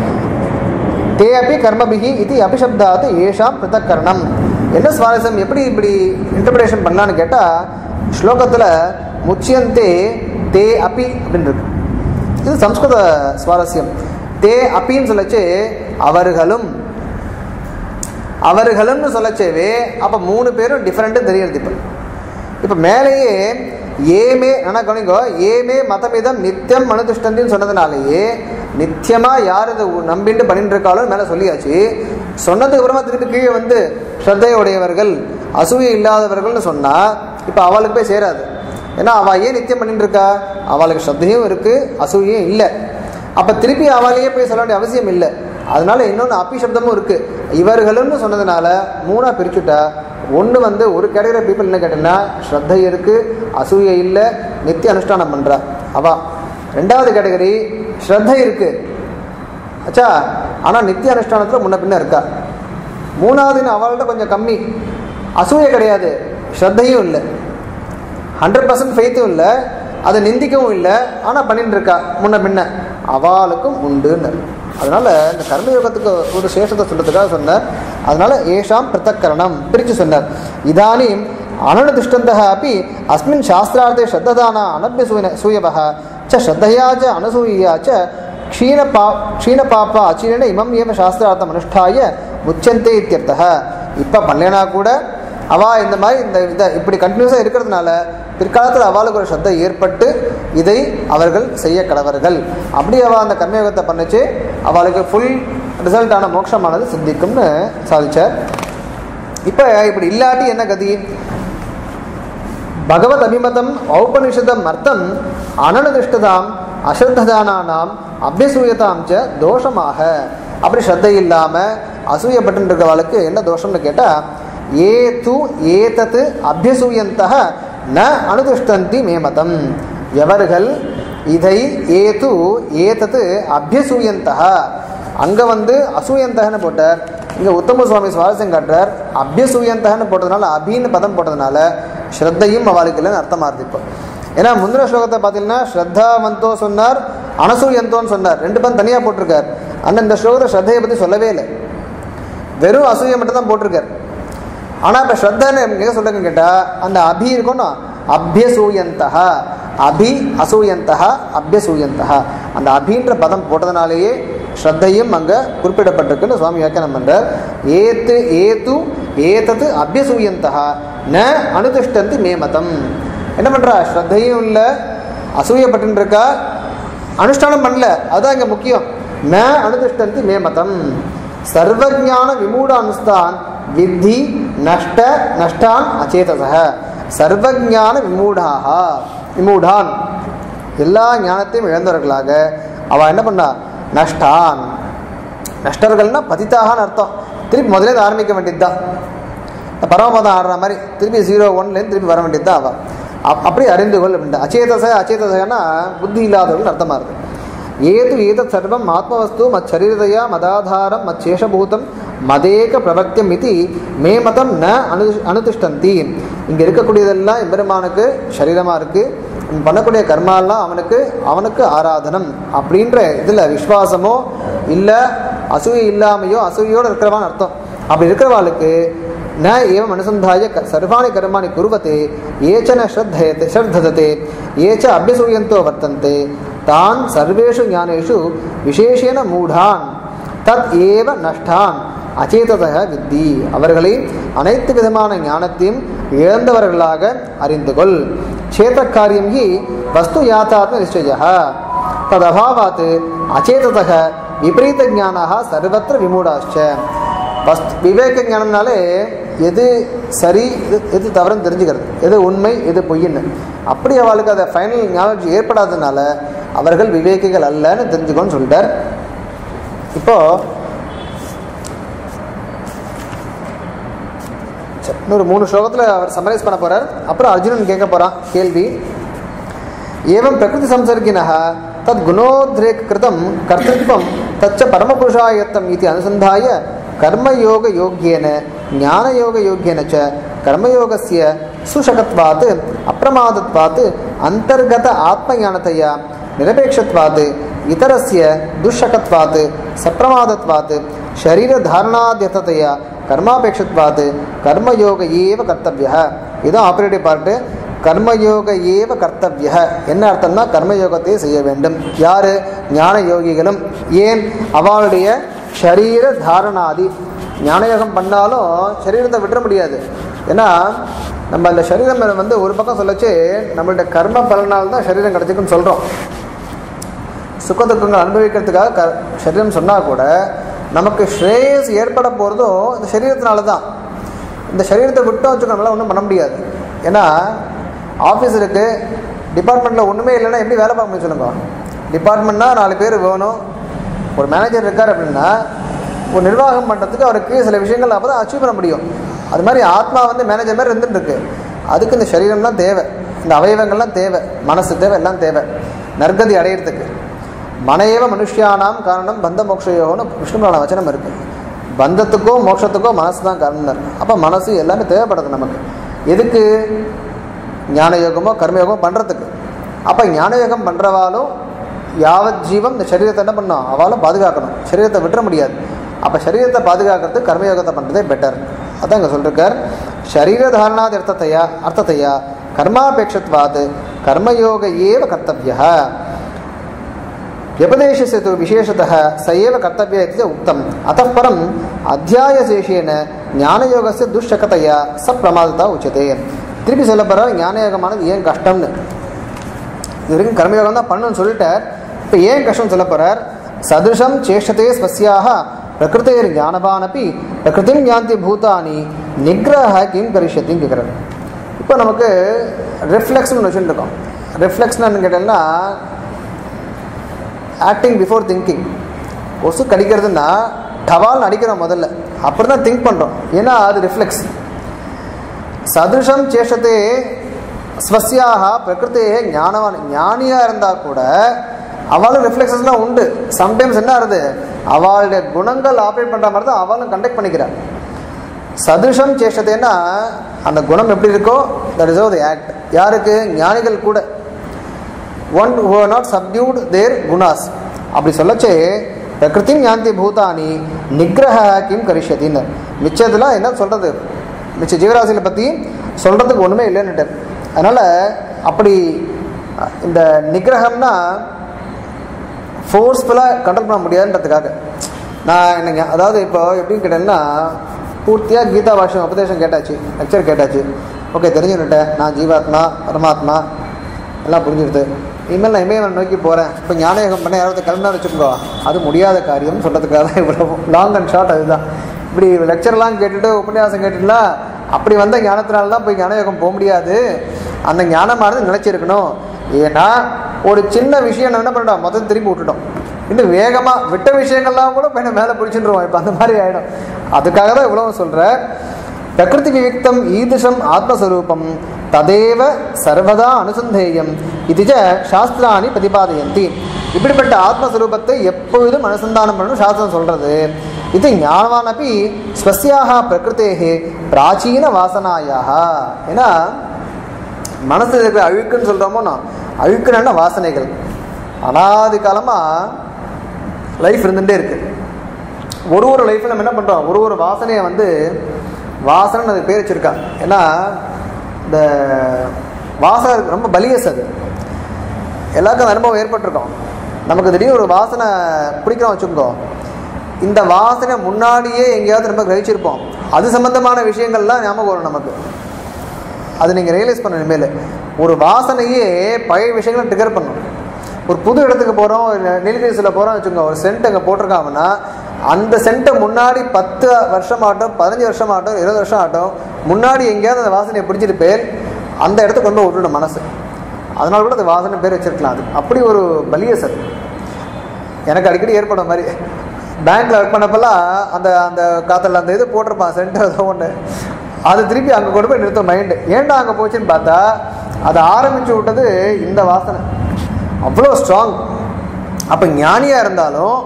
தே அப்படி கர்மபிகி இது அபிசப்தாத்து ஏஷாம் பிருத்தக்கரணம் என்ன சுவாரஸ்யம் எப்படி இப்படி இன்டர்பிரேஷன் பண்ணலான்னு கேட்டால் ஸ்லோகத்தில் முச்சியந்தே தே அப்பி அப்படின்னு இருக்கு இது சம்ஸ்கிருத சுவாரஸ்யம் தே அப்பின்னு சொல்லச்சு அவர்களும் அவர்களும்னு சொல்லச்சேவே அப்போ மூணு பேரும் டிஃப்ரெண்ட்டு தெரியறது இப்போ இப்போ மேலேயே ஏமே என்ன கவனிக்கோ ஏமே மதமிதம் நித்தியம் அனுதிஷ்டந்தின்னு சொன்னதுனாலேயே நித்தியமாக யார் இதை நம்பிட்டு பண்ணிட்டு இருக்காளோ மேலே சொல்லியாச்சு சொன்னதுக்கு அப்புறமா திருப்பி கீழே வந்து ஸ்ரத்தையுடையவர்கள் அசூயை இல்லாதவர்கள்னு சொன்னால் இப்போ அவளுக்கு போய் சேராது ஏன்னா அவள் ஏன் நித்தியம் பண்ணிட்டு இருக்கா அவளுக்கு ஸ்ரத்தையும் இருக்குது அசூயும் இல்லை அப்போ திருப்பி அவளையே போய் சொல்ல வேண்டிய அவசியம் இல்லை அதனால இன்னொன்று அப்பி சப்தமும் இருக்கு இவர்களும்னு சொன்னதுனால மூணா பிரிச்சுட்டா ஒன்று வந்து ஒரு கேட்டகரி பீப்புள் என்ன கேட்டீங்கன்னா ஸ்ரத்தை இருக்கு அசூயை இல்லை நித்திய அனுஷ்டானம் பண்றா அவா ரெண்டாவது கேட்டகரி ஸ்ரத்தை இருக்கு ஆச்சா ஆனால் நித்திய அனுஷ்டானத்தில் முன்ன பின்ன இருக்கா மூணாவது அவள்கிட்ட கொஞ்சம் கம்மி அசூயை கிடையாது ஸ்ரத்தையும் இல்லை ஹண்ட்ரட் பர்சன்ட் ஃபெய்த்தும் இல்லை அதை நிந்திக்கவும் இல்லை ஆனால் பண்ணிட்டு இருக்கா முன்ன பின்ன அவளுக்கும் உண்டுன்னு அதனால இந்த கர்மயோகத்துக்கு ஒரு சேஷத்தை சொல்றதுக்காக சொன்னார் அதனால ஏஷாம் பிரத்தக்கரணம் பிரித்து சொன்னார் இதானீம் அனனுதிஷ்டந்தः अपि अस्मिन् शास्त्रार्थे श्रद्धदाना अनभ्यसूय सूयवः च श्रद्धया च अनसूया च क्षीणपा क्षीणपापा அச்சீன இமம் ஏவ சாஸ்திரார்த்தம் அனுஷ்டாய முச்சந்தே இத்தியர்த்தः இப்போ பண்ணலைனா கூட அவா இந்த மாதிரி இந்த இதை இப்படி கண்டினியூஸாக இருக்கிறதுனால பிற்காலத்தில் அவளுக்கு ஒரு சத்தை ஏற்பட்டு இதை அவர்கள் செய்ய கடவர்கள் அப்படி அவள் அந்த கர்மயோகத்தை பண்ணிச்சு அவளுக்கு ஃபுல் ரிசல்ட்டான மோட்சமானது சித்திக்கும்னு சாதிச்சார் இப்போ இப்படி இல்லாட்டி என்ன கதி பகவத் அபிமதம் ஔபனிஷதம் அர்த்தம் அனனுதிஷ்டதாம் அஸ்ரத்ததானானாம் அபியசூயதாம் ச தோஷமாக அப்படி ஸ்ரத்தை இல்லாமல் அசூயப்பட்டு இருக்கிறவளுக்கு என்ன தோஷம்னு கேட்டால் ஏ து ஏதத்து அபியசூயந்தக ந அனுதிஷ்டந்தி மேமதம் எவர்கள் இதை ஏது ஏதத்து அபியசூயந்தக அங்கே வந்து அசூயந்தகன்னு போட்டார் இங்கே உத்தம சுவாமி சுவாரஸ்யம் காட்டுறார் அபியசூயந்தகன்னு போட்டதுனால அபின்னு பதம் போட்டதுனால ஸ்ரத்தையும் அவளுக்கு இல்லைன்னு அர்த்தமாக இருக்கு இப்போ ஏன்னா முந்தின ஸ்லோகத்தை பார்த்தீங்கன்னா ஸ்ரத்தாவந்தோ சொன்னார் அனசூயந்தோன்னு சொன்னார் ரெண்டு பதம் தனியாக போட்டிருக்கார் ஆனால் இந்த ஸ்லோகத்தை ஸ்ரத்தையை பற்றி சொல்லவே இல்லை வெறும் அசூயை மட்டும் தான் போட்டிருக்கார் ஆனால் இப்போ ஸ்ரத்தான்னு எங்கே சொல்லுங்க கேட்டால் அந்த அபி இருக்கணும் அபியசூயந்தா அபி அசூயந்தா அபியசூயந்தா அந்த அபின்ற பதம் போட்டதுனாலேயே ஸ்ரத்தையும் அங்கே குறிப்பிடப்பட்டிருக்குன்னு சுவாமி வியாக்கியானம் பண்ணுறார் ஏத்து ஏத்து ஏதத்து அபியசூயந்தா ந அனுதிஷ்டந்தி மேமதம் என்ன பண்ணுறா ஸ்ரத்தையும் இல்லை அசூயப்பட்டு இருக்கா அனுஷ்டானம் பண்ணல அதுதான் இங்கே முக்கியம் ந அனுதிஷ்டந்தி மே மதம் சர்வஜான விமூட அனுஸ்தான் வித்தி நஷ்ட நஷ்டான் அச்சேதசக சர்வஜான விமூடாக விமூடான் எல்லா ஞானத்தையும் இழந்தவர்களாக அவ என்ன பண்ணா நஷ்டான் நஷ்டர்கள்னா பதித்தாகன்னு அர்த்தம் திருப்பி முதல்ல இருந்து ஆரம்பிக்க வேண்டியதுதான் இந்த பரமபதம் ஆடுற மாதிரி திருப்பி ஜீரோ ஒன்லேருந்து திருப்பி வர வேண்டியது தான் அவள் அப் அப்படி அறிந்து கொள் அப்படின்ட்டு அச்சேதச அச்சேதசன்னா புத்தி இல்லாதவர்கள் அர்த்தமாக இருக்குது ஏது ஏதத் சர்வம் ஆத்மவஸ்து மத் சரீரதயா மதாதாரம் மத் சேஷபூதம் மதேக பிரபக்தியம் இது மே மதம் ந அனு அனுதிஷ்டந்தி இங்கே இருக்கக்கூடியதெல்லாம் எம்பெருமானுக்கு சரீரமாக இருக்குது பண்ணக்கூடிய கர்மாலாம் அவனுக்கு அவனுக்கு ஆராதனம் அப்படின்ற இதில் விஸ்வாசமோ இல்லை அசூய இல்லாமையோ அசூயோடு இருக்கிறவான்னு அர்த்தம் அப்படி இருக்கிறவாளுக்கு ந ஏவம் அனுசந்தாய க- சர்வாணி கர்மாணி குருவத்தே ஏச்ச ந ஸ்ரத்தயते ஸ்ரத்ததते ये च अभ्यसूयन्तो वर्तन्ते तान् सर्वेषु ज्ञानेषु विशेषेण मूढान् தத் ஏவ நஷ்டான் அச்சேததக வித்தி அவர்களை அனைத்து விதமான ஞானத்தையும் இழந்தவர்களாக அறிந்து கொள் சேத காரியம் ஹி வஸ்து யாத்தாத்ம நிச்சய ததபாவாத் அச்சேததக விபரீத ஞானாக சர்வத்திர விமூடாச்ச வஸ்து விவேக ஞானம்னாலே எது சரி எது எது தவறுன்னு தெரிஞ்சுக்கிறது எது உண்மை எது பொய்ன்னு அப்படி அவளுக்கு அதை ஃபைனல் ஞானஜி ஏற்படாததுனால அவர்கள் விவேகிகள் அல்லன்னு தெரிஞ்சுக்கோன்னு சொல்லிட்டார் இப்போ சரி, இன்னொரு மூணு ஸ்லோகத்தில் அவர் சம்மரைஸ் பண்ண போறார் அப்புறம் அர்ஜுனன் கேட்க போறான் கேள்வி ஏவம் பிரகிருதி சம்சர்கிணः தத் குணோத்ரேக் கிருதம் கர்த்தித்வம் தச்ச பரமபுருஷாயத்தம் இது அனுசந்தாய கர்மயோக யோக்கியேன ஞானயோக யோக்கியேன ச கர்மயோகஸ்ய சுஷகத்வாத் அப்பிரமாதத்வாத் அந்தர்கத ஆத்மஞானத்தையா நிரபேட்சத்வாத் இதரஸ்ய துஷகத்வாத் சப்பிரமாதத்வாத் சரீரதாரணாத்யதத்தையா கர்மாபேட்சத்வாத் கர்மயோக ஏவ கர்த்தவிய இதுதான் ஆப்ரேட்டிவ் பார்ட்டு கர்மயோக ஏவ கர்த்தவிய என்ன அர்த்தம்னா கர்மயோகத்தை செய்ய வேண்டும் யாரு ஞான யோகிகளும் ஏன் அவளுடைய ஷரீர தாரணாதி ஞானயோகம் பண்ணாலும் சரீரத்தை விட்டுற முடியாது ஏன்னா நம்ம அந்த சரீரம் வந்து ஒரு பக்கம் சொல்லச்சு நம்மளுடைய கர்ம பலனால் தான் சரீரம் கிடைச்சிக்குன்னு சொல்கிறோம் சுக துக்கங்கள் அனுபவிக்கிறதுக்காக க சரீரம் சொன்னால் கூட நமக்கு ஸ்ரேயஸ் ஏற்பட போகிறதும் இந்த சரீரத்தினால தான் இந்த சரீரத்தை விட்டோம் வச்சுக்கோ நம்மளால ஒன்றும் பண்ண முடியாது ஏன்னா ஆஃபீஸ் இருக்குது டிபார்ட்மெண்ட்டில் ஒன்றுமே இல்லைன்னா எப்படி வேலை பார்க்க முடியும் சொல்லுங்க டிபார்ட்மெண்ட்னா நாலு பேர் வேணும் ஒரு மேனேஜர் இருக்கார் அப்படின்னா ஒரு நிர்வாகம் பண்ணுறதுக்கு அவருக்கு சில விஷயங்கள் அப்போ தான் அச்சீவ் பண்ண முடியும் அது மாதிரி ஆத்மா வந்து மேனேஜர் மாதிரி இருந்துட்டு இருக்கு அதுக்கு இந்த சரீரம்லாம் தேவை இந்த அவயவங்கள்லாம் தேவை மனசு தேவை எல்லாம் தேவை நற்கதி அடையிறதுக்கு மனையவ மனுஷியானாம் காரணம் பந்த மோக்ஷயோகம்னு விஷ்ணுபுராண வச்சனம் இருக்கு பந்தத்துக்கோ மோட்சத்துக்கோ மனசு தான் காரணம் அப்போ மனசு எல்லாமே தேவைப்படுது நமக்கு எதுக்கு ஞான யோகமோ கர்மயோகமோ பண்ணுறதுக்கு அப்போ ஞான யோகம் பண்ணுறவாலும் யாவத் ஜீவம் இந்த சரீரத்தை என்ன பண்ணும் அவளும் பாதுகாக்கணும் சரீரத்தை விட்டுற முடியாது அப்போ சரீரத்தை பாதுகாக்கிறதுக்கு கர்மயோகத்தை பண்ணுறதே பெட்டர் அதான் இங்கே சொல்லிருக்கார் சரீர தாரணாதி அர்த்தத்தையா அர்த்தத்தையா கர்மாபேட்சத்வாத் கர்மயோக ஏவ கர்த்தவியா व्यपदेशस्य तु विशेषतः स एव कर्तव्य इति च उक्तम् अतः परम् अध्यायशेषेण ஞானயோகस्य துஷ்சகத்தையா சப்பிரமாதத்தா உச்சதே திருப்பி சொல்ல போகிற ஞானயோகமானது ஏன் கஷ்டம்னு இது வரைக்கும் கர்மயோகம் தான் பண்ணணும்னு சொல்லிட்டார் இப்போ ஏன் கஷ்டம் சொல்ல போகிறார் சதுஷம் சேஷத்தே ஸ்வஸ்யாக பிரகிருத்தேர் ஞானவானப்பி பிரகிருதிம் ஞாந்தி பூதானி நிகிரக கிம் கரிஷத்தின்னு கேட்குறாரு இப்போ நமக்கு ரிஃப்ளெக்ஸ்னு ஒன்று வச்சுட்டு இருக்கோம் ரிஃப்ளெக்ஸ்னு கேட்டேன்னா ஆக்டிங் பிஃபோர் திங்கிங் கொசு கடிக்கிறதுன்னா டவால் அடிக்கிறோம் முதல்ல அப்புறம் தான் திங்க் பண்ணுறோம் ஏன்னா அது ரிஃப்ளெக்ஸ் சதுஷம் சேஷத்தே ஸ்வசியாக பிரகிருத்தே ஞானவான் ஞானியாக இருந்தால் கூட அவளும் ரிஃப்ளெக்ஸஸ்லாம் உண்டு சம்டைம்ஸ் என்ன ஆகுது அவளுடைய குணங்கள் ஆப்ரேட் பண்ணுற மாதிரி தான் அவளும் கண்டக்ட் பண்ணிக்கிறாள் சதுஷம் சேஷத்தேன்னா அந்த குணம் எப்படி இருக்கோ that is of the act யாருக்கு ஞானிகள் கூட one who are not subdued their gunas அப்படி சொல்லச்சே பிரகிருதி ஞாந்தி பூதானி நிகிரக கிம் கரிஷத்தின்னு மிச்சத்தில் என்ன சொல்கிறது மிச்ச ஜீவராசிகளை பற்றி சொல்கிறதுக்கு ஒன்றுமே இல்லைன்னுட்டு அதனால் அப்படி அஹ், இந்த நிகிரகம்னா ஃபோர்ஸ்ஃபுல்லாக கண்ட்ரோல் பண்ண முடியாதுன்றதுக்காக நான் என்னங்க அதாவது இப்போ எப்படின்னு கேட்டேன்னா பூர்த்தியாக கீதா பாஷ்யம் உபதேசம் கேட்டாச்சு லெக்சர் கேட்டாச்சு ஓகே தெரிஞ்சுக்கிட்டேன் நான் ஜீவாத்மா பரமாத்மா எல்லாம் புரிஞ்சுடுது இனிமேல் நான் இமயவன் நோக்கி போகிறேன் இப்போ ஞானயோகம் பண்ண யாராவது கிளம்பினா வச்சுக்கோ அது முடியாத காரியம் சொல்கிறதுக்காக தான் இவ்வளோ லாங் அண்ட் ஷார்ட் அதுதான் இப்படி லெக்சர்லாம் கேட்டுட்டு உபன்யாசம் கேட்டுட்டுலாம் அப்படி வந்த ஞானத்தினால தான் போய் ஞானயோகம் போக முடியாது அந்த ஞானமானது நிலைச்சிருக்கணும் ஏன்னா ஒரு சின்ன விஷயம் நம்ம என்ன பண்ணிட்டோம் மொத்தம் திரும்பி விட்டுட்டோம் இன்னும் வேகமாக விட்ட விஷயங்கள்லாம் கூட போய் மேலே பிடிச்சிட்டுருவோம் இப்போ அந்த மாதிரி ஆகிடும் அதுக்காக தான் இவ்வளவு சொல்கிறேன் பிரகிருதி விவிக்தம் ஈதிஷம் ஆத்மஸ்வரூபம் ததேவ சர்வதா அனுசந்தேயம் இதுஜ சாஸ்திராணி பிரதிபாதயந்தி இப்படிப்பட்ட ஆத்மஸ்வரூபத்தை எப்பொழுதும் அனுசந்தானம் பண்ணணும் சாஸ்திரம் சொல்றது இது ஞானவான் அப்படி ஸ்வசியாக பிரகிருத்தேகே பிராச்சீன வாசனாயாக ஏன்னா மனசில் இருக்கிற அழுக்குன்னு சொல்கிறோமோ நான் அழுக்குன்னா வாசனைகள் அனாதி காலமாக லைஃப் இருந்துகிட்டே இருக்கு ஒரு ஒரு லைஃப்பில் நம்ம என்ன பண்ணுறோம் ஒரு ஒரு வாசனையை வந்து வாசனை அது பேர் வச்சிருக்கா ஏன்னா இந்த வாசனை இருக்கு, ரொம்ப பலியஸ் அது எல்லாருக்கும் அந்த அனுபவம் ஏற்பட்டிருக்கும் நமக்கு திடீர்னு ஒரு வாசனை பிடிக்கிறோம் வச்சுக்கோ இந்த வாசனை முன்னாடியே எங்கேயாவது நம்ம கிரகிச்சிருப்போம் அது சம்பந்தமான விஷயங்கள்லாம் ஞாபகம் வரும் நமக்கு அது நீங்கள் ரியலைஸ் பண்ண இனிமேல் ஒரு வாசனையே பழைய விஷயங்களை ட்ரிகர் பண்ணும் ஒரு புது இடத்துக்கு போகிறோம் நீலகிரிஸில் போகிறோம் வச்சுக்கோங்க ஒரு சென்ட் அங்கே போட்டிருக்காங்கன்னா அந்த சென்ட்டை முன்னாடி பத்து வருஷம் ஆகட்டும் பதினஞ்சு வருஷம் ஆகட்டும் இருபது வருஷம் ஆகட்டும் முன்னாடி எங்கேயாவது அந்த வாசனையை பிடிச்சிட்டு பேர் அந்த இடத்துக்கு கொண்டு போய் விட்டுடும் மனசு அதனால கூட அந்த வாசனை பேர் வச்சிருக்கலாம் அது அப்படி ஒரு பலியஸ் அது எனக்கு அடிக்கடி ஏற்படும் மாதிரி பேங்க்ல ஒர்க் பண்ணப்பெல்லாம் அந்த அந்த காத்தில் அந்த இது போட்டிருப்பான் சென்டர் ஏதோ ஒன்று அது திருப்பி அங்கே கொண்டு போய் நிறுத்தும் மைண்டு ஏன்டா அங்கே போச்சுன்னு பார்த்தா அதை ஆரம்பிச்சு விட்டது இந்த வாசனை அவ்வளோ ஸ்ட்ராங் அப்போ ஞானியாக இருந்தாலும்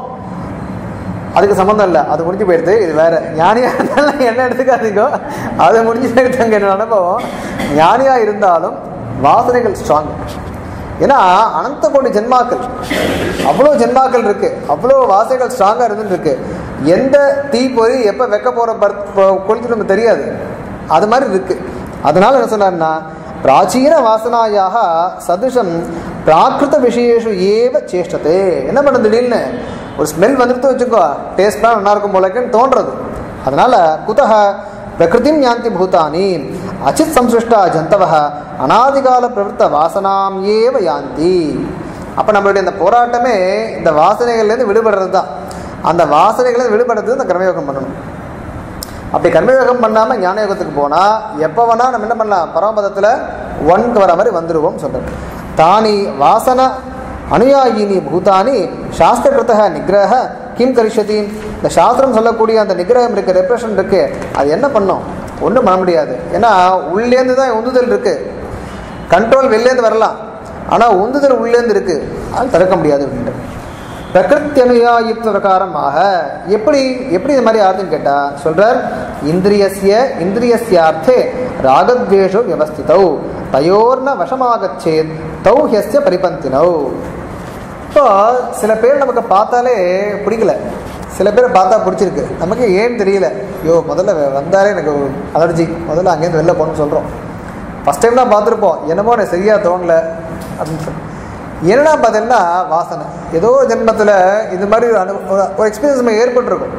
அதுக்கு சம்மந்தம் இல்லை அது முடிஞ்சு போயிடுது இது வேற ஞானியாக இருந்தாலும் என்ன எடுத்துக்காதீங்க அது முடிஞ்சு போயிடுதாங்க என்ன அனுபவம் ஞானியாக இருந்தாலும் வாசனைகள் ஸ்ட்ராங் ஏன்னா அனந்த கோடி ஜென்மாக்கள் அவ்வளோ ஜென்மாக்கள் இருக்கு அவ்வளோ வாசனைகள் ஸ்ட்ராங்காக இருந்துட்டு இருக்கு எந்த தீ பொறி எப்போ வைக்க போகிற பர்த் கொளுத்து நமக்கு தெரியாது அது மாதிரி இருக்கு அதனால என்ன சொன்னார்னா பிராச்சீன வாசனாயாக சதுஷம் பிராகிருத விஷயேஷு ஏவ சேஷ்டத்தே என்ன பண்ணுறது திடீர்னு ஒரு ஸ்மெல் வந்துட்டு வச்சுக்கோ டேஸ்ட்லாம் நல்லா இருக்கும் போலக்குன்னு தோன்றது அதனால குதக பிரகிருதிம் யாந்தி பூதானி அச்சித் சம்சிருஷ்டா ஜந்தவ அனாதிகால பிரவருத்த வாசனாம் ஏவ யாந்தி அப்போ நம்மளுடைய இந்த போராட்டமே இந்த வாசனைகள்லேருந்து விடுபடுறது தான் அந்த வாசனைகள்லேருந்து விடுபடுறது இந்த கர்மயோகம் பண்ணணும் அப்படி கர்மயோகம் பண்ணாமல் ஞானயோகத்துக்கு போனால் எப்போ வேணால் நம்ம என்ன பண்ணலாம் பரமபதத்தில் ஒன்க்கு வர மாதிரி வந்துடுவோம் சொல்கிறேன் தானி வாசன அனுயாயினி பூதானி சாஸ்திரகிருத்த நிகிரக கிம் கரிஷதி இந்த சாஸ்திரம் சொல்லக்கூடிய அந்த நிகிரகம் இருக்கு ரெப்ரஷன் இருக்கு அது என்ன பண்ணும் ஒன்றும் பண்ண முடியாது ஏன்னா உள்ளேருந்து தான் உந்துதல் இருக்கு கண்ட்ரோல் வெளிலேருந்து வரலாம் ஆனால் உந்துதல் உள்ளேருந்து இருக்கு அது தடுக்க முடியாது அப்படின்ட்டு பிரகிருத்தியனுயாயுக்த பிரகாரமாக எப்படி எப்படி இது மாதிரி ஆறுதுன்னு கேட்டா சொல்றார் இந்திரியஸ்ய இந்திரியஸ்யார்த்தே ராகத்வேஷோ வியவஸ்திதௌ தயோர்ன வசமாகச்சேத் தௌ ஹியஸ்ய பரிபந்தினௌ இப்போ சில பேர் நமக்கு பார்த்தாலே பிடிக்கல சில பேரை பார்த்தா பிடிச்சிருக்கு நமக்கு ஏன்னு தெரியல ஐயோ முதல்ல வந்தாலே எனக்கு அலர்ஜி முதல்ல அங்கேருந்து வெளில போகணும்னு சொல்கிறோம் ஃபஸ்ட் டைம் தான் பார்த்துருப்போம் என்னமோ எனக்கு சரியாக தோணல அப்படின்னு சொல்லி என்னடா பார்த்தீங்கன்னா வாசனை ஏதோ ஜென்மத்தில் இது மாதிரி ஒரு அனு ஒரு- ஒரு எக்ஸ்பீரியன்ஸ் நமக்கு ஏற்பட்டிருக்கும்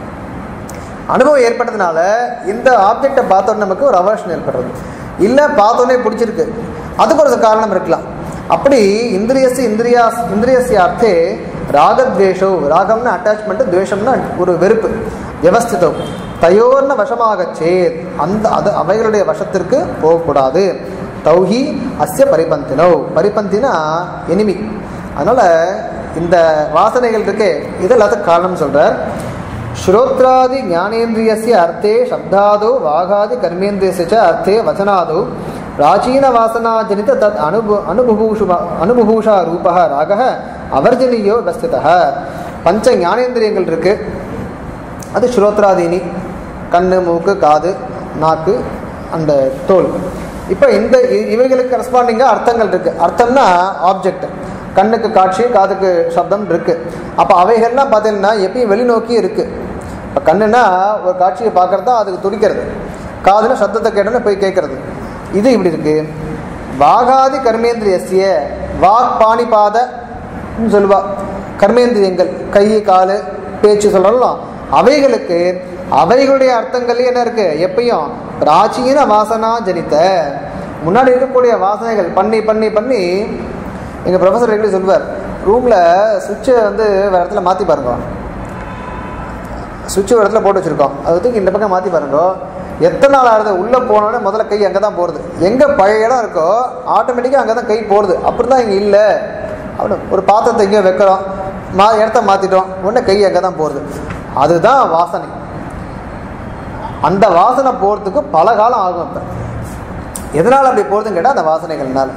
அனுபவம் ஏற்பட்டதுனால இந்த ஆப்ஜெக்டை பார்த்தோன்னே நமக்கு ஒரு அவர்ஷன் ஏற்படுறது இல்லை பார்த்தோன்னே பிடிச்சிருக்கு அதுக்கு ஒரு காரணம் இருக்கலாம் அப்படி இந்திரியஸ் இந்திரியா இந்திரியஸ்ய அர்த்தே ராகத்வேஷோ ராகம்னா அட்டாச்மெண்ட் துவேஷம்னா ஒரு வெறுப்பு வியவஸ்திதம் தயோர்ன வசமாக சேத் அந்த அது அவைகளுடைய வசத்திற்கு போகக்கூடாது தௌஹி அஸ்ய பரிபந்தினோ பரிபந்தினா எனிமி அதனால இந்த வாசனைகள் இருக்கே இது எல்லாத்துக்கும் காரணம் சொல்றார் श्रोत्रादि ज्ञानेन्द्रियस्य अर्थे शब्दादौ वाघादि कर्मेन्द्रियस्य च अर्थे वचनादौ प्राचीनवासनाजनित तद् अनुभु अनुभुभूषु अनुभुभूषा रूपः रागः அவர்ஜனியோ விவஸ்திதः பஞ்ச ஞானேந்திரியங்கள் இருக்கு அது ஸ்ரோத்ராதீனி கண்ணு மூக்கு காது நாக்கு அந்த தோல் இப்போ இந்த இ- இவைகளுக்கு கரஸ்பாண்டிங்காக அர்த்தங்கள் இருக்கு அர்த்தம்னா ஆப்ஜெக்ட் கண்ணுக்கு காட்சி காதுக்கு சப்தம் இருக்கு அப்போ அவைகள்லாம் பார்த்தீங்கன்னா எப்பயும் வெளிநோக்கி இருக்கு இப்போ கண்ணுனா ஒரு காட்சியை பார்க்கறது தான் அதுக்கு துடிக்கிறது காதுல சப்தத்தை கேட்டோன்னு போய் கேட்கறது இது இப்படி இருக்கு வாகாதி கர்மேந்திரியசிய வாக் பாணிபாத சொல்லுவா கர்மேந்திரியங்கள் கை காலு பேச்சு சொல்லலாம் அவைகளுக்கு அவைகளுடைய அர்த்தங்கள் என்ன இருக்கு எப்பயும் பிராச்சீன வாசனா ஜனித்த முன்னாடி இருக்கக்கூடிய வாசனைகள் பண்ணி பண்ணி பண்ணி எங்கள் ப்ரொஃபஸர் எப்படி சொல்லுவார் ரூமில் சுவிட்சை வந்து வேறு இடத்துல மாற்றி பாருங்க சுவிட்ச் ஒரு இடத்துல போட்டு வச்சுருக்கோம் அது தூக்கி இந்த பக்கம் மாற்றி பாருங்க எத்தனை நாள் ஆகுது உள்ளே போனோடனே முதல்ல கை அங்கே தான் போகிறது எங்கே பழைய இடம் இருக்கோ ஆட்டோமேட்டிக்காக அங்கே தான் கை போகிறது அப்படி தான் இங்கே இல்லை அப்படி ஒரு பாத்திரத்தை எங்கேயோ வைக்கிறோம் மா இடத்த மாற்றிட்டோம் உடனே கை அங்கே தான் போகிறது அதுதான் வாசனை அந்த வாசனை போகிறதுக்கு பல காலம் ஆகும் இப்போ எதனால் அப்படி போகிறதுன்னு கேட்டால் அந்த வாசனைகள்னால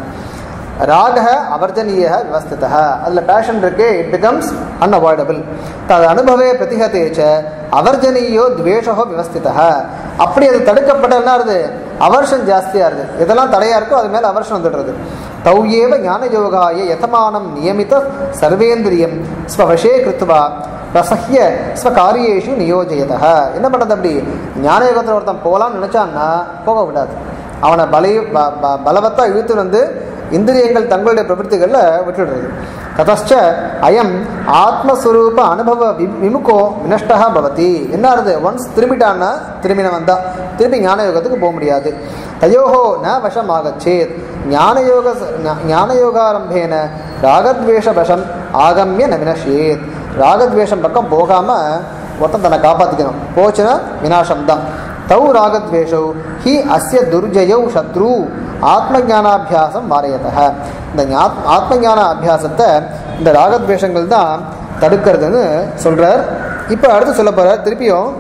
ராக அவர்ஜனீய விவஸ்தித அதில் பேஷன் இருக்கு இட் பிகம்ஸ் அன்அவாய்டபிள் தது அனுபவே பிரதிகதே ச அவர்ஜனீயோ துவேஷோ விவஸ்தித அப்படி அது தடுக்கப்பட்ட என்ன ஆகுது அவர்ஷம் ஜாஸ்தியாக இருக்குது எதெல்லாம் தடையாக இருக்கோ அது மேலே அவர்ஷம் வந்துடுறது தௌயேவ ஞான யோகாய யதமானம் நியமித சர்வேந்திரியம் ஸ்வவசே கிருத்வா ரசஹ்ய ஸ்வகாரியேஷு நியோஜயத என்ன பண்ணுறது அப்படி ஞான யோகத்தில் ஒருத்தன் போகலான்னு நினச்சான்னா போக விடாது அவனை பலை ப- ப- பலவத்தா இழுத்து வந்து இந்திரியங்கள் தங்களுடைய பிரவൃத்திகளில் விட்டுடுறது ததச்ச அயம் ஆத்மஸ்வரூப அனுபவ வி- விமுகோ வினஷ்டா பவதி என்ன ஆகுது ஒன்ஸ் திரும்பிட்டான்னா திரும்பினவன் தான் திருப்பி ஞான யோகத்துக்கு போக முடியாது தயோஹோ ந வசமாகச்சேத் ஞானயோக ஞானயோகாரம்பேன ராகத்வேஷ வசம் ஆகமிய ந வினஷேத் ராகத்வேஷம் பக்கம் போகாமல் ஒருத்தன் தன்னை காப்பாற்றிக்கணும் போச்சுன்னா வினாசம் தான் தௌ ராகத்வேஷௌ ஹி அஸ்ய துர்ஜயௌ சத்ரு ஆத்மஜானாபியாசம் வாரையத இந்த ஞா- ஆத்மஞான அபியாசத்தை இந்த ராகத்வேஷங்கள் தான் தடுக்கிறதுன்னு சொல்றார் இப்போ அடுத்து சொல்ல போறார் திருப்பியும்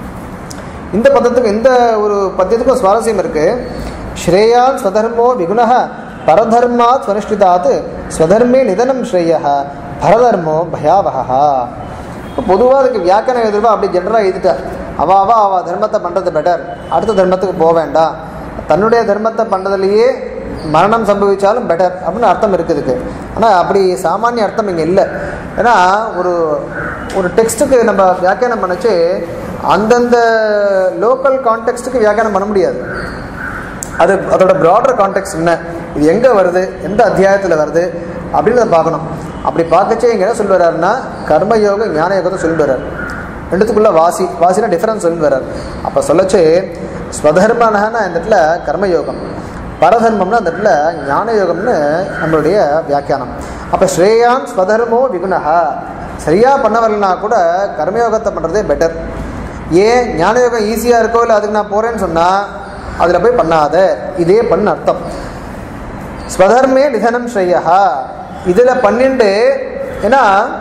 இந்த பதத்துக்கு இந்த ஒரு பத்தியத்துக்கும் சுவாரஸ்யம் இருக்கு ஸ்ரேயான் ஸ்வதர்மோ விகுணः பரதர்மாத் ஸ்வனிஷ்டிதாத் ஸ்வதர்மே நிதனம் ஸ்ரேய பரதர்மோ பயாவகா பொதுவாக அதுக்கு வியாக்கரணம் எழுதுவா அப்படி ஜென்ரலாக எழுதிட்டார் அவ அவ அவ தர்மத்தை பண்ணுறது பெட்டர் அடுத்த தர்மத்துக்கு போக வேண்டாம் தன்னுடைய தர்மத்தை பண்ணுறதுலையே மரணம் சம்பவிச்சாலும் பெட்டர் அப்படின்னு அர்த்தம் இருக்குதுக்கு ஆனால் அப்படி சாமானிய அர்த்தம் இங்கே இல்லை ஏன்னா ஒரு ஒரு டெக்ஸ்ட்டுக்கு நம்ம வியாக்கியானம் பண்ணச்சு அந்தந்த லோக்கல் கான்டெக்ஸ்ட்டுக்கு வியாக்கியானம் பண்ண முடியாது அது அதோட ப்ராடர் கான்டெக்ட் என்ன இது எங்கே வருது எந்த அத்தியாயத்தில் வருது அப்படின்றத பார்க்கணும் அப்படி பார்க்கச்சே இங்கே என்ன சொல்லி வர்றாருன்னா கர்மயோக ஞான யோகத்தை சொல்லி வர்றார் ரெண்டுத்துக்குள்ள வாசி வாசினா டிஃபரன்ஸ் சொல்லி வர்றார் அப்போ சொல்லச்சு ஸ்வதர்மனஹன்னா இந்த இடத்துல கர்மயோகம் பரதர்மம்னா அந்த இடத்துல ஞான யோகம்னு நம்மளுடைய வியாக்கியானம் அப்போ ஸ்ரேயான் ஸ்வதர்மோ விகுணஹா சரியாக பண்ண வரலனா கூட கர்மயோகத்தை பண்ணுறதே பெட்டர் ஏன் ஞான யோகம் ஈஸியாக இருக்கோ இல்லை அதுக்கு நான் போகிறேன்னு சொன்னால் அதில் போய் பண்ணாத இதே பண்ணு அர்த்தம் ஸ்வதர்மே நிதனம் ஸ்ரேயா இதில் பன்னெண்டு ஏன்னா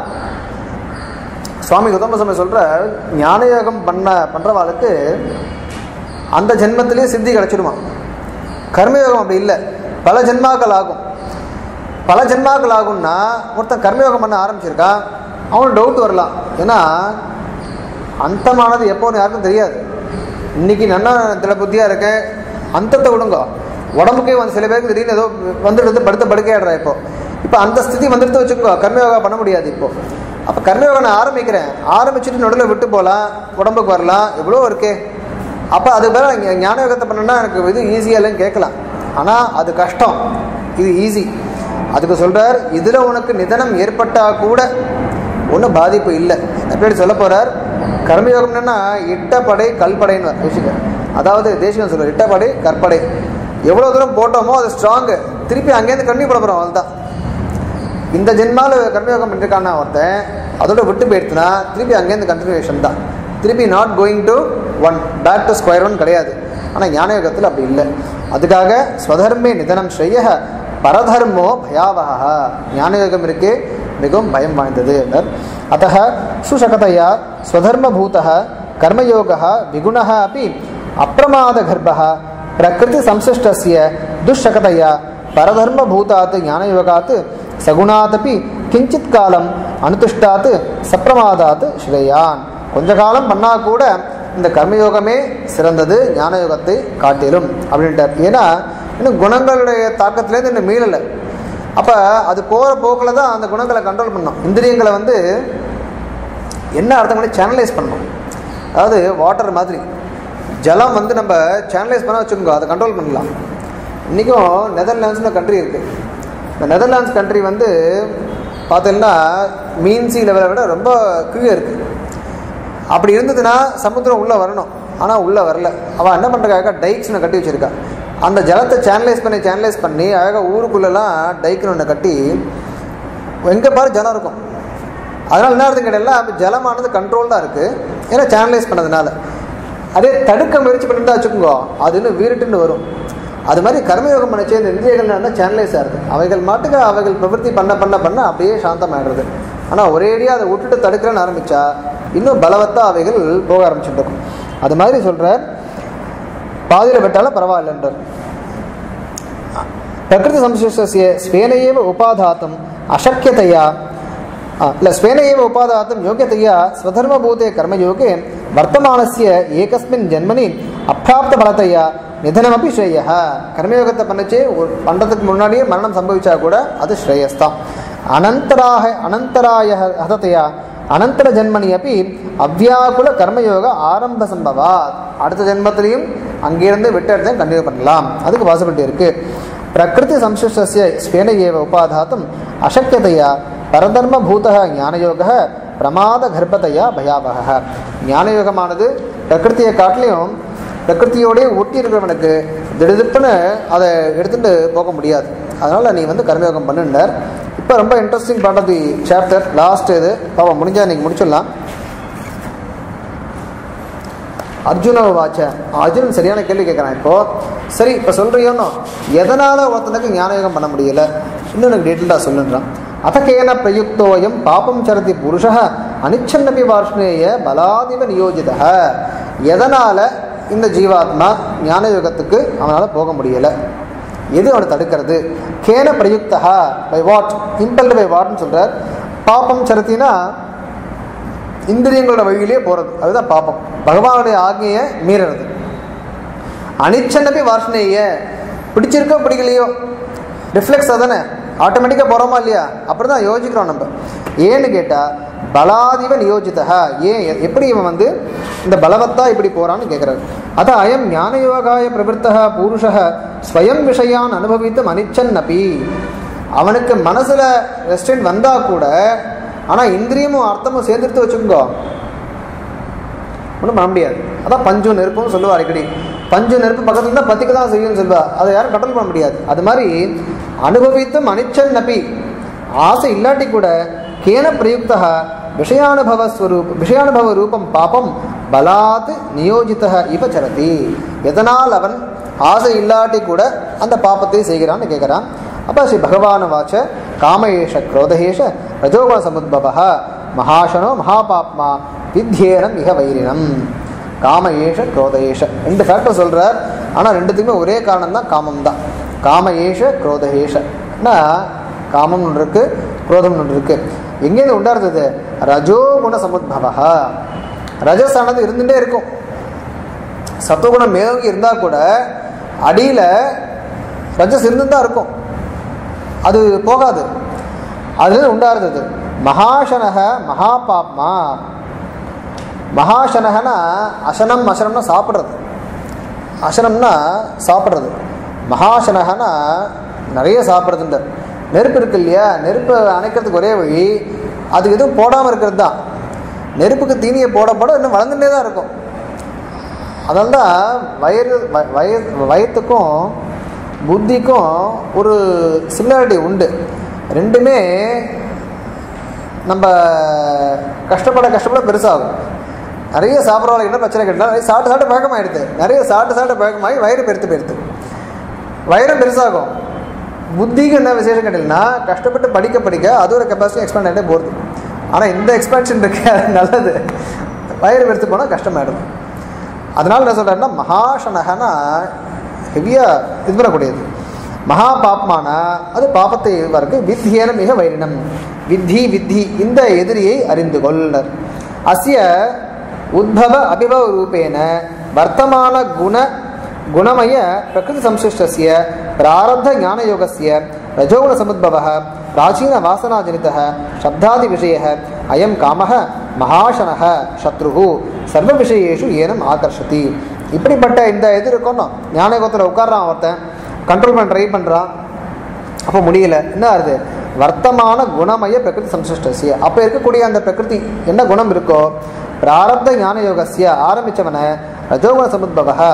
சுவாமி கௌதம சமய சொல்கிற ஞானயோகம் பண்ண பண்ணுறவாளுக்கு அந்த ஜென்மத்திலேயே சித்தி கிடச்சிடுமா கர்மயோகம் அப்படி இல்லை பல ஜென்மாக்கள் ஆகும் பல ஜென்மாக்கள் ஆகும்னா ஒருத்தன் கர்மயோகம் பண்ண ஆரம்பிச்சிருக்கான் அவனுக்கு டவுட் வரலாம் ஏன்னா அந்தமானது எப்போன்னு யாருக்கும் தெரியாது இன்னைக்கு நன்னா திட புத்தியாக இருக்கேன் அந்தத்தை விடுங்க உடம்புக்கே வந்து சில பேருக்கு திடீர்னு ஏதோ வந்துடுது படுத்த படுக்கையாடுறா இப்போ இப்போ அந்த ஸ்திதி வந்துடுத்து வச்சுக்கோ கர்மயோகா பண்ண முடியாது இப்போ அப்போ கர்மயோகம் நான் ஆரம்பிக்கிறேன் ஆரம்பிச்சுட்டு நடுவில் விட்டு போகலாம் உடம்புக்கு வரலாம் எவ்வளோ இருக்கே அப்போ அது பேர ஞான யோகத்தை பண்ணணும்னா எனக்கு இது ஈஸியாக இல்லைன்னு கேட்கலாம் ஆனால் அது கஷ்டம் இது ஈஸி அதுக்கு சொல்கிறார் இதில் உனக்கு நிதனம் ஏற்பட்டால் கூட ஒன்றும் பாதிப்பு இல்லை எப்படி சொல்ல போகிறார் கர்மயோகம் என்னன்னா இட்டப்படை கல்படைன்னு யோசிக்க அதாவது தேசியம் சொல்கிறார் இட்டப்படை கற்படை எவ்வளோ தூரம் போட்டோமோ அது ஸ்ட்ராங்கு திருப்பி அங்கேருந்து கண்ணி போட போகிறோம் அவள் தான் இந்த ஜென்மாவில் கர்மயோகம் பண்ணிருக்கானா ஒருத்தன் அதோட விட்டு போயிடுத்துனா திருப்பி அங்கேருந்து கண்டினியூஷன் தான் திருப்பி not going to one back to square one கிடையாது ஆனால் ஞானயோகத்தில் அப்படி இல்லை அதுக்காக ஸ்வதர்மே நிதனம் ஸ்ரேய பரதர்மோ பயாவகா ஞானயோகம் இருக்கே மிகவும் பயம் வாய்ந்தது என்றார் அத்த சுசகதையா ஸ்வதர்மபூத கர்மயோக விகுண அப்படி அப்பிரமாதகர்ப்ப பிரகிருதி சம்சிஷ்டஸ்ய துஷகதையா பரதர்மபூதாத் ஞானயோகாத் சகுணாதபி கிஞ்சித் காலம் அனுதிஷ்டாத் சப்பிரமாதாத் ஸ்ரேயான் கொஞ்ச காலம் பண்ணா கூட இந்த கர்மயோகமே சிறந்தது ஞானயோகத்தை காட்டிலும் அப்படின்ட்டார் ஏன்னா இன்னும் குணங்களுடைய தாக்கத்திலேருந்து இன்னும் மீளலை அப்போ அது போகிற போக்கில் தான் அந்த குணங்களை கண்ட்ரோல் பண்ணணும் இந்திரியங்களை வந்து என்ன அர்த்தம் பண்ணி சேனலைஸ் பண்ணணும் அதாவது வாட்டர் மாதிரி ஜலம் வந்து நம்ம சேனலைஸ் பண்ண வச்சுக்கோங்க அதை கண்ட்ரோல் பண்ணலாம் இன்றைக்கும் நெதர்லாண்ட்ஸ்னு கண்ட்ரி இருக்குது இந்த நெதர்லாண்ட்ஸ் கண்ட்ரி வந்து பார்த்தீங்கன்னா மீன் சி லெவலை விட ரொம்ப கீழே இருக்குது அப்படி இருந்ததுன்னா சமுத்திரம் உள்ளே வரணும் ஆனால் உள்ளே வரல அவள் என்ன பண்ணுறக்காக டைக்ஸ்னு கட்டி வச்சுருக்கா அந்த ஜலத்தை சேனலைஸ் பண்ணி சேனலைஸ் பண்ணி அழகாக ஊருக்குள்ளெல்லாம் டைக்குன்னு ஒன்று கட்டி எங்கே பாரு ஜலம் இருக்கும் அதனால் என்ன அர்த்தம் கேட்டீங்கன்னா அப்ப ஜலமானது கண்ட்ரோல்டாக இருக்குது ஏன்னா சேனலைஸ் பண்ணதுனால அதே தடுக்க முயற்சி பண்ணிட்டு வச்சுக்கோங்க அது இன்னும் வீரிட்டுன்னு வரும் அது மாதிரி கர்மயோகம் பண்ணிச்சு இந்த இந்திரியங்கள் என்ன சேனலைஸ் ஆகுது அவைகள் மாட்டுக்கு அவைகள் பிரவൃத்தி பண்ண பண்ண பண்ண அப்படியே சாந்தமாயிடுறது ஆனால் ஒரேடியாக அதை விட்டுட்டு தடுக்கிறேன்னு ஆரம்பிச்சா இன்னும் பலவத்தாக அவைகள் போக ஆரம்பிச்சுட்டு இருக்கும் அது மாதிரி சொல்கிறார் பாதியில் விட்டாலும் பரவாயில்லன்றார் प्रकृति संश्लिष्टस्य स्वेन एव उपाधातुम् अशक्यतया आ, ಇಲ್ಲ ಸ್ವೇನ ಏವ ಉಪಾದಾತಂ ಯೋಗ್ಯತೆಯ ಸ್ವಧರ್ಮಭೂತೆ ಕರ್ಮಯೋಗೆ வர்த்தமானஸ்ய ஏகஸ்மின் ஜென்மனி அப்பிராப்த பலத்தைய நிதனமப்பி ஸ்ரேய கர்மயோகத்தை பண்ணிச்சு ஒரு பண்ணுறதுக்கு முன்னாடியே மரணம் சம்பவிச்சா கூட அது ஸ்ரேயஸ்தான் அனந்தராக அனந்தராய ஹதத்தையா அனந்தர ஜென்மனி அப்படி அவ்யாக்குல கர்மயோக ஆரம்ப சம்பவா அடுத்த ஜென்மத்திலையும் அங்கிருந்து விட்டு இடத்தை கண்டினியூ பண்ணலாம் அதுக்கு பாசிபிலிட்டி இருக்கு பிரகிருதி சம்சிஷ்டஸ்ய ஸ்வேன ஏவ உபாதாத்தும் அசக்கியதையா பரதர்மபூத ஞானயோக பிரமாத கர்ப்பத்தையா பயாவக ஞானயோகமானது பிரகிருத்தியை காட்டிலையும் பிரகிருத்தியோடய ஒட்டி இருக்கிறவனுக்கு திடுதிப்புன்னு அதை எடுத்துட்டு போக முடியாது அதனால் நீ வந்து கர்மயோகம் பண்ணுனர் இப்போ ரொம்ப interesting part of the chapter last இது பாவம் முடிஞ்சா இன்னைக்கு முடிச்சிடலாம் அர்ஜுன வாச்ச அர்ஜுனன் சரியான கேள்வி கேட்குறான் இப்போ சரி இப்போ சொல்றியோன்னோ எதனால ஒருத்தனுக்கு ஞானயோகம் பண்ண முடியல இன்னும் எனக்கு டீட்டெயிலாக சொல்லுன்றான் அத்தகேன பிரயுக்தோயம் பாபம் சரதி புருஷ அனிச்சன்னபி வார்ஷ்ணேய பலாதிவ நியோஜித எதனால இந்த ஜீவாத்மா ஞானயோகத்துக்கு அவனால் போக முடியல எது அவனை தடுக்கிறது கேன பிரயுக்தா பை வாட் இம்பல்டு பை வாட்னு சொல்றார் பாபம் சரத்தினா இந்திரியங்களோட வழியிலே போகிறது அதுதான் பாப்பம் பகவானுடைய ஆజ్ఞையை மீறுறது அனிச்சன்னபி வாசனைய பிடிச்சிருக்கோ பிடிக்கலையோ ரிஃப்ளெக்ஸ் அதானே ஆட்டோமேட்டிக்காக போகிறோமா இல்லையா அப்படி தான் யோசிக்கிறோம் நம்ம ஏன்னு கேட்டால் பலாதிவ நியோஜிதா ஏன் எ- எப்படி இவன் வந்து இந்த பலவத்தா இப்படி போகிறான்னு கேட்குறாரு அத அயம் ஞானயோகாய பிரவருத்தா பூருஷ ஸ்வயம் விஷயான் அனுபவித்தும் அனிச்சன் அப்பி அவனுக்கு மனசில் ரெஸ்டன்ட் வந்தால் கூட ஆனால் இந்திரியமும் அர்த்தமும் சேர்ந்துட்டு வச்சுக்கோங்க ஒன்றும் பண்ண முடியாது அதான் பஞ்சு நெருப்புன்னு சொல்லுவா அடிக்கடி பஞ்சு நெருப்பு பக்கத்துல இருந்தால் பத்திக்க தான் செய்யும்னு சொல்லுவா அதை யாரும் கண்ட்ரோல் பண்ண முடியாது அது மாதிரி அனுபவித்தும் அனிச்சன் நபி ஆசை இல்லாட்டி கூட கேன பிரயுக்தா விஷயானுபவ ஸ்வரூப் விஷயானுபவ ரூபம் பாபம் பலாத் நியோஜித இவ சரதி எதனால் அவன் ஆசை இல்லாட்டி கூட அந்த பாப்பத்தை செய்கிறான்னு கேட்குறான் அப்போ ஸ்ரீ பகவான் வாச்ச காமயேஷ குரோதயேஷ ரஜோகுண சமுத்பவ மகாசனோ மகாபாப்மா வித்யேனம் இக வைரினம் காம ஏஷ குரோத ஏஷ ரெண்டு ஃபேக்டர் சொல்கிறார் ஆனால் ரெண்டுத்துக்குமே ஒரே காரணம் தான் காமம் தான் காம ஏஷ குரோத ஏஷன்னா காமம் ஒன்று இருக்கு குரோதம் ஒன்று இருக்கு எங்கேருந்து உண்டாருந்தது ரஜோகுண சமுத்பவா ரஜஸானது இருந்துகிட்டே இருக்கும் சத்துவகுணம் மேலோங்கி இருந்தால் கூட அடியில் ரஜஸ் இருந்து தான் இருக்கும் அது போகாது அதுல உண்டாருந்தது மகாசனக மகாபாப்மா மகாசனகனா அசனம் அசனம்னா சாப்பிட்றது அசனம்னா சாப்பிட்றது மகாசனகனா நிறைய சாப்பிட்றதுன்ற நெருப்பு இருக்கு இல்லையா நெருப்பை அணைக்கிறதுக்கு ஒரே வழி அது எதுவும் போடாமல் இருக்கிறது தான் நெருப்புக்கு தீனியை போட போட இன்னும் வளர்ந்துட்டே தான் இருக்கும் அதனால தான் வயிறு வ- வய வயத்துக்கும் புத்திக்கும் ஒரு சிமிலாரிட்டி உண்டு ரெண்டுமே நம்ம கஷ்டப்பட கஷ்டப்பட பெருசாகும் நிறைய சாப்பிட்றவங்களுக்கு என்ன பிரச்சனை கேட்டால் நிறைய சாப்பிட்டு சாப்பிட்டு பழக்கமாயிடுது நிறைய சாப்பிட்டு சாப்பிட்டு பழக்கமாகி வயிறு பெருத்து போயிடுது வயிறும் பெருசாகும் புத்திக்கு என்ன விசேஷம் கேட்டீங்கன்னா கஷ்டப்பட்டு படிக்க படிக்க அது ஒரு கெப்பாசிட்டி எக்ஸ்பேண்ட் ஆகிட்டே போகுது ஆனால் இந்த எக்ஸ்பேன்ஷன் இருக்கு அது நல்லது வயிறு பெருத்து போனால் கஷ்டமாயிடும் அதனால என்ன சொல்கிறேன்னா மகாசனகனா ஹெவியாக இது பண்ணக்கூடியது மகா பாப்மானா அது பாபத்தை இவருக்கு வித்தியேன மிக வைரினம் வித்தி வித்தி இந்த எதிரியை அறிந்து கொள்ளர் அஸ்ய உத்பவ அபிபவ ரூபேன வர்த்தமான குண குணமய பிரகிருதி சம்சிஷ்டஸ்ய பிராரப்த ஞானயோகஸ்ய ரஜோகுண சமுদ্பவः பிராச்சீன வாசனாஜனிதः சப்தாதி விஷயः அயம் காமः மகாசனः சத்ருஹு சர்வ விஷயேஷு ஏனம் ஆகர்ஷதி இப்படிப்பட்ட இந்த இது இருக்கணும் ஞானயோகத்தில் உட்கார்றான் ஒருத்தன் கண்ட்ரோல் பண்ண ட்ரை பண்ணுறான் அப்போ முடியல என்ன ஆகுது வர்த்தமான குணமய பிரகிருதி சம்சிஷ்டசிய அப்போ இருக்கக்கூடிய அந்த பிரகிருதி என்ன குணம் இருக்கோ பிராரப்த ஞான யோகசிய ஆரம்பித்தவனை ரஜோகுண சமுத்பவ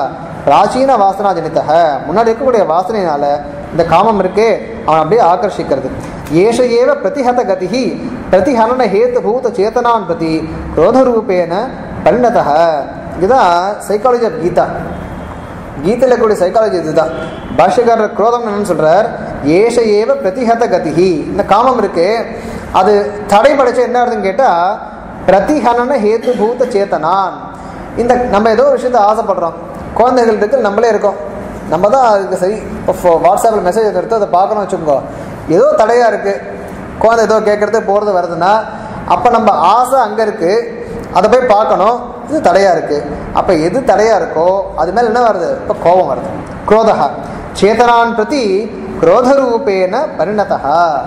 பிராச்சீன வாசனா ஜனித்தக முன்னாடி இருக்கக்கூடிய வாசனையினால இந்த காமம் இருக்கே அவன் அப்படியே ஆகர்ஷிக்கிறது ஏஷ ஏவ பிரதிஹத கதிஹி பிரதிஹனன ஹேத்துபூத சேத்தனான் பிரதி குரோதரூபேன பரிணதக இதுதான் சைக்காலஜி ஆஃப் கீதா கீதையில் கூடிய சைக்காலஜி இதுதான் பாஷ்யக்காரர் குரோதம் என்னன்னு சொல்றார் ஏஷ ஏவ பிரதிஹத கதிஹி இந்த காமம் இருக்கு அது தடைபடைச்ச என்ன ஆகுதுன்னு கேட்டா பிரதிஹனன ஹேத்து பூத சேத்தனான் இந்த நம்ம ஏதோ ஒரு விஷயத்த ஆசைப்படுறோம் குழந்தைகள் இருக்கு நம்மளே இருக்கோம் நம்ம தான் அதுக்கு சரி இப்போ வாட்ஸ்அப்பில் மெசேஜ் எடுத்து அதை பார்க்கணும் வச்சுக்கோங்க ஏதோ தடையாக இருக்குது குழந்தை ஏதோ கேட்குறது போகிறது வருதுன்னா அப்போ நம்ம ஆசை அங்கே இருக்குது அதை போய் பார்க்கணும் இது தடையாக இருக்குது அப்போ எது தடையாக இருக்கோ அது மேலே என்ன வருது இப்போ கோபம் வருது குரோதா சேதனான் பிரதி குரோதரூபேன பரிணதா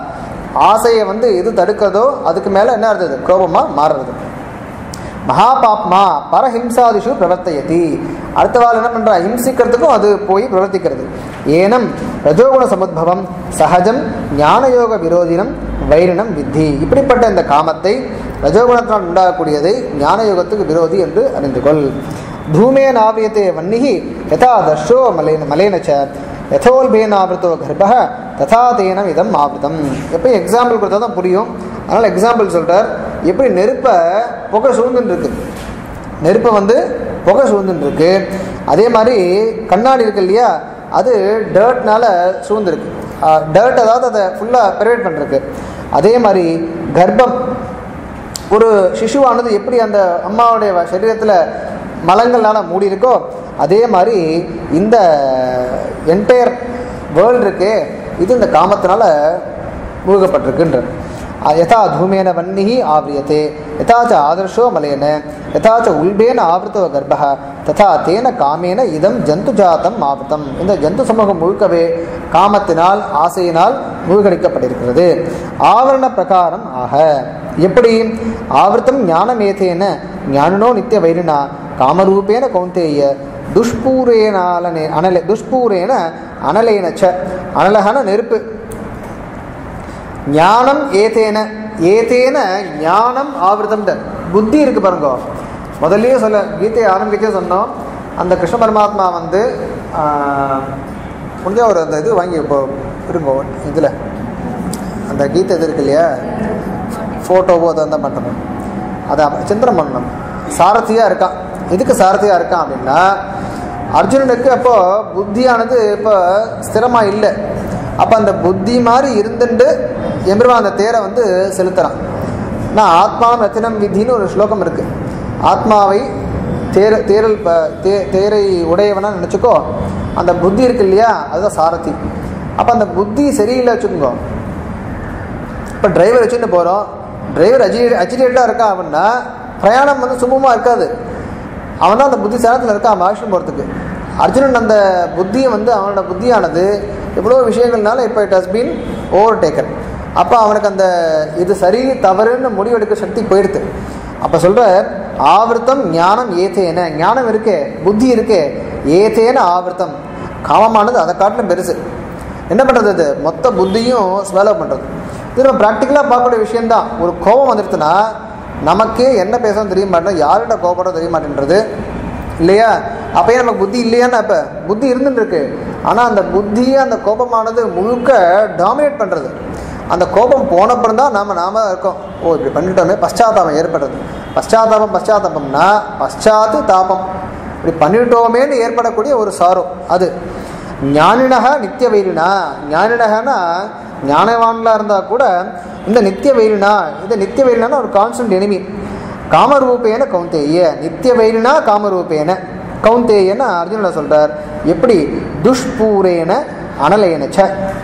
ஆசையை வந்து எது தடுக்கிறதோ அதுக்கு மேலே என்ன இருந்தது கோபமாக மாறுறது மகாபாப்மா பரஹிம்சாதிஷு பிரவர்த்தயதி அடுத்த வாள் என்ன பண்றா ஹிம்சிக்கிறதுக்கும் அது போய் பிரவர்த்திக்கிறது ஏனம் ரஜோகுண சமுத்பவம் சகஜம் ஞானயோக விரோதினம் வைரினம் வித்தி இப்படிப்பட்ட இந்த காமத்தை ரஜோகுணத்தினால் உண்டாகக்கூடியதை ஞானயோகத்துக்கு விரோதி என்று அறிந்து கொள் தூமேன ஆவியத்தே வன்னிகி யதா தர்ஷோ மலேன மலேனச்ச யதோல்பேனாவிருத்தோ கர்ப்ப ததா தேனம் இதம் ஆவிருத்தம் எப்போ எக்ஸாம்பிள் கொடுத்தா தான் புரியும் அதனால் எக்ஸாம்பிள் சொல்கிறார் எப்படி நெருப்பை புகை சூழ்ந்துன்னு இருக்கு நெருப்பை வந்து புகை சூழ்ந்துன்னு இருக்கு அதே மாதிரி கண்ணாடி இருக்கு இல்லையா அது டர்ட்னால சூழ்ந்துருக்கு டர்ட் அதாவது அதை ஃபுல்லாக பெர்வேட் பண்ணிருக்கு அதே மாதிரி கர்ப்பம் ஒரு சிசுவானது எப்படி அந்த அம்மாவுடைய சரீரத்தில் மலங்கள்னால மூடி இருக்கோ அதே மாதிரி இந்த என்டையர் வேர்ல்டு இருக்கே இது இந்த காமத்தினால மூழ்கப்பட்டிருக்குன்ற யதா தூமேன வன்னிஹி ஆவிரியத்தே யதா ச ஆதர்ஷோ மலேன யதா ச உல்பேன ஆவృத்தோ கர்ப்பः ததா தேன காமேன இதம் ஜந்து ஜாத்தம் ஆவృத்தம் இந்த ஜந்து சமூகம் முழுக்கவே காமத்தினால் ஆசையினால் மூழ்கடிக்கப்பட்டிருக்கிறது ஆவரண பிரகாரம் ஆக எப்படி ஆவர்த்தம் ஞானமேதேன ஞானினோ நித்திய வைரினா காமரூபேன கௌந்தேய துஷ்பூரேனாலனே அனலே துஷ்பூரேன அனலேன ச அனலகன நெருப்பு ஞானம் ஏதேன ஏதேன ஞானம் ஆவிரதம் புத்தி இருக்கு பாருங்க முதல்லயே சொல்ல கீதையை ஆரம்பிக்க சொன்னோம் அந்த கிருஷ்ண பரமாத்மா வந்து ஆஹ், முடிஞ்சா ஒரு அந்த இது வாங்கி இப்போ இருங்க இதில் அந்த கீதை இது இருக்கு இல்லையா ஃபோட்டோவோ அதை தான் பண்ணணும் அதை சிந்தனம் பண்ணணும் சாரதியாக இருக்கான் எதுக்கு சாரதியாக இருக்கான் அப்படின்னா அர்ஜுனனுக்கு அப்போ புத்தியானது இப்போ ஸ்திரமாக இல்லை அப்போ அந்த புத்தி மாதிரி இருந்துட்டு எம்பெருமான் அந்த தேரை வந்து செலுத்துறான் நான் ஆத்மா ரத்தினம் விதின்னு ஒரு ஸ்லோகம் இருக்கு ஆத்மாவை தேர தேரல் ப- தே தேரை உடையவனா நினச்சிக்கோ அந்த புத்தி இருக்கு இல்லையா அதுதான் சாரதி அப்போ அந்த புத்தி சரியில்லை வச்சுக்கோங்க இப்போ டிரைவர் வச்சுட்டு போகிறோம் டிரைவர் அஜி அஜிடேட்டாக இருக்கா அப்படின்னா பிரயாணம் வந்து சுமூகமாக இருக்காது அவன் தான் அந்த புத்தி சேரத்தில் இருக்கான் மகாஷ்டம் போகிறதுக்கு அர்ஜுனன் அந்த புத்தியை வந்து அவனோட புத்தியானது எவ்வளோ விஷயங்கள்னால இப்போ it has been overtaken அப்போ அவனுக்கு அந்த இது சரி தவறுன்னு முடிவெடுக்க சக்தி போயிடுது அப்போ சொல்ற ஆவர்த்தம் ஞானம் ஏத்தேன ஞானம் இருக்கே புத்தி இருக்கே ஏத்தேன ஆவர்த்தம் காமமானது அதை காட்டிலும் பெருசு என்ன பண்ணுறது அது மொத்த புத்தியும் ஸ்வெலோ பண்ணுறது இது நம்ம ப்ராக்டிக்கலாக பார்க்கக்கூடிய விஷயம்தான் ஒரு கோபம் வந்துடுச்சுன்னா நமக்கே என்ன பேசணும் தெரிய மாட்டேன் யார்கிட்ட கோபப்பட தெரிய மாட்டேன்றது இல்லையா அப்பயே நமக்கு புத்தி இல்லையான்னு அப்போ புத்தி இருந்துட்டு இருக்கு ஆனால் அந்த புத்தியை அந்த கோபமானது முழுக்க டாமினேட் பண்ணுறது அந்த கோபம் போனப்புறம் தான் நாம நாம இருக்கோம் ஓ இப்படி பண்ணிட்டோமே பశ్చాத்தாபம் ஏற்படுறது பశ్చాத்தாபம் பశ్చాத்தாபம்னா பశ్చాத்து தாபம் இப்படி பண்ணிட்டோமேன்னு ஏற்படக்கூடிய ஒரு சாரோ அது ஞானினக நித்திய வைரினா ஞானினகனா ஞானவான்லாம் இருந்தால் கூட இந்த நித்திய வைரினா இந்த நித்திய வைரினா ஒரு கான்ஸ்டன்ட் எனிமி காமரூபேன கௌந்தேய நித்திய வைரினா காமரூபேன கௌந்தேயன்னு அர்ஜுனனை சொல்றார் எப்படி துஷ்பூரேன அனலேனச்ச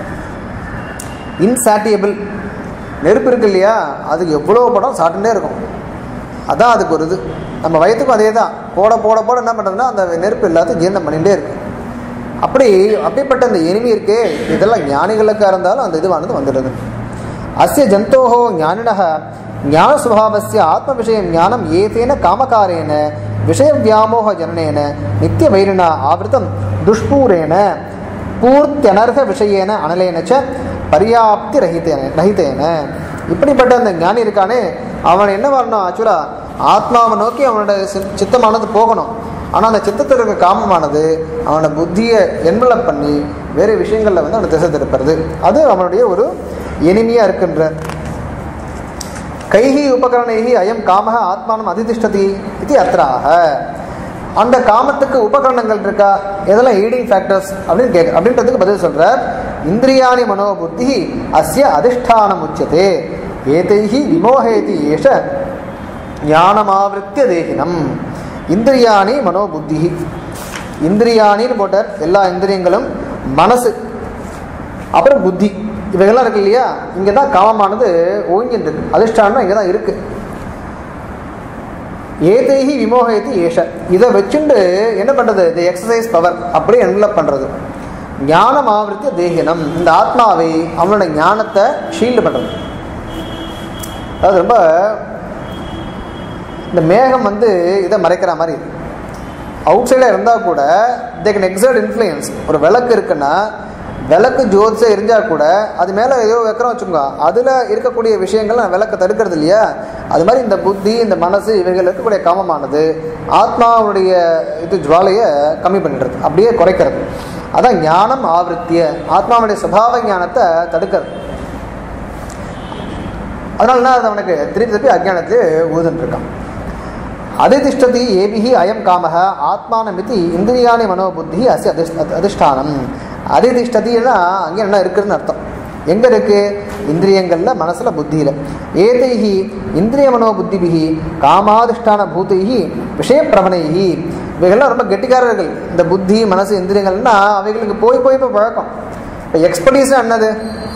இன்சாட்டியபிள் நெருப்பு இருக்கு இல்லையா அதுக்கு எவ்வளோ படம் சாப்பிட்டுட்டே இருக்கும் அதான் அதுக்கு ஒரு இது நம்ம வயத்துக்கும் அதே தான் போட போட போட என்ன பண்ணுறதுன்னா அந்த நெருப்பு எல்லாத்தையும் ஜீரணம் பண்ணிகிட்டே இருக்கு அப்படி அப்படிப்பட்ட அந்த எனிமி இருக்கே இதெல்லாம் ஞானிகளுக்காக இருந்தாலும் அந்த இதுவானது வந்துடுது அஸ்ய ஜந்தோஹோ ஞானினः ஞான சுபாவஸ்ய ஆத்ம விஷயம் ஞானம் ஏதேன காமகாரேன விஷய வியாமோக ஜனனேன நித்திய வைரினா ஆவிருத்தம் துஷ்பூரேன பூர்த்தியனர்ஹ விஷயேன அனலேன ச பரியாப்தி ரஹிதேன ரஹிதேன இப்படிப்பட்ட அந்த ஞானி இருக்கானே அவன் என்ன வரணும் ஆக்சுவலா ஆத்மாவை நோக்கி அவனோட சி- சித்தமானது போகணும் ஆனால் அந்த சித்தத்தில் இருக்க காமமானது அவனை புத்தியை என்வலப் பண்ணி வேறு விஷயங்களில் வந்து அவனை திசை திருப்புறது அது அவனுடைய ஒரு எளிமையாக இருக்கின்ற கைஹி உபகரணைஹி அயம் காமஹ ஆத்மானம் அதிதிஷ்டதி இது அத்ராக அந்த காமத்துக்கு உபகரணங்கள் இருக்கா எதெல்லாம் ஈடிங் ஃபேக்டர்ஸ் அப்படின்னு கேட்க அப்படின்றதுக்கு பதில் சொல்றார் இந்திரியாணி மனோபுத்தி அஸ்ய அதிஷ்டானம் உச்சதே ஏதைஹி விமோகேதி ஏஷ ஞானமாவிருத்திய தேகினம் இந்திரியாணி மனோபுத்தி இந்திரியாணின்னு போட்டார் எல்லா இந்திரியங்களும் மனசு அப்புறம் புத்தி இவைகள்லாம் இருக்கு இல்லையா இங்கே தான் காமமானது ஓய்ஞ்சிட்டு இருக்கு அதிர்ஷ்டானம் இங்கே தான் இருக்கு ஏதைஹி விமோகயதி ஏஷ இதை வச்சுண்டு என்ன பண்ணுறது இந்த எக்ஸசைஸ் பவர் அப்படியே என்வலப் பண்ணுறது ஞானம் ஆவருத்திய தேகினம் இந்த ஆத்மாவை அவனோட ஞானத்தை ஷீல்டு பண்ணுறது அது ரொம்ப இந்த மேகம் வந்து இதை மறைக்கிற மாதிரி இருக்கு அவுட் சைடில் இருந்தால் கூட தே கேன் எக்ஸர்ட் இன்ஃப்ளூயன்ஸ் ஒரு விளக்கு இருக்குன்னா விளக்கு ஜோதிச்சா எரிஞ்சால் கூட அது மேலே ஏதோ வைக்கிறோம் வச்சுக்கோங்க அதில் இருக்கக்கூடிய விஷயங்கள் நான் விளக்க தடுக்கிறது இல்லையா அது மாதிரி இந்த புத்தி இந்த மனசு இவைகள் இருக்கக்கூடிய காமமானது ஆத்மாவுடைய இது ஜுவாலையை கம்மி பண்ணிடுறது அப்படியே குறைக்கிறது அதான் ஞானம் ஆவருத்திய ஆத்மாவுடைய சுபாவ ஞானத்தை தடுக்கிறது அதனால என்ன அது அவனுக்கு திருப்பி திருப்பி அஜ்ஞானத்திலே ஊதுன்னு இருக்கான் அதிதிஷ்டதி ஏபிஹி அயம் காமக ஆத்மானமிதி இந்திரியாணி மனோபுத்தி அசி அதிஷ் அதிஷ்டானம் அதிதிஷ்டதினா அங்கே என்ன இருக்குதுன்னு அர்த்தம் எங்கே இருக்கு இந்திரியங்களில் மனசில் புத்தியில் ஏதைஹி இந்திரிய மனோபுத்திபிகி காமாதிஷ்டான பூதைஹி விஷயப்பிரவணைஹி இவைகள்லாம் ரொம்ப கெட்டிக்காரர்கள் இந்த புத்தி மனசு இந்திரியங்கள்னா அவைகளுக்கு போய் போய் இப்போ பழக்கம் இப்போ எக்ஸ்பர்டீஸ் என்னது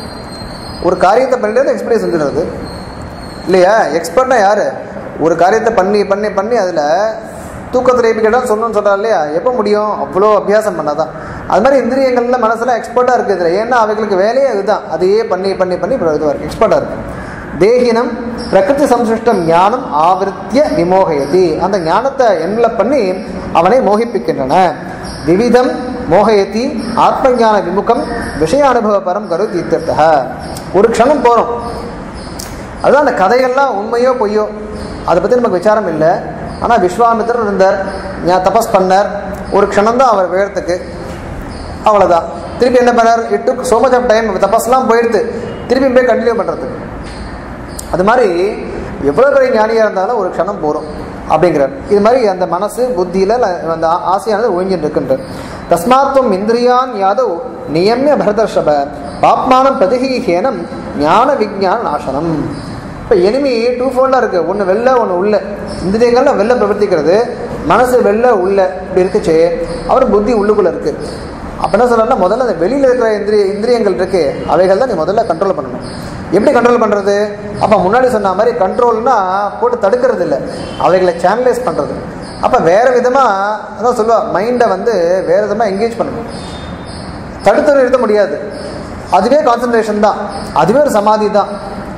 ஒரு காரியத்தை பண்ணிட்டு எக்ஸ்பர்டீஸ் வந்துடுறது இல்லையா எக்ஸ்பர்ட்னா யார் ஒரு காரியத்தை பண்ணி பண்ணி பண்ணி அதில் தூக்கத்தில் எப்படி கேட்டால் சொல்லணும்னு சொல்கிறார் இல்லையா எப்போ முடியும் அவ்வளோ அபியாசம் பண்ணாதான் அது மாதிரி இந்திரியங்களில் மனசெல்லாம் எக்ஸ்பர்ட்டாக இருக்குது இதில் ஏன்னா அவைகளுக்கு வேலையே இதுதான் அதையே பண்ணி பண்ணி பண்ணி இப்போ இதுவாக இருக்குது எக்ஸ்பர்ட்டாக இருக்குது தேகினம் பிரகிருதி சம்சிருஷ்டம் ஞானம் ஆவருத்திய விமோகயதி அந்த ஞானத்தை என்வலப் பண்ணி அவனை மோகிப்பிக்கின்றன விவிதம் மோகயத்தி ஆத்ம ஞான விமுகம் விஷய அனுபவ பரம் கரு தீர்த்தக ஒரு க்ஷணம் போகிறோம் அதுதான் அந்த கதைகள்லாம் உண்மையோ பொய்யோ அதை பற்றி நமக்கு விசாரம் இல்லை ஆனால் விஸ்வாமித்திரர் இருந்தார் ஞா- தபஸ் பண்ணார் ஒரு க்ஷணம் தான் அவர் வேறத்துக்கு அவ்வளோதான் திருப்பி என்ன பண்ணார் it took so much of time தபஸ்லாம் போயிடுது திருப்பி போய் கண்டினியூ பண்ணுறதுக்கு அது மாதிரி எவ்வளோ பெரிய ஞானியாக இருந்தாலும் ஒரு க்ஷணம் போகிறோம் அப்படிங்கிறார் இது மாதிரி அந்த மனசு புத்தியில் அந்த ஆ- ஆசையானது ஒழிஞ்சிட்டு இருக்கின்றது தஸ்மாத்வம் இந்திரியான் யாதவ் நியமிய பரதர்ஷப பாப்மானம் பிரதிகீகேனம் ஞான விஜான நாசனம் இப்போ எனிமி டூ ஃபோல்டாக இருக்குது ஒன்று வெளில ஒன்று உள்ள இந்திரியங்கள்லாம் வெளில பிரவர்த்திக்கிறது மனசு வெளில உள்ள இப்படி இருக்குச்சு அவர் புத்தி உள்ளுக்குள்ளே இருக்குது அப்போ என்ன சொல்கிறேன்னா முதல்ல அந்த வெளியில் இருக்கிற இந்திரிய இந்திரியங்கள் இருக்கு அவைகள் தான் நீ முதல்ல கண்ட்ரோல் பண்ணணும் எப்படி கண்ட்ரோல் பண்ணுறது அப்போ முன்னாடி சொன்ன மாதிரி கண்ட்ரோல்னா போட்டு தடுக்கிறது இல்லை அவைகளை சேனலைஸ் பண்ணுறது அப்போ வேறு விதமாக அதான் சொல்லுவா மைண்டை வந்து வேறு விதமாக என்கேஜ் பண்ணணும் தடுத்து நிறுத்த முடியாது அதுவே கான்சன்ட்ரேஷன் தான் அதுவே ஒரு சமாதி தான்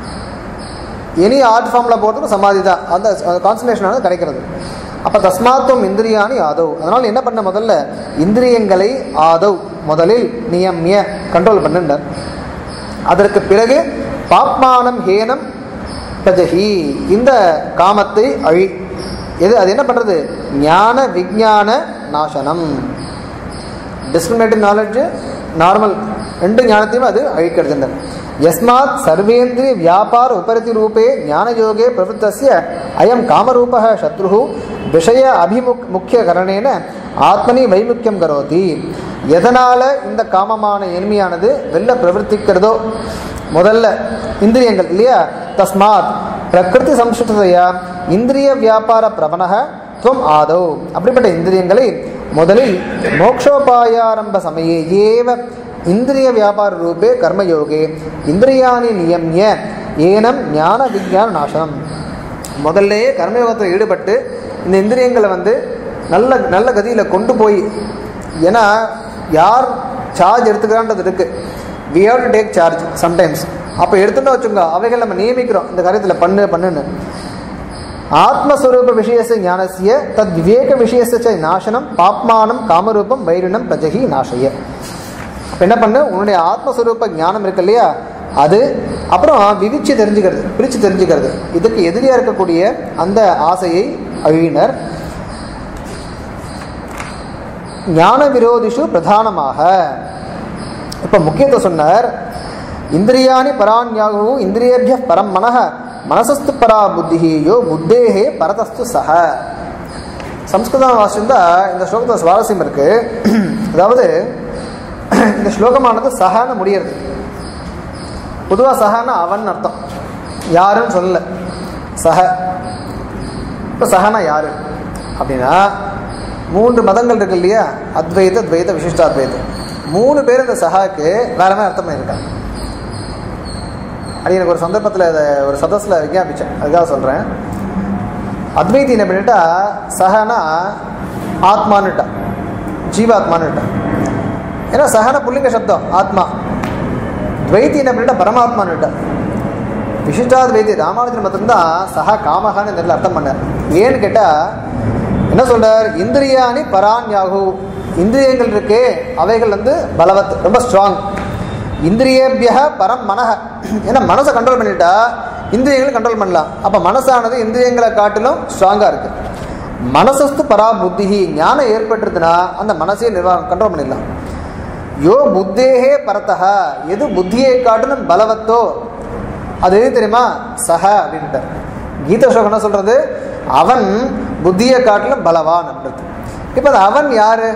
எனி ஆர்ட் ஃபார்மில் போகிறதுக்கும் சமாதி தான் அந்த கான்சன்ட்ரேஷனானது கிடைக்கிறது அப்போ தஸ்மாத்துவம் இந்திரியாணி ஆதவ் அதனால் என்ன பண்ண முதல்ல இந்திரியங்களை ஆதவ் முதலில் நியமிய கண்ட்ரோல் பண்ணுண்டார் அதற்கு பிறகு பாப்மானம் ஹேனம் பிரஜகி இந்த காமத்தை அழி எது அது என்ன பண்ணுறது ஞான விஞ்ஞான நாசனம் டிஸ்கிரிமினேட்டிவ் நாலேஜ் நார்மல் ரெண்டு ஞானத்தையும் அது அழிக்கிறது யஸ்மாத் சர்வேந்திரிய வியாபார உபரிதி ரூபே ஞானயோகே பிரவருத்தஸ்ய அயம் காமரூபः சத்ரு விஷய அபிமுக் முக்கிய கரணேன ஆத்மனி வைமுக்கியம் கரோதி எதனால் இந்த காமமான எளிமையானது வெளில பிரவர்த்திக்கிறதோ முதல்ல இந்திரியங்கள் இல்லையா தஸ்மாத் பிரகிருதி சம்ஸ்கிருதையா இந்திரிய வியாபார பிரபணக துவம் ஆதௌ அப்படிப்பட்ட இந்திரியங்களை முதலில் மோக்ஷோபாயாரம்ப சமயே ஏவ இந்திரிய வியாபார ரூபே கர்மயோகே இந்திரியாணி நியமிய ஏனம் ஞான விஞ்ஞான நாசனம் முதல்லயே கர்மயோகத்தில் ஈடுபட்டு இந்த இந்திரியங்களை வந்து நல்ல நல்ல கதியில் கொண்டு போய் ஏன்னா யார் சார்ஜ் எடுத்துக்கிறான்றது இருக்கு we have to take charge sometimes அப்போ எடுத்துட்டோம் வச்சுங்க அவைகள் நம்ம நியமிக்கிறோம் இந்த காரியத்தில் பண்ணு பண்ணுன்னு ஆத்மஸ்வரூப விஷயச ஞானசிய தத் விவேக விஷயச ச நாசனம் பாப்மானம் காமரூபம் வைரினம் பிரஜகி நாசய அப்ப என்ன பண்ணு உன்னுடைய ஆத்மஸ்வரூப ஞானம் இருக்கு இல்லையா அது அப்புறம் விவிச்சு தெரிஞ்சுக்கிறது பிரித்து தெரிஞ்சுக்கிறது இதுக்கு எதிரியாக இருக்கக்கூடிய அந்த ஆசையை அழியினர் ஞான விரோதிஷு பிரதானமாக இப்போ முக்கியத்துவம் சொன்னார் இந்திரியாணி பராண்யாகு இந்திரியேபிய பரம் மனஹ மனசஸ்து பரா புத்தி யோ புத்தேஹே பரதஸ்து சஹ சம்ஸ்கிருதம் வாசிந்தா இந்த ஸ்லோகத்தில் சுவாரஸ்யம் இருக்கு அதாவது இந்த ஸ்லோகமானது சஹான்னு முடியறது பொதுவாக சஹான்னா அவன் அர்த்தம் யாருன்னு சொல்லல சஹ இப்போ சஹனா யாரு அப்படின்னா மூன்று மதங்கள் இருக்கு இல்லையா அத்வைத துவைத விசிஷ்டாத்வைதம் மூணு பேர் இந்த சஹாக்கு வேற மாதிரி அர்த்தம் பண்ணியிருக்காங்க அது எனக்கு ஒரு சந்தர்ப்பத்தில் இதை ஒரு சதஸில் விஞ்ஞாபிச்சேன் அதுக்காக சொல்கிறேன் அத்வைதி என்ன பண்ணிட்டா சஹனா ஆத்மான்னுட்டா ஜீவாத்மான்னுட்டா ஏன்னா சஹன புல்லிங்க சப்தம் ஆத்மா துவைத்தி என்ன பண்ணிட்டா பரமாத்மான்னுட்டா விசிஷ்டாத்வைதி ராமானுஜன் மட்டும்தான் சஹா காமகான்னு இந்த இடத்துல அர்த்தம் பண்ணார் ஏன்னு கேட்டால் என்ன சொல்றார் இந்திரியானி பரான்யாகு இந்திரியங்கள் இருக்கே அவைகள் வந்து பலவத் ரொம்ப ஸ்ட்ராங் இந்திரியேபிய பரம் மனஹ ஏன்னா மனசை கண்ட்ரோல் பண்ணிட்டா இந்திரியங்களை கண்ட்ரோல் பண்ணலாம் அப்போ மனசானது இந்திரியங்களை காட்டிலும் ஸ்ட்ராங்காக இருக்கு மனசஸ்து பரா புத்தி ஞானம் ஏற்பட்டுருதுன்னா அந்த மனசையே நிர்வாகம் கண்ட்ரோல் பண்ணிடலாம் யோ புத்தேகே பரத்தஹா எது புத்தியை காட்டிலும் பலவத்தோ அது எது தெரியுமா சஹ அப்படின்ட்டு கீத ஸ்லோகம் என்ன சொல்றது அவன் புத்தியை காட்டிலும் பலவான் அப்படின்றது இப்போ அது அவன் யாரு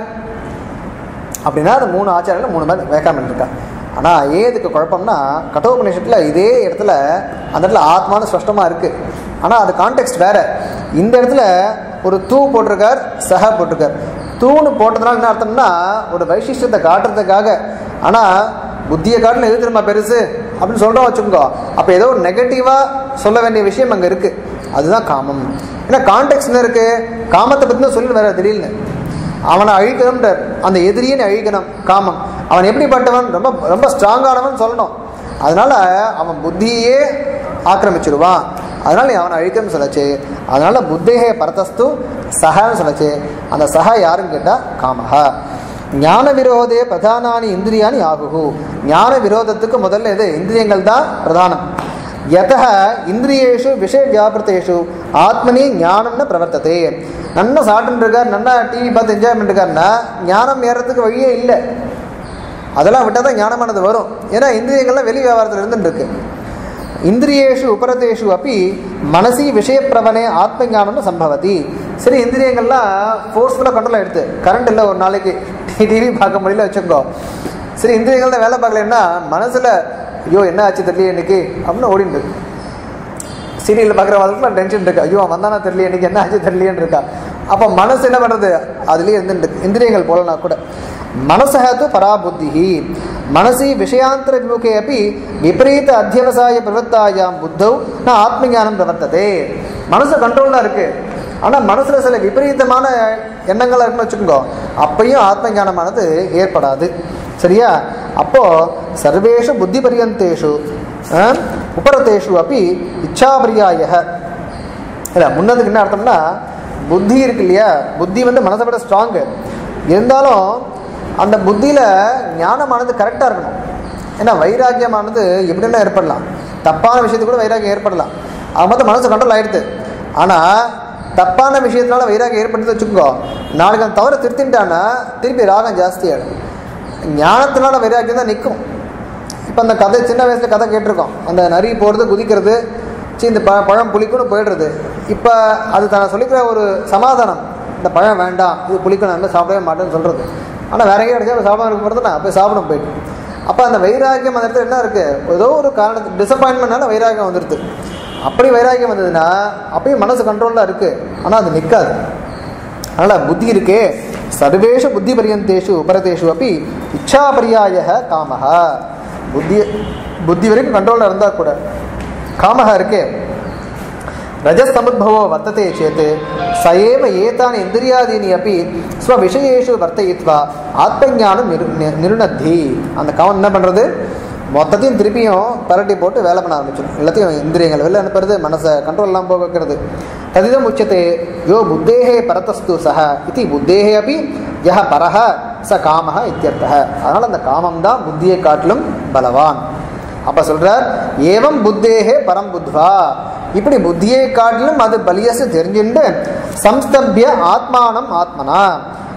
அப்படின்னா அது மூணு ஆச்சாரங்கள் மூணு மாதிரி வேக்காமல் இருக்கா ஆனால் ஏன் இதுக்கு குழப்பம்னா கட்டோபநிஷத்தில் இதே இடத்துல அந்த இடத்துல ஆத்மானு ஸ்பஷ்டமாக இருக்குது ஆனால் அது கான்டெக்ட் வேற இந்த இடத்துல ஒரு தூ போட்டிருக்கார் சஹ போட்டிருக்கார் தூணு போட்டதுனால என்ன அர்த்தம்னா ஒரு வைசிஷ்டத்தை காட்டுறதுக்காக ஆனால் புத்தியை காட்டிலும் எது திரும்ப பெருசு அப்படின்னு சொல்கிறோம் வச்சுக்கோ அப்போ ஏதோ ஒரு நெகட்டிவாக சொல்ல வேண்டிய விஷயம் அங்கே இருக்குது அதுதான் காமம் ஏன்னா கான்டெக்ட் என்ன இருக்குது காமத்தை பற்றி தான் சொல்லி வேற திடீர்னு அவனை அழிக்கணும்ன்றார் அந்த எதிரியை நீ அழிக்கணும் காமம் அவன் எப்படிப்பட்டவன் ரொம்ப ரொம்ப ஸ்ட்ராங்கானவன் சொல்லணும் அதனால அவன் புத்தியே ஆக்கிரமிச்சிருவான் அதனால நீ அவனை அழிக்கணும்னு சொல்லச்சு அதனால புத்தேகே பரதஸ்து சஹன்னு சொல்லச்சு அந்த சஹ யாருன்னு கேட்டால் காமஹா ஞான விரோதே பிரதானானி இந்திரியானி ஆகுகு ஞான விரோதத்துக்கு முதல்ல எது இந்திரியங்கள் தான் பிரதானம் யத இந்திரியேஷு விஷய வியாபிருத்தேஷு ஆத்மனி ஞானம்னு பிரவர்த்ததே நன்னா சாப்பிட்டு இருக்கார் நல்லா டிவி பார்த்து என்ஜாய் பண்ணிருக்காருன்னா ஞானம் ஏறதுக்கு வழியே இல்லை அதெல்லாம் விட்டால் தான் ஞானமானது வரும் ஏன்னா இந்திரியங்கள்லாம் வெளி வியாபாரத்தில் இருந்துட்டு இருக்கு இந்திரியேஷு உபரதேஷு அப்படி மனசி விஷயப்பிரவனே ஆத்ம ஞானம்னு சம்பவதி சரி இந்திரியங்கள்லாம் ஃபோர்ஸ்ஃபுல்லாக கண்ட்ரோல் எடுத்து கரண்ட் இல்லை ஒரு நாளைக்கு டிவி பார்க்க முடியல வச்சுக்கோ சரி இந்திரியங்கள் தான் வேலை பார்க்கலன்னா மனசில் ஐயோ என்ன ஆச்சு தெரியல இன்னைக்கு அப்படின்னு ஓடிட்டு இருக்கு சீரியல் பார்க்குற வாழ்க்கையில் டென்ஷன் இருக்கு ஐயோ அவன் வந்தானா தெரியல இன்னைக்கு என்ன ஆச்சு தெரியலேன்னு இருக்கா அப்போ மனசு என்ன பண்ணுறது அதுலேயே இருந்துட்டு இந்திரியங்கள் போலனா கூட மனசு பராபுத்தி மனசி விஷயாந்தர விமுகே அப்படி விபரீத அத்தியவசாய பிரவர்த்தாயாம் புத்தௌ நான் ஆத்மஞானம் பிரவர்த்ததே மனசு கண்ட்ரோலில் இருக்கு ஆனால் மனசில் சில விபரீதமான எண்ணங்கள் இருக்குன்னு வச்சுக்கோங்க அப்பையும் ஆத்ம ஞானமானது ஏற்படாது சரியா அப்போ சர்வேஷு புத்தி பரியந்தேஷு அஹ், உபரதேஷு அப்படி இச்சாபிரியாய இல்லை முன்னதுக்கு என்ன அர்த்தம்னா புத்தி இருக்கு இல்லையா புத்தி வந்து மனசை விட ஸ்ட்ராங்கு இருந்தாலும் அந்த புத்தியில் ஞானமானது கரெக்டாக இருக்கணும் ஏன்னா வைராக்கியமானது எப்படின்னா ஏற்படலாம் தப்பான விஷயத்துக்கு கூட வைராக்கியம் ஏற்படலாம் அது மொத்தம் மனசு கண்ட்ரோல் ஆயிடுது ஆனால் தப்பான விஷயத்தினால வைராக்கியம் ஏற்படுத்தி வச்சுக்கோ நாளைக்கு அந்த தவறை திருத்தின்ட்டான்னா திருப்பி ராகம் ஜாஸ்தி ஆகிடும் ஞானத்தினால வைராக்கியம் தான் நிற்கும் இப்போ அந்த கதை சின்ன வயசில் கதை கேட்டிருக்கோம் அந்த நரி போகிறது குதிக்கிறது சி இந்த ப பழம் புளிக்கும்னு போயிடுறது இப்போ அது தன சொல்லிக்கிற ஒரு சமாதானம் இந்த பழம் வேண்டாம் இது புளிக்கணும் அந்த சாப்பிடவே மாட்டேன்னு சொல்கிறது ஆனால் வேற எங்கேயும் கிடைச்சா சாப்பிடாம இருக்க போகிறதுனா போய் சாப்பிடும் போயிட்டு அப்போ அந்த வைராக்கியம் அந்த இடத்துல என்ன இருக்குது ஏதோ ஒரு காரணத்து டிசப்பாயின்மெண்ட்னால வைராக்கியம் வந்துடுது அப்படி வைராக்கியம் வந்ததுன்னா அப்பயும் மனசு கண்ட்ரோலில் இருக்குது ஆனால் அது நிற்காது அதனால் புத்தி இருக்கே சர்வேஷு புத்தி பரியந்தேஷு உபரதேஷு அப்படி இச்சாபரியாய காமஹ புத்தி புத்தி வரைக்கும் கண்ட்ரோலில் இருந்தால் கூட காமஹ இருக்கே ரஜஸ்தமுద్భவோ வர்த்ததே சேத் ச ஏவ ஏதானி இந்திரியாதீனி அப்படி ஸ்வவிஷயேஷு வர்த்தயித்வா ஆத்மஞானம் நிரு நி- நிருணத்தி அந்த கவன் என்ன பண்ணுறது மொத்தத்தையும் திருப்பியும் பரட்டி போட்டு வேலை பண்ண ஆரம்பிச்சிடும் எல்லாத்தையும் இந்திரியங்கள் வெளில அனுப்புறது மனசை கண்ட்ரோல் இல்லாமல் போக வைக்கிறது ததிதம் உச்சத்தை யோ புத்தேகே பரதஸ்து சஹ இது புத்தேகே அப்படி யஹ பரஹ ச காமஹ இத்தியர்த்தः அதனால் அந்த காமம் தான் புத்தியை காட்டிலும் பலவான் அப்ப சொல்றார் ஏவம் புத்தேகே பரம் புத்வா இப்படி புத்தியை காட்டிலும் அது பலியசு தெரிஞ்சுண்டு சம்ஸ்தபிய ஆத்மானம் ஆத்மனா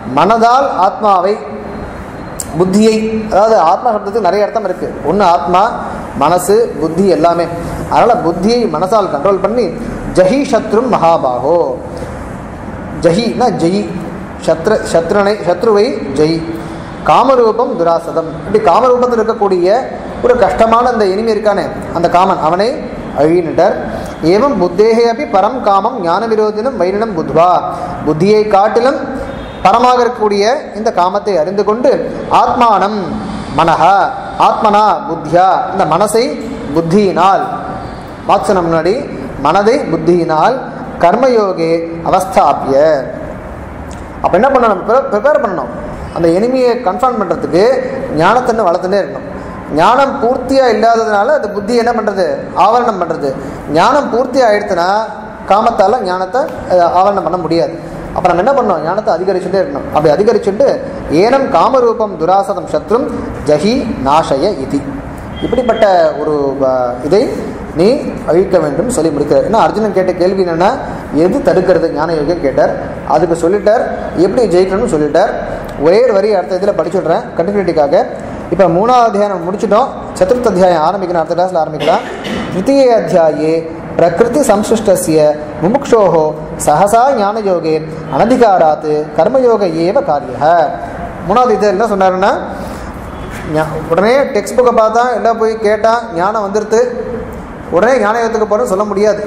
மனதால் ஆத்மாவை புத்தியை அதாவது ஆத்மா சப்தத்துக்கு நிறைய அர்த்தம் இருக்கு ஒன்று ஆத்மா மனசு புத்தி எல்லாமே அதனால புத்தியை மனசால் கண்ட்ரோல் பண்ணி ஜஹி சத்ரும் மகாபாகோ ஜஹினா ஜெயி சத்ரு சத்ருனை சத்ருவை ஜெய் காமரூபம் துராசதம் இப்படி காமரூபத்தில் இருக்கக்கூடிய ஒரு கஷ்டமான அந்த இனிமை இருக்கானே அந்த காமன் அவனை அழியினர் ஏவம் புத்தேகே அப்படி பரம் காமம் ஞான விரோதினம் வைரினம் புத்வா புத்தியை காட்டிலும் பரமாக இருக்கக்கூடிய இந்த காமத்தை அறிந்து கொண்டு ஆத்மானம் மனஹ ஆத்மனா புத்தியா இந்த மனசை புத்தியினால் மாத்சன முன்னாடி மனதை புத்தியினால் கர்மயோகே அவஸ்தாபிய அப்போ என்ன பண்ணணும் ப்ரிப்பேர் பண்ணணும் அந்த எனிமியை கன்ஃபார்ம் பண்ணுறதுக்கு ஞானத்தை வளர்த்துட்டே இருக்கணும் ஞானம் பூர்த்தியாக இல்லாததுனால அது புத்தி என்ன பண்ணுறது ஆவரணம் பண்ணுறது ஞானம் பூர்த்தி ஆயிடுச்சுன்னா காமத்தால் ஞானத்தை அஹ், ஆவரணம் பண்ண முடியாது அப்போ நம்ம என்ன பண்ணோம் ஞானத்தை அதிகரிச்சுட்டே இருக்கணும் அப்படி அதிகரிச்சுட்டு ஏனம் காமரூபம் துராசதம் சத்ரும் ஜஹி நாஷய இதி இப்படிப்பட்ட ஒரு அஹ், இதை நீ அழிக்க வேண்டும் சொல்லி முடிக்கிறார் ஏன்னா அர்ஜுனன் கேட்ட கேள்வி என்னன்னா எது தடுக்கிறது ஞான யோகியம் கேட்டார் அதுக்கு சொல்லிட்டார் எப்படி ஜெயிக்கணும்னு சொல்லிட்டார் ஒரே ஒரு வரி அடுத்த இதில் படிச்சுடுறேன் கண்டினியூட்டிக்காக இப்போ மூணாவது அத்தியாயம் முடிச்சிட்டோம் சதுர்த்த அத்தியாயம் ஆரம்பிக்கணும் அடுத்த கிளாஸில் ஆரம்பிக்கலாம் திருத்தீய அத்தியாயே பிரகிருதி சம்சிருஷ்டசிய முமுக்ஷோஹோ சஹசா ஞானயோகே அனதிகாராத் கர்மயோக ஏவ காரிய மூணாவது இது என்ன சொன்னாருன்னா ஞா- உடனே டெக்ஸ்ட் புக்கை பார்த்தா எல்லாம் போய் கேட்டால் ஞானம் வந்துடுது உடனே ஞானயோகத்துக்கு போகிறோம் சொல்ல முடியாது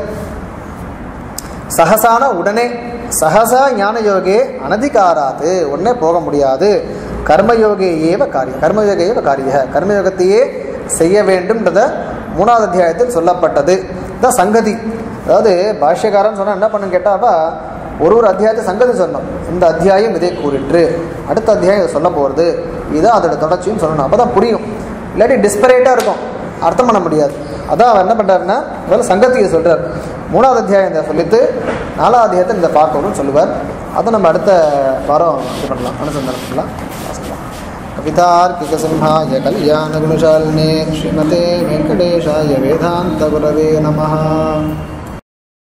சகசான உடனே சகசா ஞான யோகே அனதிகாராது உடனே போக முடியாது கர்மயோகே ஏவ காரியம் கர்மயோக ஏவ காரிய கர்மயோகத்தையே செய்ய வேண்டும்ன்றத மூணாவது அத்தியாயத்தில் சொல்லப்பட்டது இதான் சங்கதி அதாவது பாஷ்யக்காரன் சொன்னா என்ன பண்ணுன்னு கேட்டாப்பா ஒரு ஒரு அத்தியாயத்தை சங்கதி சொன்னோம் இந்த அத்தியாயம் இதை கூறிற்று அடுத்த அத்தியாயம் இதை சொல்ல போகிறது இதுதான் அதோட தொடர்ச்சின்னு சொல்லணும் அப்போ தான் புரியும் இல்லாட்டி டிஸ்பரேட்டாக இருக்கும் அர்த்தம் பண்ண முடியாது அதான் அவர் என்ன பண்ணுறாருன்னா முதல்ல சங்கத்தியை சொல்கிறார் மூணாவது அத்தியாயம் இதை சொல்லிட்டு நாலாவது அத்தியாயத்தை இந்த பார்க்கணும்னு சொல்லுவார் அதை நம்ம அடுத்த வாரம் இது பண்ணலாம் அனுசந்தானம் பண்ணலாம் வாசிக்கலாம். कवितार्किकसिंहाय कल्याणगुणशालिने श्रीमते वेङ्कटेशाय वेदान्तगुरवे नमः